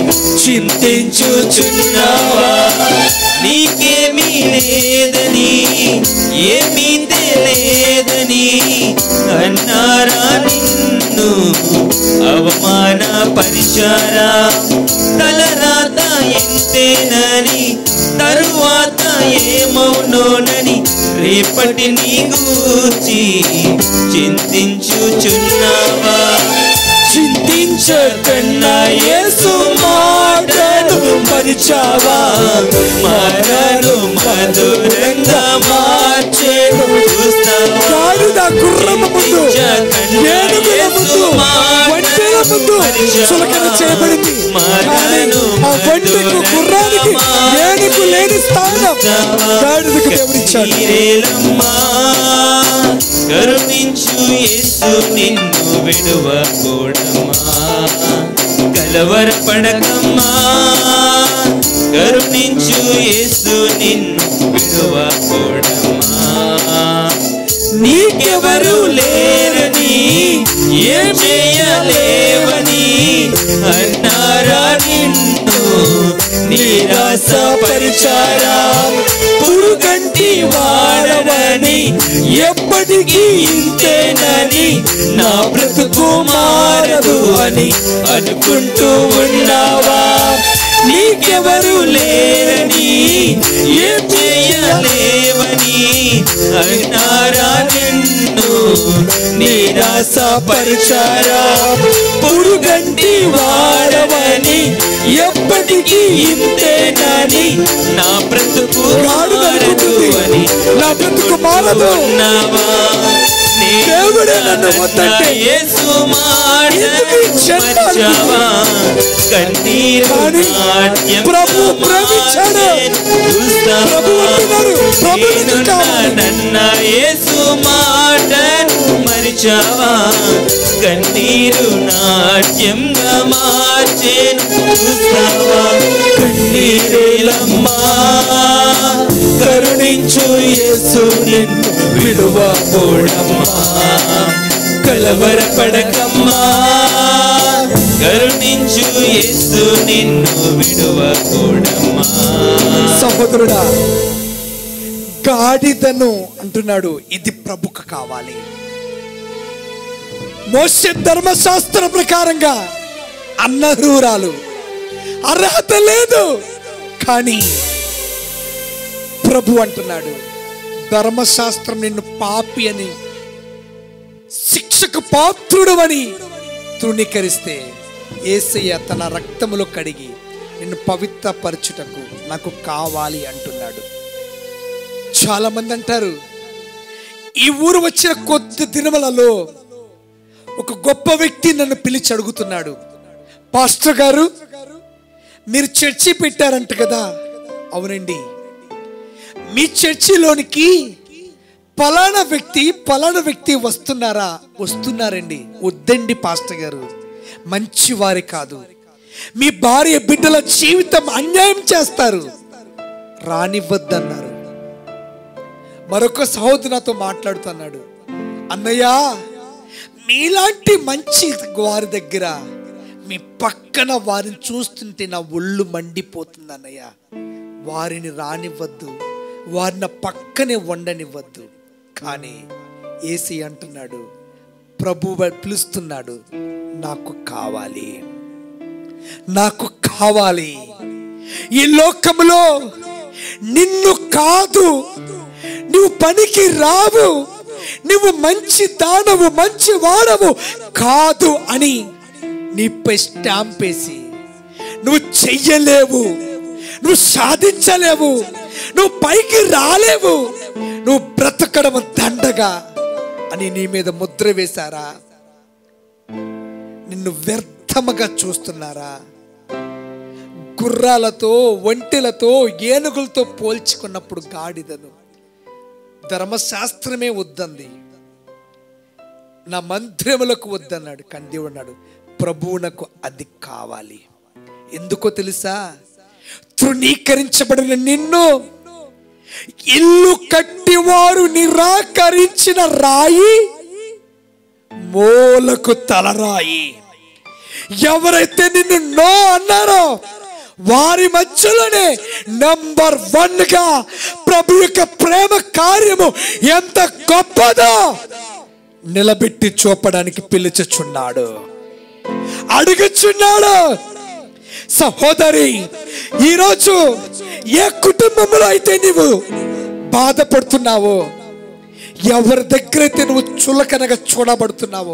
చింతించుచున్నావా నీకేమీ లేదని ఏమీ తెలియదని అన్నారా నిన్ను అవమాన పరిచారా తలరాత ఎంతేనని తరువాత ఏమవునోనని రేపటి నీ గూర్చి చింతించుచున్నావా చింతించకన్నా యేసు మాటలు మరిచావా మారను మధురంగా మార్చేను చూస్తావా గాడిద గుర్రము ముందు ఏనుగుల ముందు ఒంటెల ముందు చులకన చేయబడింది కానీ ఆ ఒంటెకు గుర్రానికి ఏనుగు లేని స్థానం గాడిదకు దేవుడిచ్చాడు మీరేలమ్మా కరుణించు యేసు నిన్ను విడువకూడమ్మా కలవరపడకమ్మా కరుణించు యేసు నిన్ను విడువకూడమ్మా నీకెవరు లేరని ఏం చేయలేవని అన్నారా నిన్ను నిరాశపరిచారా పురుగంటి వాడవని ఎప్పటికీ ఇంతేనని నా బ్రతుకు మారదు అని అనుకుంటూ ఉన్నావా నీకెవరు లేరని ఏం చేయలేవని అన్నారా నిన్ను నిరాశపరిచారా పురుగంటి వాడవని ఎప్పటికీ ఇంతేనని నా బ్రతుకు గాడిద మారదు అనుకుంటుంది, అని నా బ్రతుకు మారదు. ఉన్నావా దేవుడే నన్ను వద్దంటే యేసు మాట ఎందుకు ఈ జన్మ మర్చావా? కన్నీరు కానీ నాట్యం ప్రభు ప్రేమించాడు. చూస్తావా? ప్రభు అంటున్నాడు, ప్రభు నేను నీకు కావాలి. నన్న యేసు మాటను మరిచావా కన్నీరు నాట్యంగా మార్చేను చూస్తావా కన్నీరేలమ్మా కరుణించు యేసు నిన్ను విడువకూడమ్మా కలవరపడకమ్మా కరుణించు యేసు నిన్ను విడువకూడమ్మా సహోదరుడా గాడిదను అంటున్నాడు ఇది ప్రభుకు కావాలి మోస ధర్మశాస్త్ర ప్రకారంగా అన్నరూరాలు అర్హత లేదు కానీ ప్రభు అంటున్నాడు ధర్మశాస్త్రం నిన్ను పాపి అని శిక్షకు పాత్రుడు అని తృణీకరిస్తే ఏసయ్య తన రక్తములో కడిగి నిన్ను పవిత్రపరచుటకు నాకు కావాలి అంటున్నాడు చాలా మంది అంటారు ఈ ఊరు వచ్చిన కొద్ది దినములలో ఒక గొప్ప వ్యక్తి నన్ను పిలిచి అడుగుతున్నాడు పాస్టర్ గారు మీరు చర్చి పెట్టారంట కదా అవునండి మీ చర్చిలోనికి పలానా వ్యక్తి పలానా వ్యక్తి వస్తున్నారా వస్తున్నారండి వద్దండి పాస్టర్ గారు మంచివారి కాదు మీ భార్య బిడ్డల జీవితం అన్యాయం చేస్తారు రానివ్వద్దన్నారు మరొక సహోదరు నాతో మాట్లాడుతున్నాడు అన్నయ్య మీలాంటి మంచి వారి దగ్గర మీ పక్కన వారిని చూస్తుంటే నా ఒళ్ళు మండిపోతుంది అన్నయ్య వారిని రానివ్వద్దు వారిని పక్కనే వండనివ్వద్దు కానీ ఏసీ అంటున్నాడు ప్రభు పిలుస్తున్నాడు నాకు కావాలి నాకు కావాలి ఈ లోకములో నిన్ను కాదు నువ్వు పనికి రావు నువ్వు మంచి దానవు మంచి వాడవు కాదు అని నీపై స్టాంప్ వేసి నువ్వు చెయ్యలేవు నువ్వు సాధించలేవు నువ్వు పైకి రాలేవు నువ్వు బ్రతకడం దండగా అని నీ మీద ముద్ర వేశారా నిన్ను వ్యర్థముగా చూస్తున్నారా గుర్రాలతో ఒంటెలతో ఏనుగులతో పోల్చుకున్నప్పుడు గాడిదను ధర్మశాస్త్రమే వద్దంది నా మందిరములకు వద్దన్నాడు కానీ దేవుడు అన్నాడు ప్రభువునకు అది కావాలి ఎందుకో తెలుసా తృణీకరించబడిన నిన్ను ఇల్లు కట్టివారు నిరాకరించిన రాయి మూలకు తలరాయి ఎవరైతే నిన్ను నో అన్నారో వారి మధ్యలోనే నంబర్ వన్ గా ప్రభు యొక్క ప్రేమ కార్యము ఎంత గొప్పదో నిలబెట్టి చూపడానికి పిలుచుచున్నాడు అడుగుచున్నాడు సహోదరి ఈరోజు ఏ కుటుంబంలో అయితే నీవు బాధపడుతున్నావో ఎవరి దగ్గర అయితే నువ్వు చులకనగా చూడబడుతున్నావో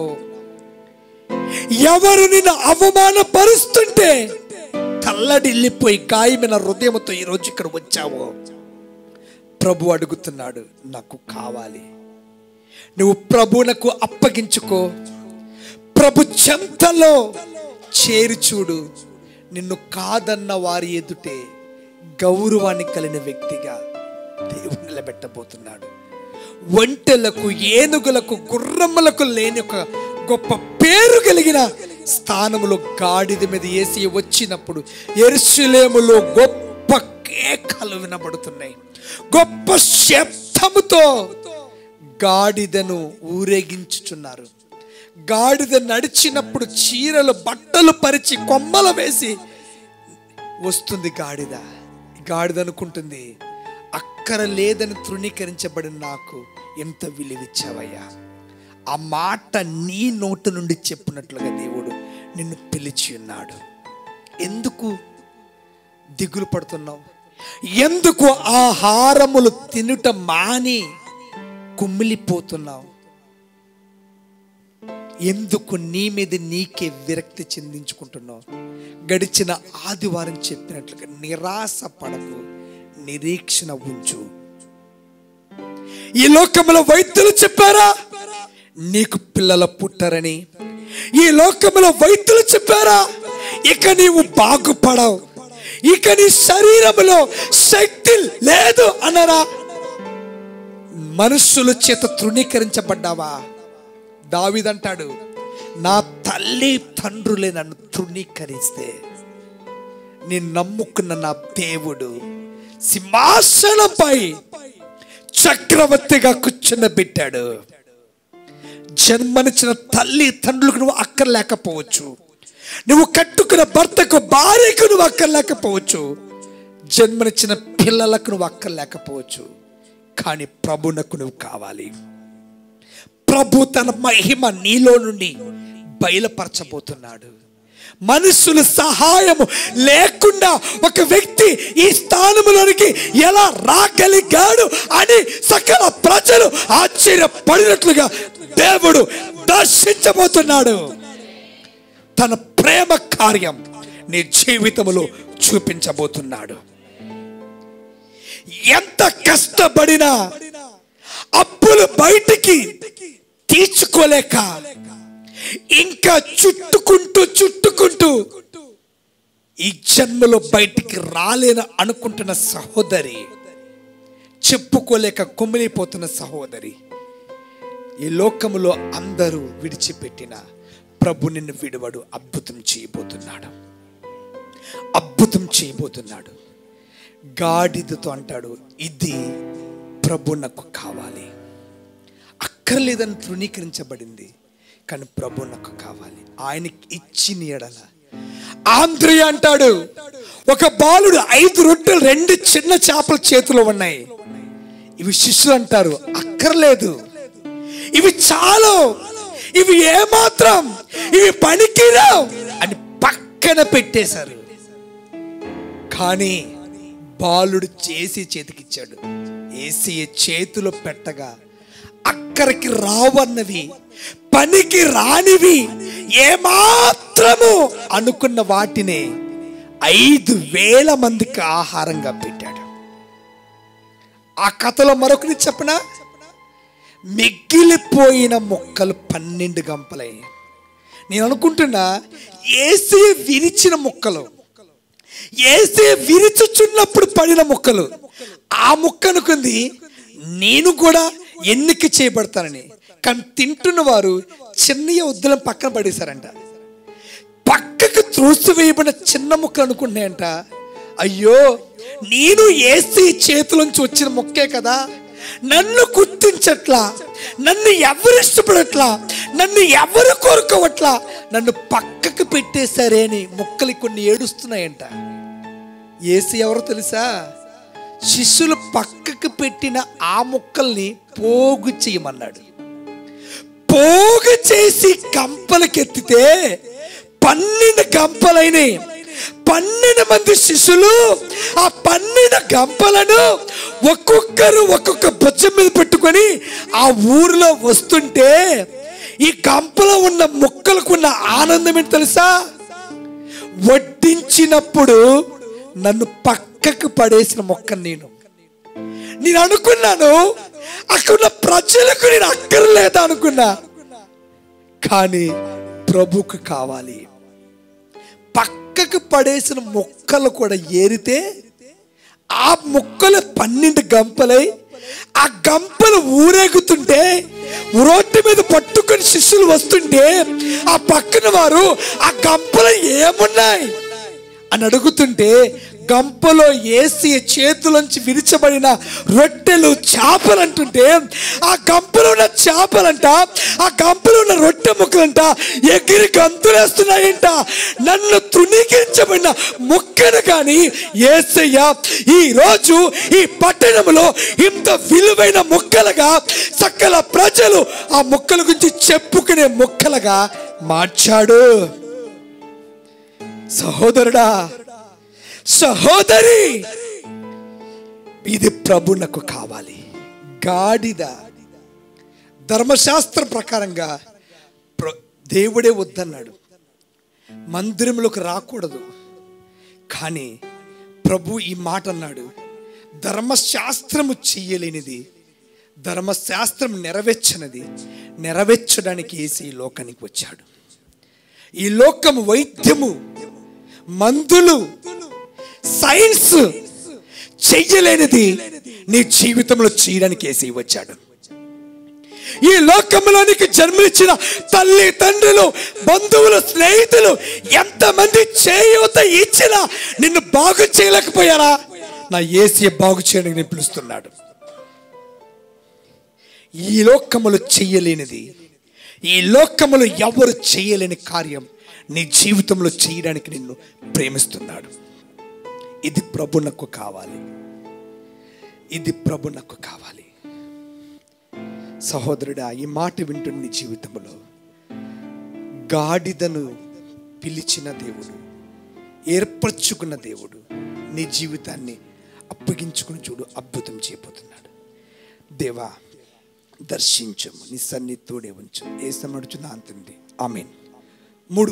ఎవరు నిన్ను అవమానపరుస్తుంటే తల్లడిల్లిపోయి గాయమైన హృదయంతో ఈరోజు ఇక్కడ వచ్చావో ప్రభు అడుగుతున్నాడు నాకు కావాలి నువ్వు ప్రభునకు అప్పగించుకో ప్రభు చెంతలో చేరి చూడు నిన్ను కాదన్న వారి ఎదుటే గౌరవాన్ని కలిగిన వ్యక్తిగా దేవుడు నిలబెట్టబోతున్నాడు ఒంటెలకు ఏనుగులకు గుర్రమ్మలకు లేని ఒక గొప్ప పేరు కలిగిన స్థానములో గాడిద మీద ఏసి వచ్చినప్పుడు ఎరుసలేములో గొప్ప కేకలు వినబడుతున్నాయి గొప్ప శబ్దముతో గాడిదను ఊరేగించుచున్నారు గాడిద నడిచినప్పుడు చీరలు బట్టలు పరిచి కొమ్మలు వేసి వస్తుంది గాడిద గాడిద అనుకుంటుంది అక్కర లేదని తృణీకరించబడిన నాకు ఎంత విలువిచ్చావయ్యా ఆ మాట నీ నోటు నుండి చెప్పినట్లుగా దేవుడు నిన్ను పిలిచి ఉన్నాడు ఎందుకు దిగులు పడుతున్నావు ఎందుకు ఆహారములు తినుట మాని కుమ్మిలిపోతున్నావు ఎందుకు నీ మీద నీకే విరక్తి చెందించుకుంటున్నావు గడిచిన ఆదివారం చెప్పినట్లుగా నిరాశ పడకు నిరీక్షణ ఉంచు ఈ లోకంలో వైద్యులు చెప్పారా నీకు పిల్లలు పుట్టారని ఈ లోకంలో వైద్యులు చెప్పారా ఇక నీవు బాగుపడవు ఇక నీ శరీరంలో శక్తి లేదు అనరా మనుషుల చేత తృణీకరించబడ్డావా దావిదంటాడు నా తల్లి తండ్రులే నన్ను తృణీకరిస్తే నేను నమ్ముకున్న నా దేవుడు సింహాసనంపై చక్రవర్తిగా కూర్చుండబెట్టాడు జన్మనిచ్చిన తల్లి తండ్రులకు నువ్వు అక్కర్లేకపోవచ్చు నువ్వు కట్టుకున్న భర్తకు భార్యకు నువ్వు అక్కర్లేకపోవచ్చు జన్మనిచ్చిన పిల్లలకు నువ్వు అక్కర్లేకపోవచ్చు కానీ ప్రభునకు నువ్వు కావాలి ప్రభు తన మహిమ నీలో నుండి బయలుపరచబోతున్నాడు మనుషుల సహాయము లేకుండా ఒక వ్యక్తి ఈ స్థానములోనికి ఎలా రాగలిగాడు అని సకల ప్రజలు ఆశ్చర్యపడినట్లుగా దేవుడు దర్శించబోతున్నాడు తన ప్రేమ కార్యం నీ జీవితంలో చూపించబోతున్నాడు ఎంత కష్టపడినా అప్పులు బయటికి తీర్చుకోలేక ఇంకా చుట్టుకుంటూ చుట్టుకుంటూ ఈ జన్మలో బయటికి రాలేన అనుకుంటున్న సహోదరి చెప్పుకోలేక కుమిలిపోతున్న సహోదరి ఈ లోకములో అందరూ విడిచిపెట్టిన ప్రభు నిన్ను విడువడు అద్భుతం చేయబోతున్నాడు అద్భుతం చేయబోతున్నాడు గాడిదతో అంటాడు ఇది ప్రభు నాకు కావాలి అక్కర్లేదని తృణీకరించబడింది కానీ ప్రభు నాకు కావాలి ఆయనకి ఇచ్చిన ఎడల ఆంధ్రయ అంటాడు ఒక బాలుడు ఐదు రొట్టెలు రెండు చిన్న చేపల చేతిలో ఉన్నాయి ఇవి శిష్యులు అంటారు అక్కర్లేదు ఇవి చాలు ఇవి ఏమాత్రం ఇవి పనికిరావు అని పక్కన పెట్టేశారు కానీ బాలుడు చేసి చేతికిచ్చాడు ఏసి చేతిలో పెట్టగా అక్కడికి రావన్నవి పనికి రానివి ఏమాత్రము అనుకున్న వాటినే ఐదు వేల మందికి ఆహారంగా పెట్టాడు ఆ కథలో మరొకటి చెప్పనా మిగిలిపోయిన మొక్కలు పన్నెండు గంపలయ్యాయి నేను అనుకుంటున్నా ఏసీ విరిచిన మొక్కలు ఏసే విరుచుచున్నప్పుడు పడిన ముక్కలు ఆ ముక్క అనుకుంది నేను కూడా ఎన్నిక చేయబడతానని కానీ తింటున్న వారు చిన్న ఉద్దులం పక్కన పడేశారంట పక్కకు త్రోసివేయబడిన చిన్న ముక్కలు అనుకుంటున్నాయంట అయ్యో నేను ఏసీ చేతిలోంచి వచ్చిన మొక్కే కదా నన్ను గుర్తించట్లా నన్ను ఎవరు ఇష్టపడట్లా నన్ను ఎవరు కోరుకోవట్లా నన్ను పక్కకు పెట్టేశారే అని మొక్కలు కొన్ని ఏడుస్తున్నాయంట ఏసీ ఎవరో తెలుసా శిష్యులు పక్కకు పెట్టిన ఆ మొక్కల్ని పోగు చేయమన్నాడు పోగు చేసి గంపలకెత్తితే పన్నెండు గంపలైనవి పన్నెండు మంది శిష్యులు ఆ పన్నెండు గంపలను ఒక్కొక్కరు ఒక్కొక్క భుజం మీద పెట్టుకొని ఆ ఊరిలో వస్తుంటే ఈ గంపలో ఉన్న మొక్కలకున్న ఆనందం ఏంటి తెలుసా వడ్డించినప్పుడు నన్ను పక్కకు పడేసిన మొక్క నేను నేను అనుకున్నాను అక్కడ ఉన్న ప్రజలకు నేను అక్కర్లేదా అనుకున్నా కానీ ప్రభుకు కావాలి పక్కకు పడేసిన మొక్కలు కూడా ఏరితే ఆ మొక్కలు పన్నెండు గంపలై ఆ గంపలు ఊరేగుతుంటే రోడ్డు మీద పట్టుకొని శిష్యులు వస్తుంటే ఆ పక్కన వారు ఆ గంపలు ఏమున్నాయి అని అడుగుతుంటే గంపలో ఏసి చేతులోంచి విరిచబడిన రొట్టెలు చేపలు అంటుంటే ఆ గంపలో ఉన్న చేపలంట ఆ గంపలో ఉన్న రొట్టె ముక్కలంట ఎగిరి గంతులేస్తున్నాయంట నన్ను తృణీకరించబడిన ముక్కను కానీ ఏసయ్య ఈ రోజు ఈ పట్టణంలో ఇంత విలువైన ముక్కలుగా సకల ప్రజలు ఆ ముక్కల గురించి చెప్పుకునే ముక్కలుగా మార్చాడు సహోదరుడా సహోదరి ఇది ప్రభునకు కావాలి గాడిద ధర్మశాస్త్ర ప్రకారంగా ప్ర- దేవుడే వద్దన్నాడు మందిరంలోకి రాకూడదు కానీ ప్రభు ఈ మాట అన్నాడు ధర్మశాస్త్రము చెయ్యలేనిది ధర్మశాస్త్రం నెరవేర్చనిది నెరవేర్చడానికి ఏసి ఈ లోకానికి వచ్చాడు ఈ లోకము వైద్యము మందులు సైన్స్ చెయ్యలేనిది నీ జీవితంలో చేయడానికి ఏసి వచ్చాడు ఈ లోకంలోనికి జన్మించిన తల్లి తండ్రులు బంధువులు స్నేహితులు ఎంతమంది చేయూత ఇచ్చినా నిన్ను బాగు చేయలేకపోయారా నా ఏసీ బాగు చేయడానికి నేను పిలుస్తున్నాడు ఈ లోకములు చెయ్యలేనిది ఈ లోకములు ఎవరు చేయలేని కార్యం నీ జీవితంలో చేయడానికి నిన్ను ప్రేమిస్తున్నాడు ఇది ప్రభునకు కావాలి ఇది ప్రభునకు కావాలి సహోదరుడా ఈ మాట వింటున్న నీ జీవితంలో గాడిదను పిలిచిన దేవుడు ఏర్పరచుకున్న దేవుడు నీ జీవితాన్ని అప్పగించుకుని చూడు అద్భుతం చేయబోతున్నాడు దేవా దర్శించము నీ సన్నిధితోడే ఉంచు ఏ సమడుచు నా అంతుంది ఆమెన్ మూడు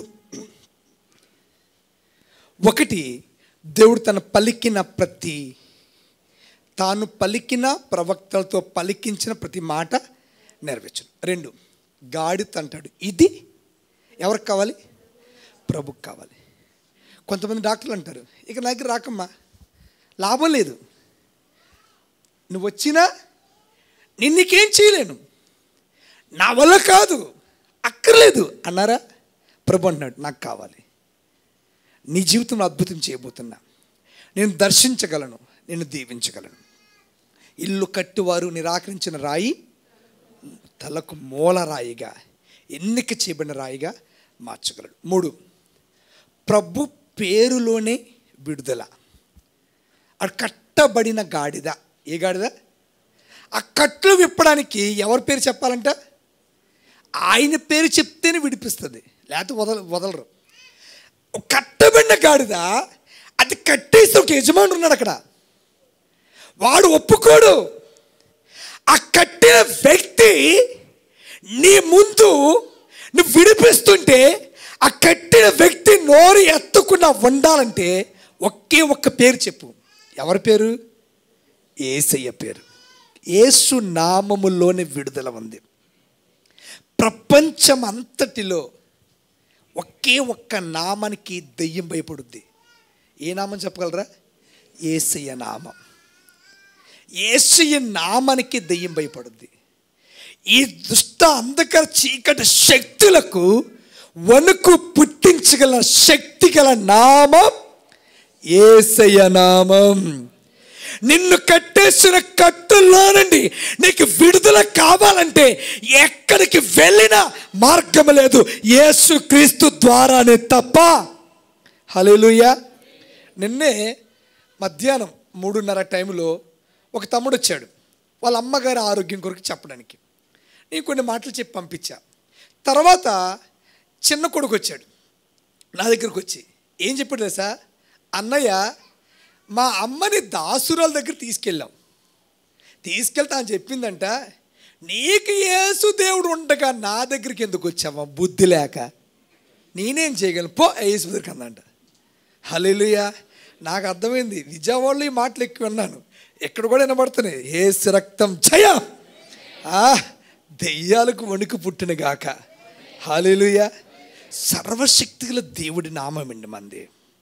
ఒకటి దేవుడు తన పలికిన ప్రతి తాను పలికిన ప్రవక్తలతో పలికించిన ప్రతి మాట నెరవేర్చను రెండు గాడిత అంటాడు ఇది ఎవరికి కావాలి ప్రభుకు కావాలి కొంతమంది డాక్టర్లు అంటారు ఇక నా దగ్గర రాకమ్మా లాభం లేదు నువ్వు వచ్చినా నేను నీకేం చేయలేను నా వల్ల కాదు అక్కర్లేదు అన్నారా ప్రభు అంటున్నాడు నాకు కావాలి నీ జీవితంలో అద్భుతం చేయబోతున్నా నేను దర్శించగలను నేను దీవించగలను ఇల్లు కట్టువారు నిరాకరించిన రాయి తలకు మూల రాయిగా ఎన్నిక చేయబడిన రాయిగా మార్చగలడు మూడు ప్రభు పేరులోనే విడుదల అది కట్టబడిన గాడిద ఏ గాడిద ఆ కట్లు విప్పడానికి ఎవరి పేరు చెప్పాలంట ఆయన పేరు చెప్తేనే విడిపిస్తుంది లేకపోతే వదల వదలరు ఒక కట్టబడిన గాడిద అది కట్టేసి ఒక యజమానుడు ఉన్నాడు అక్కడ వాడు ఒప్పుకోడు ఆ కట్టిన వ్యక్తి నీ ముందు నువ్వు విడిపిస్తుంటే ఆ కట్టిన వ్యక్తి నోరు ఎత్తకుండా ఉండాలంటే ఒకే ఒక్క పేరు చెప్పు ఎవరి పేరు ఏసయ్య పేరు ఏసు నామములోనే విడుదల ఉంది ప్రపంచం అంతటిలో ఒకే ఒక్క నామానికి దెయ్యం భయపడుద్ది ఏ నామం చెప్పగలరా ఏసయ్య నామం ఏసయ్య నామానికి దెయ్యం భయపడుద్ది ఈ దుష్ట అంధకర చీకటి శక్తులకు వణుకు పుట్టించగల శక్తి గల నామం ఏసయ్య నామం నిన్ను కట్టేసిన కట్టుల్లో నుండి నీకు విడుదల కావాలంటే ఎక్కడికి వెళ్ళినా మార్గం లేదు యేసు క్రీస్తు ద్వారానే తప్ప హలేలుయ్యా నిన్నే మధ్యాహ్నం మూడున్నర టైంలో ఒక తమ్ముడు వచ్చాడు వాళ్ళ అమ్మగారి ఆరోగ్యం కొరకు చెప్పడానికి నేను కొన్ని మాటలు చెప్పి పంపించా తర్వాత చిన్న కొడుకు వచ్చాడు నా దగ్గరకు వచ్చి ఏం చెప్పాడు తెలుసా అన్నయ్య మా అమ్మని దాసురాల దగ్గర తీసుకెళ్ళాం తీసుకెళ్తా అని చెప్పిందంట నీకు యేసు దేవుడు ఉండగా నా దగ్గరికి ఎందుకు వచ్చావా బుద్ధి లేక నేనేం చేయగలను పో యేసు దగ్గరికి అందంట హలేలుయా నాకు అర్థమైంది విజయవాడలో ఈ మాటలు ఎక్కువ విన్నాను ఎక్కడ కూడా వినబడుతున్నాయి ఏసు రక్తం జయ ఆ దెయ్యాలకు వణుకు పుట్టిన గాక హాలేలుయా సర్వశక్తి గల దేవుడి నామం అండి మంది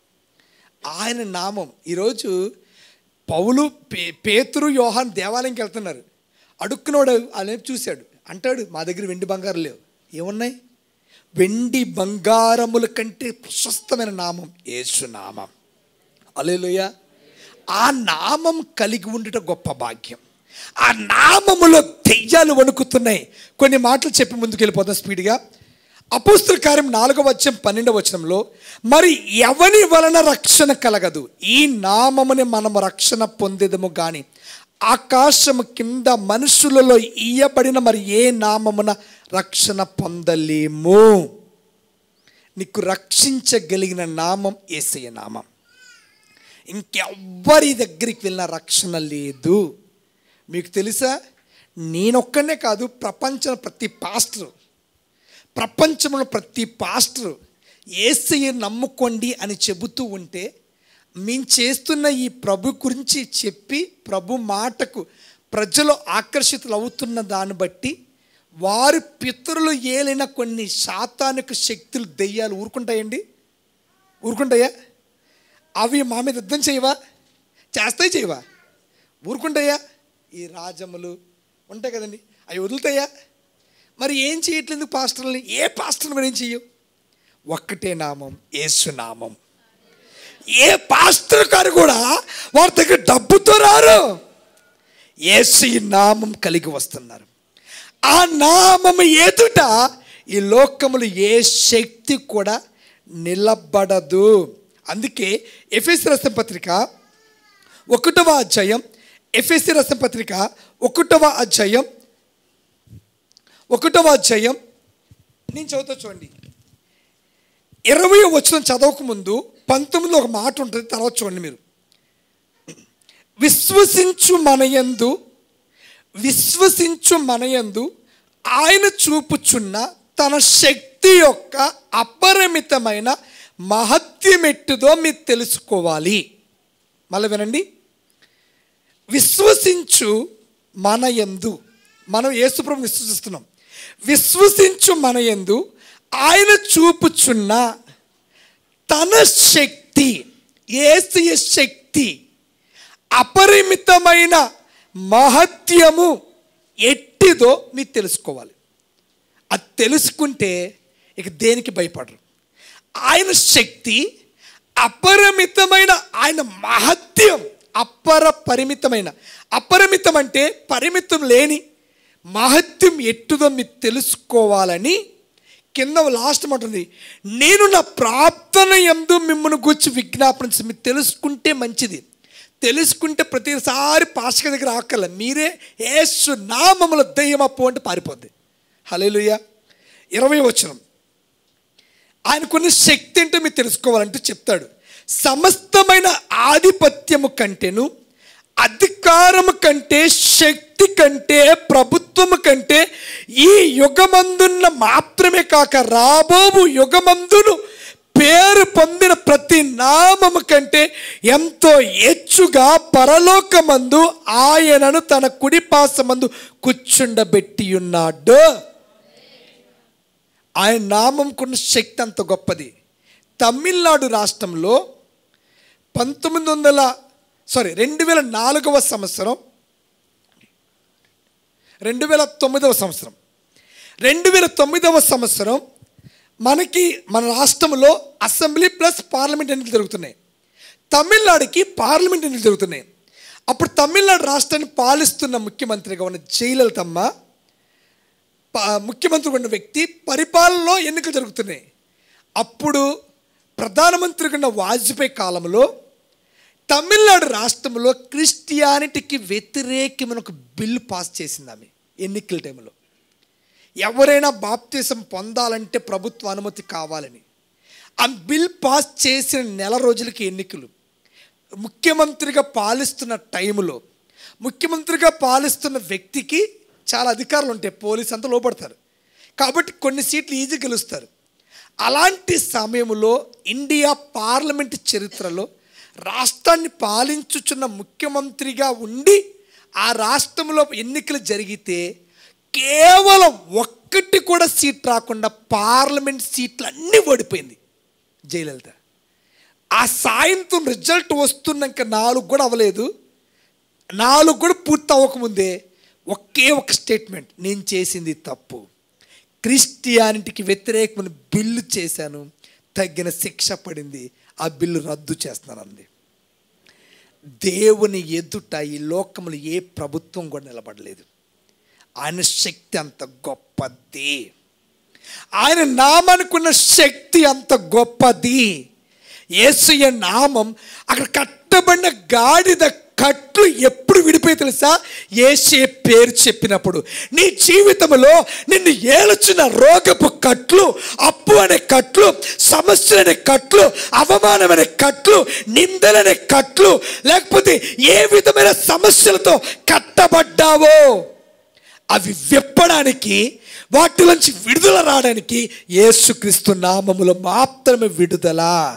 ఆయన నామం ఈరోజు పౌలు పే పేతురు యోహాన్ దేవాలయంకి వెళ్తున్నారు అడుక్కునోడు ఆయన చూశాడు అంటాడు మా దగ్గర వెండి బంగారం లేవు ఏమున్నాయి వెండి బంగారముల కంటే ప్రశస్తమైన నామం యేసు నామం అలేలుయ ఆ నామం కలిగి ఉండట గొప్ప భాగ్యం ఆ నామములో దెయ్యాలు వణుకుతున్నాయి కొన్ని మాటలు చెప్పి ముందుకు వెళ్ళిపోతాం స్పీడ్గా అపోస్తుల కార్యం నాలుగవ వచ్చం పన్నెండవ వచనంలో మరి ఎవని వలన రక్షణ కలగదు ఈ నామముని మనము రక్షణ పొందేదము కానీ ఆకాశము కింద మనుషులలో ఇయ్యబడిన మరి ఏ నామమున రక్షణ పొందలేము నీకు రక్షించగలిగిన నామం ఏసయ్య నామం ఇంకెవ్వరి దగ్గరికి వెళ్ళిన రక్షణ లేదు మీకు తెలుసా నేనొక్కనే కాదు ప్రపంచంలో ప్రతి పాస్టర్ ప్రపంచంలో ప్రతి పాస్టర్ ఏసయ్య నమ్ముకోండి అని చెబుతూ ఉంటే మేము చేస్తున్న ఈ ప్రభు గురించి చెప్పి ప్రభు మాటకు ప్రజలు ఆకర్షితులు అవుతున్న దాన్ని బట్టి వారి పితరులు ఏలిన కొన్ని శాతానిక శక్తులు దెయ్యాలు ఊరుకుంటాయండి ఊరుకుంటాయా అవి మా మీద యుద్ధం చేయవా చేస్తాయి చేయవా ఊరుకుంటాయా ఈ రాజములు ఉంటాయి కదండి అవి వదులుతాయా మరి ఏం చేయట్లేదు పాస్టర్ని ఏ పాస్టర్ని మరి ఏం చెయ్యవు ఒక్కటే నామం ఏసు నామం ఏ పాస్టర్ గారు కూడా వారి దగ్గర డబ్బుతో రారు ఏసు ఈ నామం కలిగి వస్తున్నారు ఆ నామం ఎదుట ఈ లోకములు ఏ శక్తి కూడా నిలబడదు అందుకే ఎఫ్ఎస్ రసం పత్రిక ఒకటవ అధ్యాయం ఎఫ్ఎస్సి రసం పత్రిక ఒకటవ అధ్యాయం ఒకటవ అధ్యాయం నేను చదువుతా చూడండి ఇరవై వచ్చిన చదవక ముందు పంతొమ్మిదిలో ఒక మాట ఉంటుంది తర్వాత చూడండి మీరు విశ్వసించు మనయందు విశ్వసించు మనయందు ఆయన చూపుచున్న తన శక్తి యొక్క అపరిమితమైన మహత్యమెట్టుదో మీరు తెలుసుకోవాలి మళ్ళీ వినండి విశ్వసించు మనయందు మనం యేసుప్రభు విశ్వసిస్తున్నాం విశ్వసించు మనయందు ఆయన చూపుచున్న తన శక్తి ఏసయ శక్తి అపరిమితమైన మహత్యము ఎట్టిదో మీరు తెలుసుకోవాలి అది తెలుసుకుంటే ఇక దేనికి భయపడరు ఆయన శక్తి అపరిమితమైన ఆయన మహత్యం అపర పరిమితమైన అపరిమితం అంటే పరిమితం లేని మహత్యం ఎట్టుదో మీరు తెలుసుకోవాలని కింద లాస్ట్ మాట ఉంది నేను నా ప్రార్థన ఎందు మిమ్మల్ని గురించి విజ్ఞాపన చేసి మీరు తెలుసుకుంటే మంచిది తెలుసుకుంటే ప్రతిసారి పాస్క దగ్గర ఆకల మీరే ఏసు నామముల దెయ్యమప్పు అంటే పారిపోద్ది హలేలుయ్య ఇరవై వచనం ఆయనకున్న శక్తి ఏంటో మీరు తెలుసుకోవాలంటే చెప్తాడు సమస్తమైన ఆధిపత్యము కంటేను అధికారము కంటే శక్తి కంటే ప్రభుత్వము కంటే ఈ యుగమందున్న మాత్రమే కాక రాబోవు యుగమందును పేరు పొందిన ప్రతి నామము కంటే ఎంతో హెచ్చుగా పరలోకమందు ఆయనను తన కుడిపాసమందు కూర్చుండబెట్టి ఉన్నాడు ఆయన నామంకున్న శక్తి అంత గొప్పది తమిళనాడు రాష్ట్రంలో పంతొమ్మిది వందల సారీ రెండు వేల నాలుగవ సంవత్సరం రెండు వేల తొమ్మిదవ సంవత్సరం రెండు వేల తొమ్మిదవ సంవత్సరం మనకి మన రాష్ట్రంలో అసెంబ్లీ ప్లస్ పార్లమెంట్ ఎన్నికలు జరుగుతున్నాయి తమిళనాడుకి పార్లమెంట్ ఎన్నికలు జరుగుతున్నాయి అప్పుడు తమిళనాడు రాష్ట్రాన్ని పాలిస్తున్న ముఖ్యమంత్రిగా ఉన్న జయలలితమ్మ ప- ముఖ్యమంత్రిగా ఉన్న వ్యక్తి పరిపాలనలో ఎన్నికలు జరుగుతున్నాయి అప్పుడు ప్రధానమంత్రిగా ఉన్న వాజ్పేయి కాలంలో తమిళనాడు రాష్ట్రంలో క్రిస్టియానిటీకి వ్యతిరేకమైన ఒక బిల్లు పాస్ చేసింది ఆమె ఎన్నికల టైంలో ఎవరైనా బాప్తీసం పొందాలంటే ప్రభుత్వ అనుమతి కావాలని ఆ బిల్ పాస్ చేసిన నెల రోజులకి ఎన్నికలు ముఖ్యమంత్రిగా పాలిస్తున్న టైంలో ముఖ్యమంత్రిగా పాలిస్తున్న వ్యక్తికి చాలా అధికారులు ఉంటాయి పోలీస్ అంతా లోపడతారు కాబట్టి కొన్ని సీట్లు ఈజీ గెలుస్తారు అలాంటి సమయంలో ఇండియా పార్లమెంట్ చరిత్రలో రాష్ట్రాన్ని పాలించుచున్న ముఖ్యమంత్రిగా ఉండి ఆ రాష్ట్రంలో ఎన్నికలు జరిగితే కేవలం ఒక్కటి కూడా సీట్ రాకుండా పార్లమెంట్ సీట్లు అన్నీ ఓడిపోయింది జయలలిత ఆ సాయంత్రం రిజల్ట్ వస్తున్నాక నాలుగు కూడా అవ్వలేదు నాలుగు కూడా పూర్తి అవ్వకముందే ఒకే ఒక స్టేట్మెంట్ నేను చేసింది తప్పు క్రిస్టియానిటీకి వ్యతిరేకమైన బిల్లు చేశాను తగిన శిక్ష పడింది ఆ బిల్లు రద్దు చేస్తున్నానంది దేవుని ఎదుట ఈ లోకములు ఏ ప్రభుత్వం కూడా నిలబడలేదు ఆయన శక్తి అంత గొప్పది ఆయన నామానుకున్న శక్తి అంత గొప్పది యేసయ్య నామం అక్కడ కట్టబడిన గాడిద కట్లు ఎప్పుడు విడిపోయి తెలుసా ఏసే పేరు చెప్పినప్పుడు నీ జీవితంలో నిన్ను ఏలుచున్న రోగపు కట్లు అప్పు అనే కట్లు సమస్యలు అనే కట్లు అవమానం అనే కట్లు నిందలనే కట్లు లేకపోతే ఏ విధమైన సమస్యలతో కట్టబడ్డావో అవి విప్పడానికి వాటిలోంచి విడుదల రావడానికి యేసుక్రీస్తు నామములో మాత్రమే విడుదల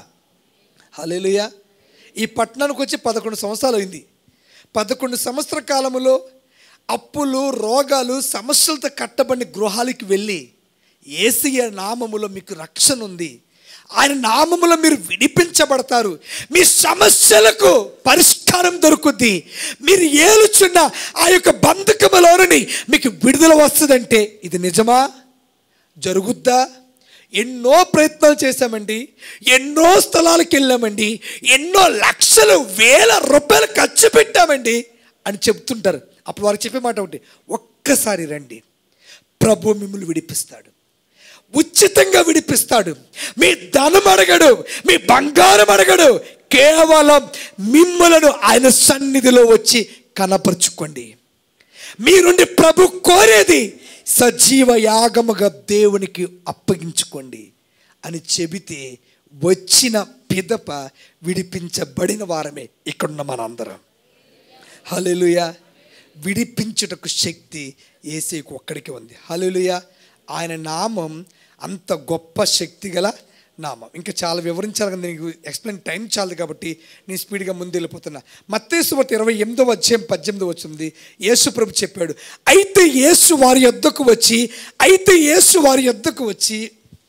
హల్లెలూయా ఈ పట్టణానికి వచ్చి పదకొండు సంవత్సరాలు అయింది పదకొండు సంవత్సర కాలములో అప్పులు రోగాలు సమస్యలతో కట్టబడిన గృహాలకి వెళ్ళి ఏసయ్య నామములో మీకు రక్షణ ఉంది ఆయన నామములో మీరు విడిపించబడతారు మీ సమస్యలకు పరిష్కారం దొరుకుద్ది మీరు ఏలుచున్న ఆ యొక్క బంధకములోని మీకు విడుదల వస్తుందంటే ఇది నిజమా జరుగుద్దా ఎన్నో ప్రయత్నాలు చేశామండి ఎన్నో స్థలాలకు వెళ్ళామండి ఎన్నో లక్షలు వేల రూపాయలు ఖర్చు పెట్టామండి అని చెప్తుంటారు అప్పుడు వారికి చెప్పే మాట ఒకటి ఒక్కసారి రండి ప్రభు మిమ్మల్ని విడిపిస్తాడు ఉచితంగా విడిపిస్తాడు మీ ధనం అడగడు మీ బంగారం అడగడు కేవలం మిమ్మలను ఆయన సన్నిధిలో వచ్చి కనపరుచుకోండి మీరుండి ప్రభు కోరేది సజీవ యాగముగా దేవునికి అప్పగించుకోండి అని చెబితే వచ్చిన పిదప విడిపించబడిన వారమే ఇక్కడున్న మనందరం హల్లెలూయ విడిపించుటకు శక్తి ఏసైకు ఒక్కడికి ఉంది హల్లెలూయ ఆయన నామం అంత గొప్ప శక్తి గల నామం ఇంకా చాలా వివరించాలి కదా నీకు ఎక్స్ప్లెయిన్ టైం చాలదు కాబట్టి నేను స్పీడ్గా ముందు వెళ్ళిపోతున్నా మత్తేశ్వత ఇరవై ఎనిమిదవ అధ్యాయం పద్దెనిమిది వచ్చింది యేసు ప్రభు చెప్పాడు అయితే యేసు వారి యొద్దకు వచ్చి అయితే యేసు వారి యొద్దకు వచ్చి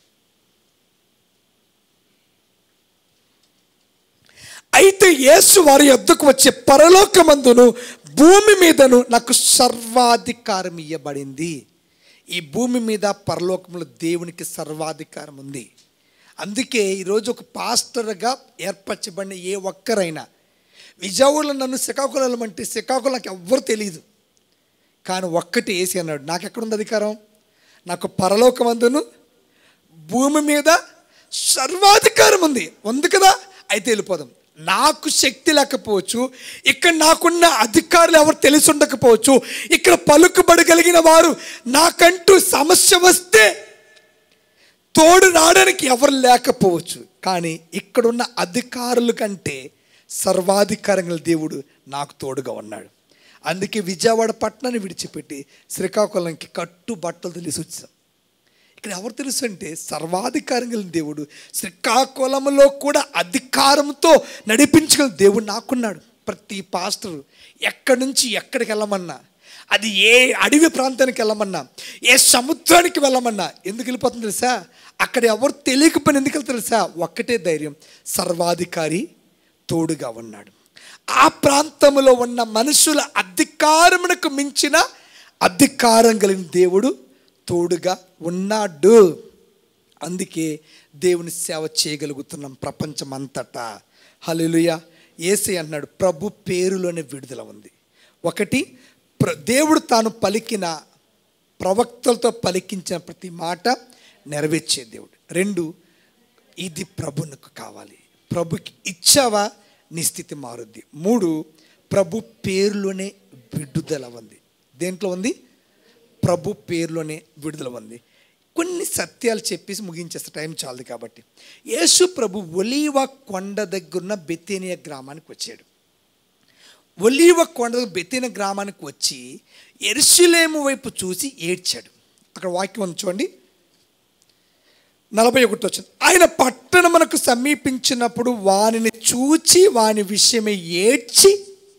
అయితే యేసు వారి యొద్దకు వచ్చే పరలోకమందును భూమి మీదను నాకు సర్వాధికారం ఇవ్వబడింది ఈ భూమి మీద పరలోకంలో దేవునికి సర్వాధికారం ఉంది అందుకే ఈరోజు ఒక పాస్టర్గా ఏర్పరచబడిన ఏ ఒక్కరైనా విజయవాడలో నన్ను శ్రీకాకుళం అంటే శ్రీకాకుళం నాకు ఎవ్వరు తెలియదు కానీ ఒక్కటి వేసి అన్నాడు నాకు ఎక్కడుంది అధికారం నాకు పరలోకమందును భూమి మీద సర్వాధికారం ఉంది ఉంది కదా అయితే వెళ్ళిపోదాం నాకు శక్తి లేకపోవచ్చు ఇక్కడ నాకున్న అధికారులు ఎవరు తెలిసి ఉండకపోవచ్చు ఇక్కడ పలుకుబడగలిగిన వారు నాకంటూ సమస్య వస్తే తోడు రావడానికి ఎవరు లేకపోవచ్చు కానీ ఇక్కడున్న అధికారుల కంటే సర్వాధికారంగా దేవుడు నాకు తోడుగా ఉన్నాడు అందుకే విజయవాడ పట్టణాన్ని విడిచిపెట్టి శ్రీకాకుళంకి కట్టు బట్టలు తెలిసి వచ్చాం ఇక్కడ ఎవరు తెలుసు అంటే సర్వాధికారం కలిగిన దేవుడు శ్రీకాకుళంలో కూడా అధికారంతో నడిపించగల దేవుడు నాకున్నాడు ప్రతి పాస్టరు ఎక్కడి నుంచి ఎక్కడికి వెళ్ళమన్నా అది ఏ అడవి ప్రాంతానికి వెళ్ళమన్నా ఏ సముద్రానికి వెళ్ళమన్నా ఎందుకు వెళ్ళిపోతుంది తెలుసా అక్కడ ఎవరు తెలియకపోయిన ఎందుకు వెళ్తారు తెలుసా ఒక్కటే ధైర్యం సర్వాధికారి తోడుగా ఉన్నాడు ఆ ప్రాంతంలో ఉన్న మనుషుల అధికారమునకు మించిన అధికారం కలిగిన దేవుడు తోడుగా ఉన్నాడు అందుకే దేవుని సేవ చేయగలుగుతున్నాం ప్రపంచం అంతటా హల్లెలూయా ఏసై అన్నాడు ప్రభు పేరులోనే విడుదల ఉంది ఒకటి ప్ర దేవుడు తాను పలికిన ప్రవక్తలతో పలికించిన ప్రతి మాట నెరవేర్చే దేవుడు రెండు ఇది ప్రభునకు కావాలి ప్రభుకి ఇచ్చావా నీ స్థితి మారుద్ది మూడు ప్రభు పేరులోనే విడుదల ఉంది దేంట్లో ఉంది ప్రభు పేరులోనే విడుదల ఉంది కొన్ని సత్యాలు చెప్పేసి ముగించేస్తే టైం చాలదు కాబట్టి యేసు ప్రభు ఒలీవ కొండ దగ్గరున్న బెతేనియా గ్రామానికి వచ్చాడు ఒలీవ కొండ బెతేన గ్రామానికి వచ్చి ఎరుసలేము వైపు చూసి ఏడ్చాడు అక్కడ వాక్యం ఉంది చూడండి నలభై ఒకటి వచ్చింది ఆయన పట్టణమునకు సమీపించినప్పుడు వానిని చూచి వాని విషయమే ఏడ్చి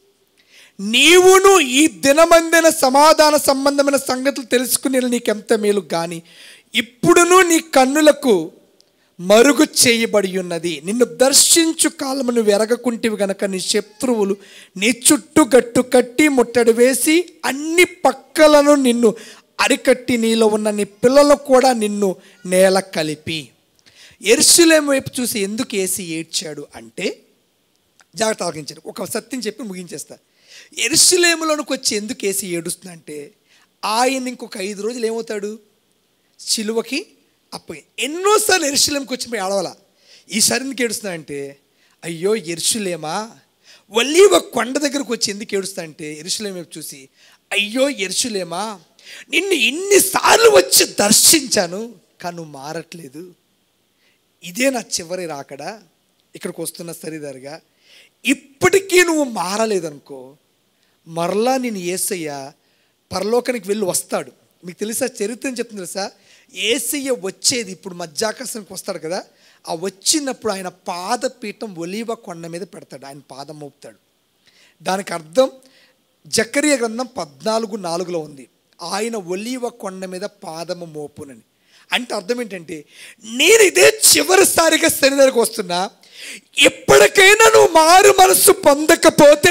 నీవును ఈ దినమందిన సమాధాన సంబంధమైన సంగతులు తెలుసుకునే నీకెంత మేలు కానీ ఇప్పుడును నీ కన్నులకు మరుగు చేయబడి ఉన్నది నిన్ను దర్శించు కాలమును వెరగకుంటివి గనక నీ శత్రువులు నీ చుట్టూ గట్టు కట్టి ముట్టడి వేసి అన్ని పక్కలను నిన్ను అరికట్టి నీలో ఉన్న నీ పిల్లలు కూడా నిన్ను నేల కలిపి ఎరుసలేం వైపు చూసి ఎందుకు వేసి ఏడ్చాడు అంటే జాగ్రత్త ఆలోచించండి ఒక సత్యం చెప్పి ముగించేస్తా ఎరుసలేములోనికి వచ్చి ఎందుకు వేసి ఏడుస్తుందంటే ఆయన ఇంకొక ఐదు రోజులు ఏమవుతాడు సిలువకి అప్పగి ఎన్నోసార్లు ఎరుసలేంకి వచ్చి పోయి ఆడవాల ఈసారి ఎందుకు ఏడుస్తున్నాడంటే అయ్యో ఎరుసలేమా ఒలీవ కొండ దగ్గరకు వచ్చి ఎందుకు ఏడుస్తాడంటే ఎరుసలేం వైపు చూసి అయ్యో ఎరుసలేమా నిన్ను ఇన్నిసార్లు వచ్చి దర్శించాను కానీ నువ్వు మారట్లేదు ఇదే నా చివరి రాకడా ఇక్కడికి వస్తున్న సరిదారుగా ఇప్పటికీ నువ్వు మారలేదనుకో మరలా నేను ఏసయ్య పరలోకానికి వెళ్ళి వస్తాడు మీకు తెలుసా చరిత్ర ఏం చెప్తుంది తెలుసా ఏసయ్య వచ్చేది ఇప్పుడు మధ్యాకాశానికి వస్తాడు కదా ఆ వచ్చినప్పుడు ఆయన పాదపీఠం ఒలీవ కొండ మీద పెడతాడు ఆయన పాదం మోపుతాడు దానికి అర్థం జకరియా గ్రంథం పద్నాలుగు నాలుగులో ఉంది ఆయన ఒలీవ కొండ మీద పాదము మోపునని అంటే అర్థం ఏంటంటే నేను ఇదే చివరిసారిగా శరీరానికి వస్తున్నా ఎప్పటికైనా నువ్వు మారు మనస్సు పొందకపోతే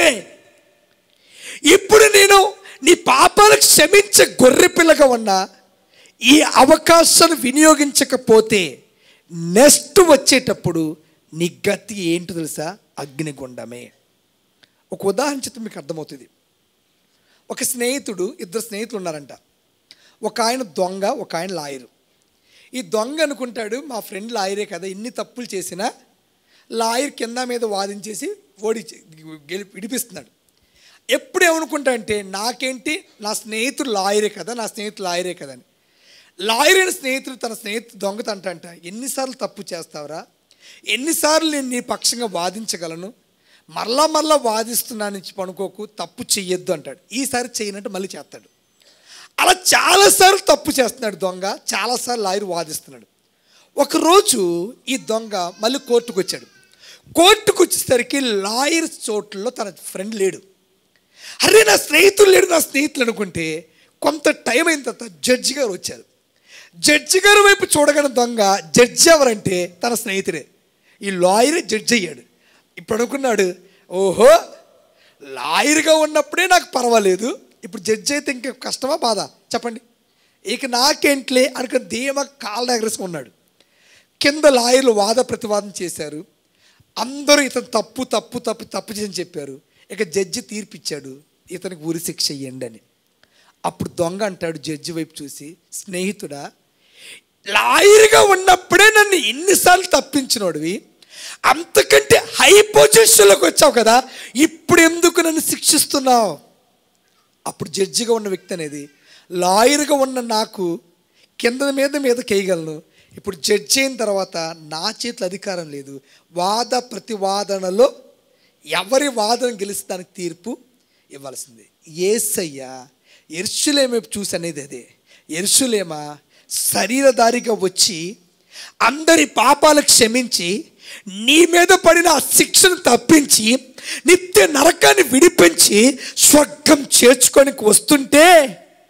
ఇప్పుడు నేను నీ పాపాలకు క్షమించే గొర్రె పిల్లగా ఉన్నా ఈ అవకాశాన్ని వినియోగించకపోతే నెక్స్ట్ వచ్చేటప్పుడు నీ గతి ఏంటో తెలుసా అగ్నిగుండమే ఒక ఉదాహరణ చెప్తే మీకు అర్థమవుతుంది ఒక స్నేహితుడు ఇద్దరు స్నేహితులు ఉన్నారంట ఒక ఆయన దొంగ ఒక ఆయన లాయరు ఈ దొంగ అనుకుంటాడు మా ఫ్రెండ్ లాయరే కదా ఇన్ని తప్పులు చేసినా లాయర్ కింద మీద వాదించేసి ఓడి గెలి విడిపిస్తున్నాడు ఎప్పుడు ఏమనుకుంటా అంటే నాకేంటి నా స్నేహితుడు లాయరే కదా నా స్నేహితుడు లాయరే కదా అని లాయర్ అయిన స్నేహితుడు తన స్నేహితుడు దొంగతంట అంట ఎన్నిసార్లు తప్పు చేస్తావురా ఎన్నిసార్లు నేను నీ పక్షంగా వాదించగలను మరలా మరలా వాదిస్తున్నాను నుంచి పనుకోకు తప్పు చెయ్యొద్దు అంటాడు ఈసారి చేయనంటే మళ్ళీ చేస్తాడు అలా చాలాసార్లు తప్పు చేస్తున్నాడు దొంగ చాలాసార్లు లాయర్ వాదిస్తున్నాడు ఒకరోజు ఈ దొంగ మళ్ళీ కోర్టుకు వచ్చాడు కోర్టుకు వచ్చేసరికి లాయర్ చోట్లలో తన ఫ్రెండ్ లేడు అరే నా స్నేహితులు లేడు నా స్నేహితులు అనుకుంటే కొంత టైం అయిన తర్వాత జడ్జి గారు వచ్చారు జడ్జి గారి వైపు చూడగానే దొంగ జడ్జి ఎవరంటే తన స్నేహితుడే ఈ లాయర్ జడ్జి అయ్యాడు ఇప్పుడు అనుకున్నాడు ఓహో లాయర్గా ఉన్నప్పుడే నాకు పర్వాలేదు ఇప్పుడు జడ్జి అయితే ఇంకా కష్టమా బాధ చెప్పండి ఇక నాకేంట్లే అనుకుని ధీమ కాళ్ళ ఎగరేసుకున్నాడు కింద లాయర్లు వాద ప్రతివాదం చేశారు అందరూ ఇతను తప్పు తప్పు తప్పు తప్పు చేసి చెప్పారు ఇక జడ్జి తీర్పిచ్చాడు ఇతనికి ఉరి శిక్ష ఇవ్వండి అని అప్పుడు దొంగ అంటాడు జడ్జి వైపు చూసి స్నేహితుడా లాయర్గా ఉన్నప్పుడే నన్ను ఎన్నిసార్లు తప్పించినోడివి అంతకంటే హై పొజిషన్లోకి వచ్చావు కదా ఇప్పుడు ఎందుకు నన్ను శిక్షిస్తున్నావు అప్పుడు జడ్జిగా ఉన్న వ్యక్తి అనేది లాయర్గా ఉన్న నాకు కింద మీద మీద కేయగలను ఇప్పుడు జడ్జి అయిన తర్వాత నా చేతిలో అధికారం లేదు వాద ప్రతివాదనలో ఎవరి వాదన గెలిస్తే దానికి తీర్పు ఇవ్వాల్సిందే ఏసయ్య ఎర్సులేమ చూసి అనేది అదే ఎర్సులేమ శరీరధారిగా వచ్చి అందరి పాపాలు క్షమించి నీ మీద పడిన ఆ శిక్షను తప్పించి నిత్య నరకాన్ని విడిపించి స్వర్గం చేర్చుకోనికి వస్తుంటే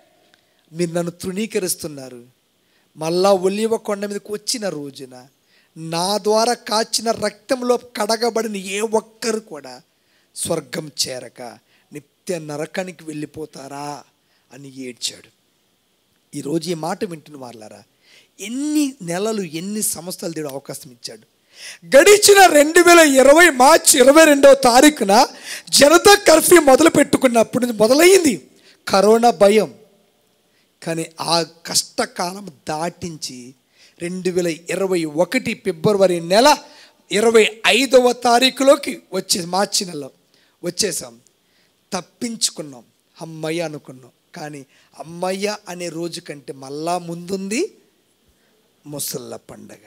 మీరు నన్ను తృణీకరిస్తున్నారు మళ్ళా ఒలివ కొండ మీదకి వచ్చిన రోజున నా ద్వారా కాచిన రక్తంలో కడగబడిన ఏ ఒక్కరు కూడా స్వర్గం చేరక నిత్య నరకానికి వెళ్ళిపోతారా అని ఏడ్చాడు ఈరోజు ఈ మాట వింటున్న వాళ్ళారా ఎన్ని నెలలు ఎన్ని సంవత్సరాలు దేవుడు అవకాశం ఇచ్చాడు గడిచిన రెండు వేల ఇరవై మార్చి ఇరవై రెండవ తారీఖున జనతా కర్ఫ్యూ మొదలు పెట్టుకున్నప్పుడు నుంచి మొదలైంది కరోనా భయం కానీ ఆ కష్టకాలం దాటించి రెండు వేల ఇరవై ఒకటి ఫిబ్రవరి నెల ఇరవై ఐదవ తారీఖులోకి వచ్చే మార్చి నెలలో వచ్చేసాం తప్పించుకున్నాం అమ్మయ్య అనుకున్నాం కానీ అమ్మయ్య అనే రోజు కంటే మళ్ళా ముందుంది ముసళ్ళ పండగ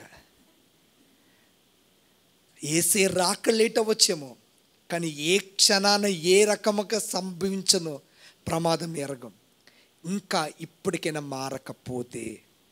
ఏసే రాక లేట్ అవ్వచ్చేమో కానీ ఏ క్షణాన ఏ రకముగా సంభవించనో ప్రమాదం ఎరగం ఇంకా ఇప్పటికైనా మారకపోతే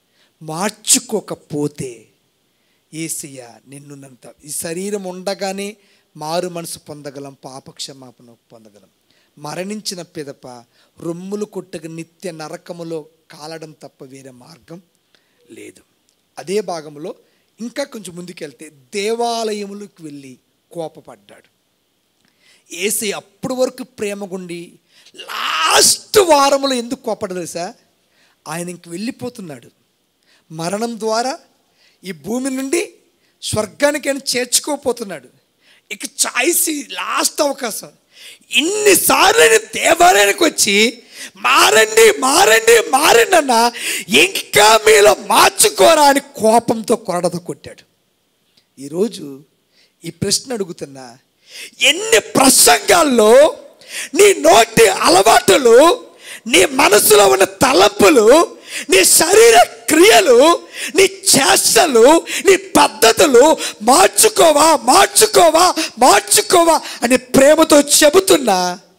మార్చుకోకపోతే ఏసయ్య నిన్ను నంత ఈ శరీరం ఉండగానే మారు మనసు పొందగలం పాపక్షమాపణ పొందగలం మరణించిన పిదప రొమ్ములు కొట్టక నిత్య నరకములో కాలడం తప్ప వేరే మార్గం లేదు అదే భాగంలో ఇంకా కొంచెం ముందుకెళ్తే దేవాలయములకు వెళ్ళి కోపపడ్డాడు ఏసీ అప్పటి వరకు ప్రేమగుండి లాస్ట్ వారంలో ఎందుకు కోపడలేదు సార్ ఆయన ఇంక వెళ్ళిపోతున్నాడు మరణం ద్వారా ఈ భూమి నుండి స్వర్గానికి ఆయన చేర్చుకోపోతున్నాడు ఇక చాయిస్ లాస్ట్ అవకాశం ఇన్నిసార్లు ఆయన దేవాలయానికి వచ్చి మారండి మారండి మారండి అన్న ఇంకా మీలో మార్చుకోరా అని కోపంతో కొరడతో కొట్టాడు ఈరోజు ఈ ప్రశ్న అడుగుతున్నా ఎన్ని ప్రసంగాల్లో నీ నోటి అలవాటులు నీ మనసులో ఉన్న తలంపులు నీ శరీర క్రియలు నీ చేష్టలు నీ పద్ధతులు మార్చుకోవా మార్చుకోవా మార్చుకోవా అని ప్రేమతో చెబుతున్నా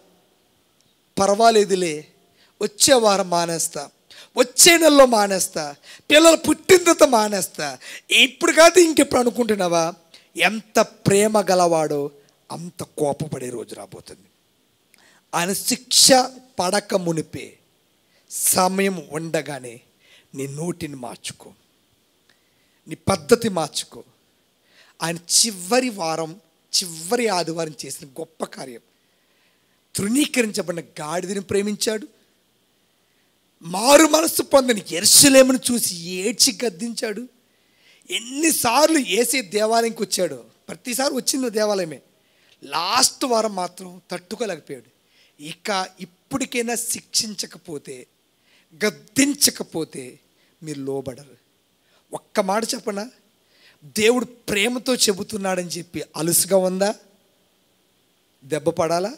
పర్వాలేదులే వచ్చే వారం మానేస్తా వచ్చే నెలలో మానేస్తా పిల్లలు పుట్టిన తర్వాత మానేస్తా ఇప్పుడు కాదు ఇంకెప్పుడు అనుకుంటున్నావా ఎంత ప్రేమ గలవాడో అంత కోపపడే రోజు రాబోతుంది ఆయన శిక్ష పడక మునిపే సమయం ఉండగానే నీ నోటిని మార్చుకో నీ పద్ధతి మార్చుకో ఆయన చివరి వారం చివరి ఆదివారం చేసిన గొప్ప కార్యం తృణీకరించబడిన గాడిదని ప్రేమించాడు మారు మనస్సు పొందని ఎర్షలేమును చూసి ఏడ్చి గద్దించాడు ఎన్నిసార్లు ఏసే దేవాలయంకి వచ్చాడు ప్రతిసారి వచ్చింది దేవాలయమే లాస్ట్ వారం మాత్రం తట్టుకోలేకపోయాడు ఇక ఇప్పటికైనా శిక్షించకపోతే గద్దించకపోతే మీరు లోబడరు ఒక్క మాట చెప్పనా దేవుడు ప్రేమతో చెబుతున్నాడని చెప్పి అలుసుగా ఉందా దెబ్బ పడాలా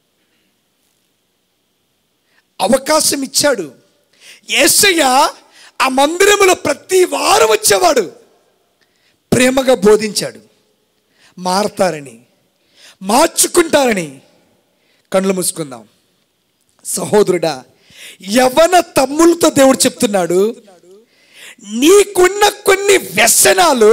అవకాశం ఇచ్చాడు యేసయ్య ఆ మందిరములో ప్రతి వారం వచ్చేవాడు ప్రేమగా బోధించాడు మారతారని మార్చుకుంటారని కళ్ళు మూసుకుందాం సహోదరుడా యవన తమ్ములతో దేవుడు చెప్తున్నాడు నీకున్న కొన్ని వ్యసనాలు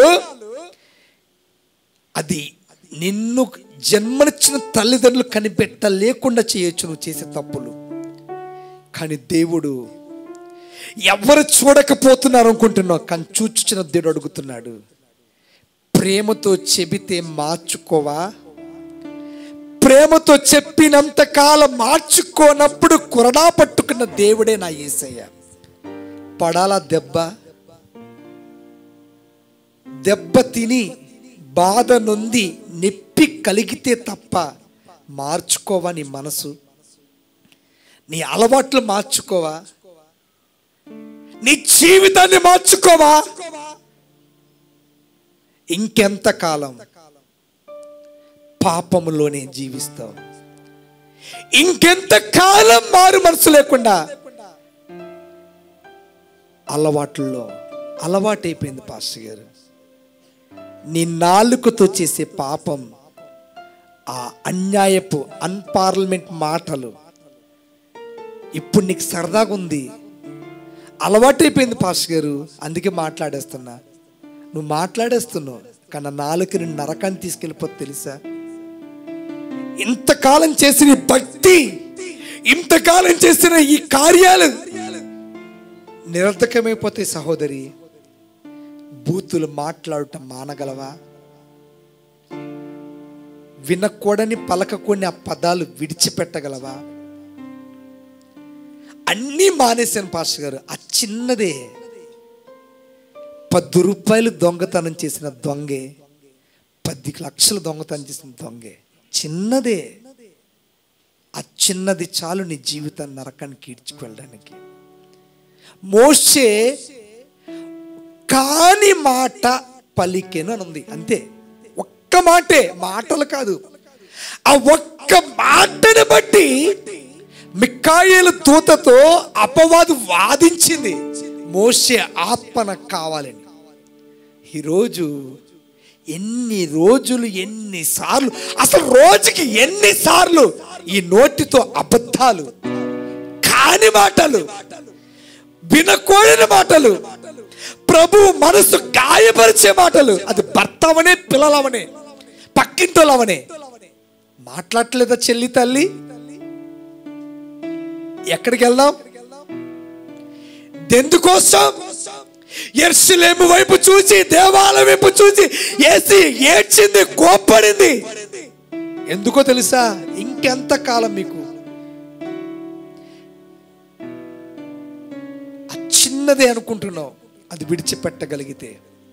అది నిన్ను జన్మనిచ్చిన తల్లిదండ్రులు కనిపెట్టలేకుండా చేయొచ్చు నువ్వు చేసే తప్పులు కానీ దేవుడు ఎవరు చూడకపోతున్నారు అనుకుంటున్నావు కానీ చూచుచిన దేవుడు అడుగుతున్నాడు ప్రేమతో చెబితే మార్చుకోవా ప్రేమతో చెప్పినంత కాలం మార్చుకోనప్పుడు కొరడా పట్టుకున్న దేవుడే నా యేసయ్య పడాలా దెబ్బ దెబ్బ తిని బాధ నొంది నొప్పి కలిగితే తప్ప మార్చుకోవా నీ మనసు నీ అలవాట్లు మార్చుకోవా నీ జీవితాన్ని మార్చుకోవా ఇంకెంత కాలం పాపములోనే జీవిస్తావు ఇంకెంత కాలం మారు మనసు లేకుండా అలవాట్లలో అలవాటైపోయింది పాస్టర్ గారు నీ నాలుకతో చేసే పాపం ఆ అన్యాయపు అన్పార్లమెంట్ మాటలు ఇప్పుడు నీకు సరదాగా ఉంది అలవాటైపోయింది పాస్టర్ గారు అందుకే మాట్లాడేస్తున్నా నువ్వు మాట్లాడేస్తున్నావు కానీ నాలుక నిన్ను నరకాన్ని తీసుకెళ్ళిపోతే తెలుసా ఇంతకాలం చేసిన ఈ భక్తి ఇంతకాలం చేసిన ఈ కార్యాలు నిరర్థకమైపోతాయి సహోదరి బూతులు మాట్లాడటం మానగలవా వినకూడని పలకకూడని ఆ పదాలు విడిచిపెట్టగలవా అన్నీ మానేశాను పాస్టర్ గారు ఆ చిన్నదే పది రూపాయలు దొంగతనం చేసిన దొంగే పది లక్షలు దొంగతనం చేసిన దొంగే చిన్నదే ఆ చిన్నది చాలు నీ జీవితాన్ని నరకానికి ఈడ్చుకెళ్ళడానికి మోషే కాని మాట పలికెను అని ఉంది అంతే ఒక్క మాటే మాటలు కాదు ఆ ఒక్క మాటను బట్టి మిక్కాయేలు దూతతో అపవాదు వాదించింది మోషే ఆత్మ నాకు కావాలని ఈరోజు ఎన్ని రోజులు ఎన్నిసార్లు అసలు రోజుకి ఎన్నిసార్లు ఈ నోటితో అబద్ధాలు కాని మాటలు వినకూడని మాటలు ప్రభు మనసు గాయపరిచే మాటలు అది భర్త అవనే పిల్లలవనే పక్కింటోళ్ళవనే మాట్లాడలేదా చెల్లి తల్లి ఎక్కడికి వెళ్దాం ఎందుకోసం ఎర్సులేము వైపు చూసి దేవాలయం వైపు చూసి ఏసి ఏడ్చింది కోప్పడింది ఎందుకో తెలుసా ఇంకెంత కాలం మీకు ఆ చిన్నదే అనుకుంటున్నావు అది విడిచిపెట్టగలిగితే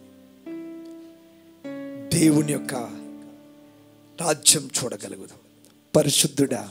దేవుని యొక్క రాజ్యం చూడగలుగుదాం పరిశుద్ధుడా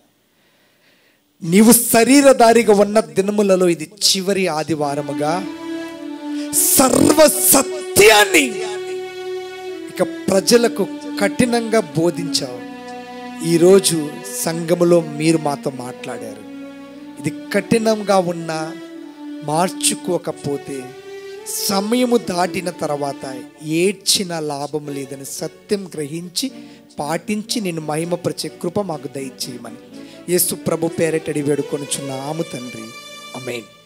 నీవు శరీరధారిగా ఉన్న దినములలో ఇది చివరి ఆదివారముగా సర్వ సత్యాన్ని ఇక ప్రజలకు కఠినంగా బోధించావు ఈరోజు సంఘములో మీరు మాతో మాట్లాడారు ఇది కఠినంగా ఉన్న మార్చుకోకపోతే సమయము దాటిన తర్వాత ఏడ్చిన లాభం లేదని సత్యం గ్రహించి పాటించి నేను మహిమపరిచే కృప మాకు దయచేయమని యేసు ప్రభు పేరటడి వేడుకొనుచున్న ఆము తండ్రి అమేన్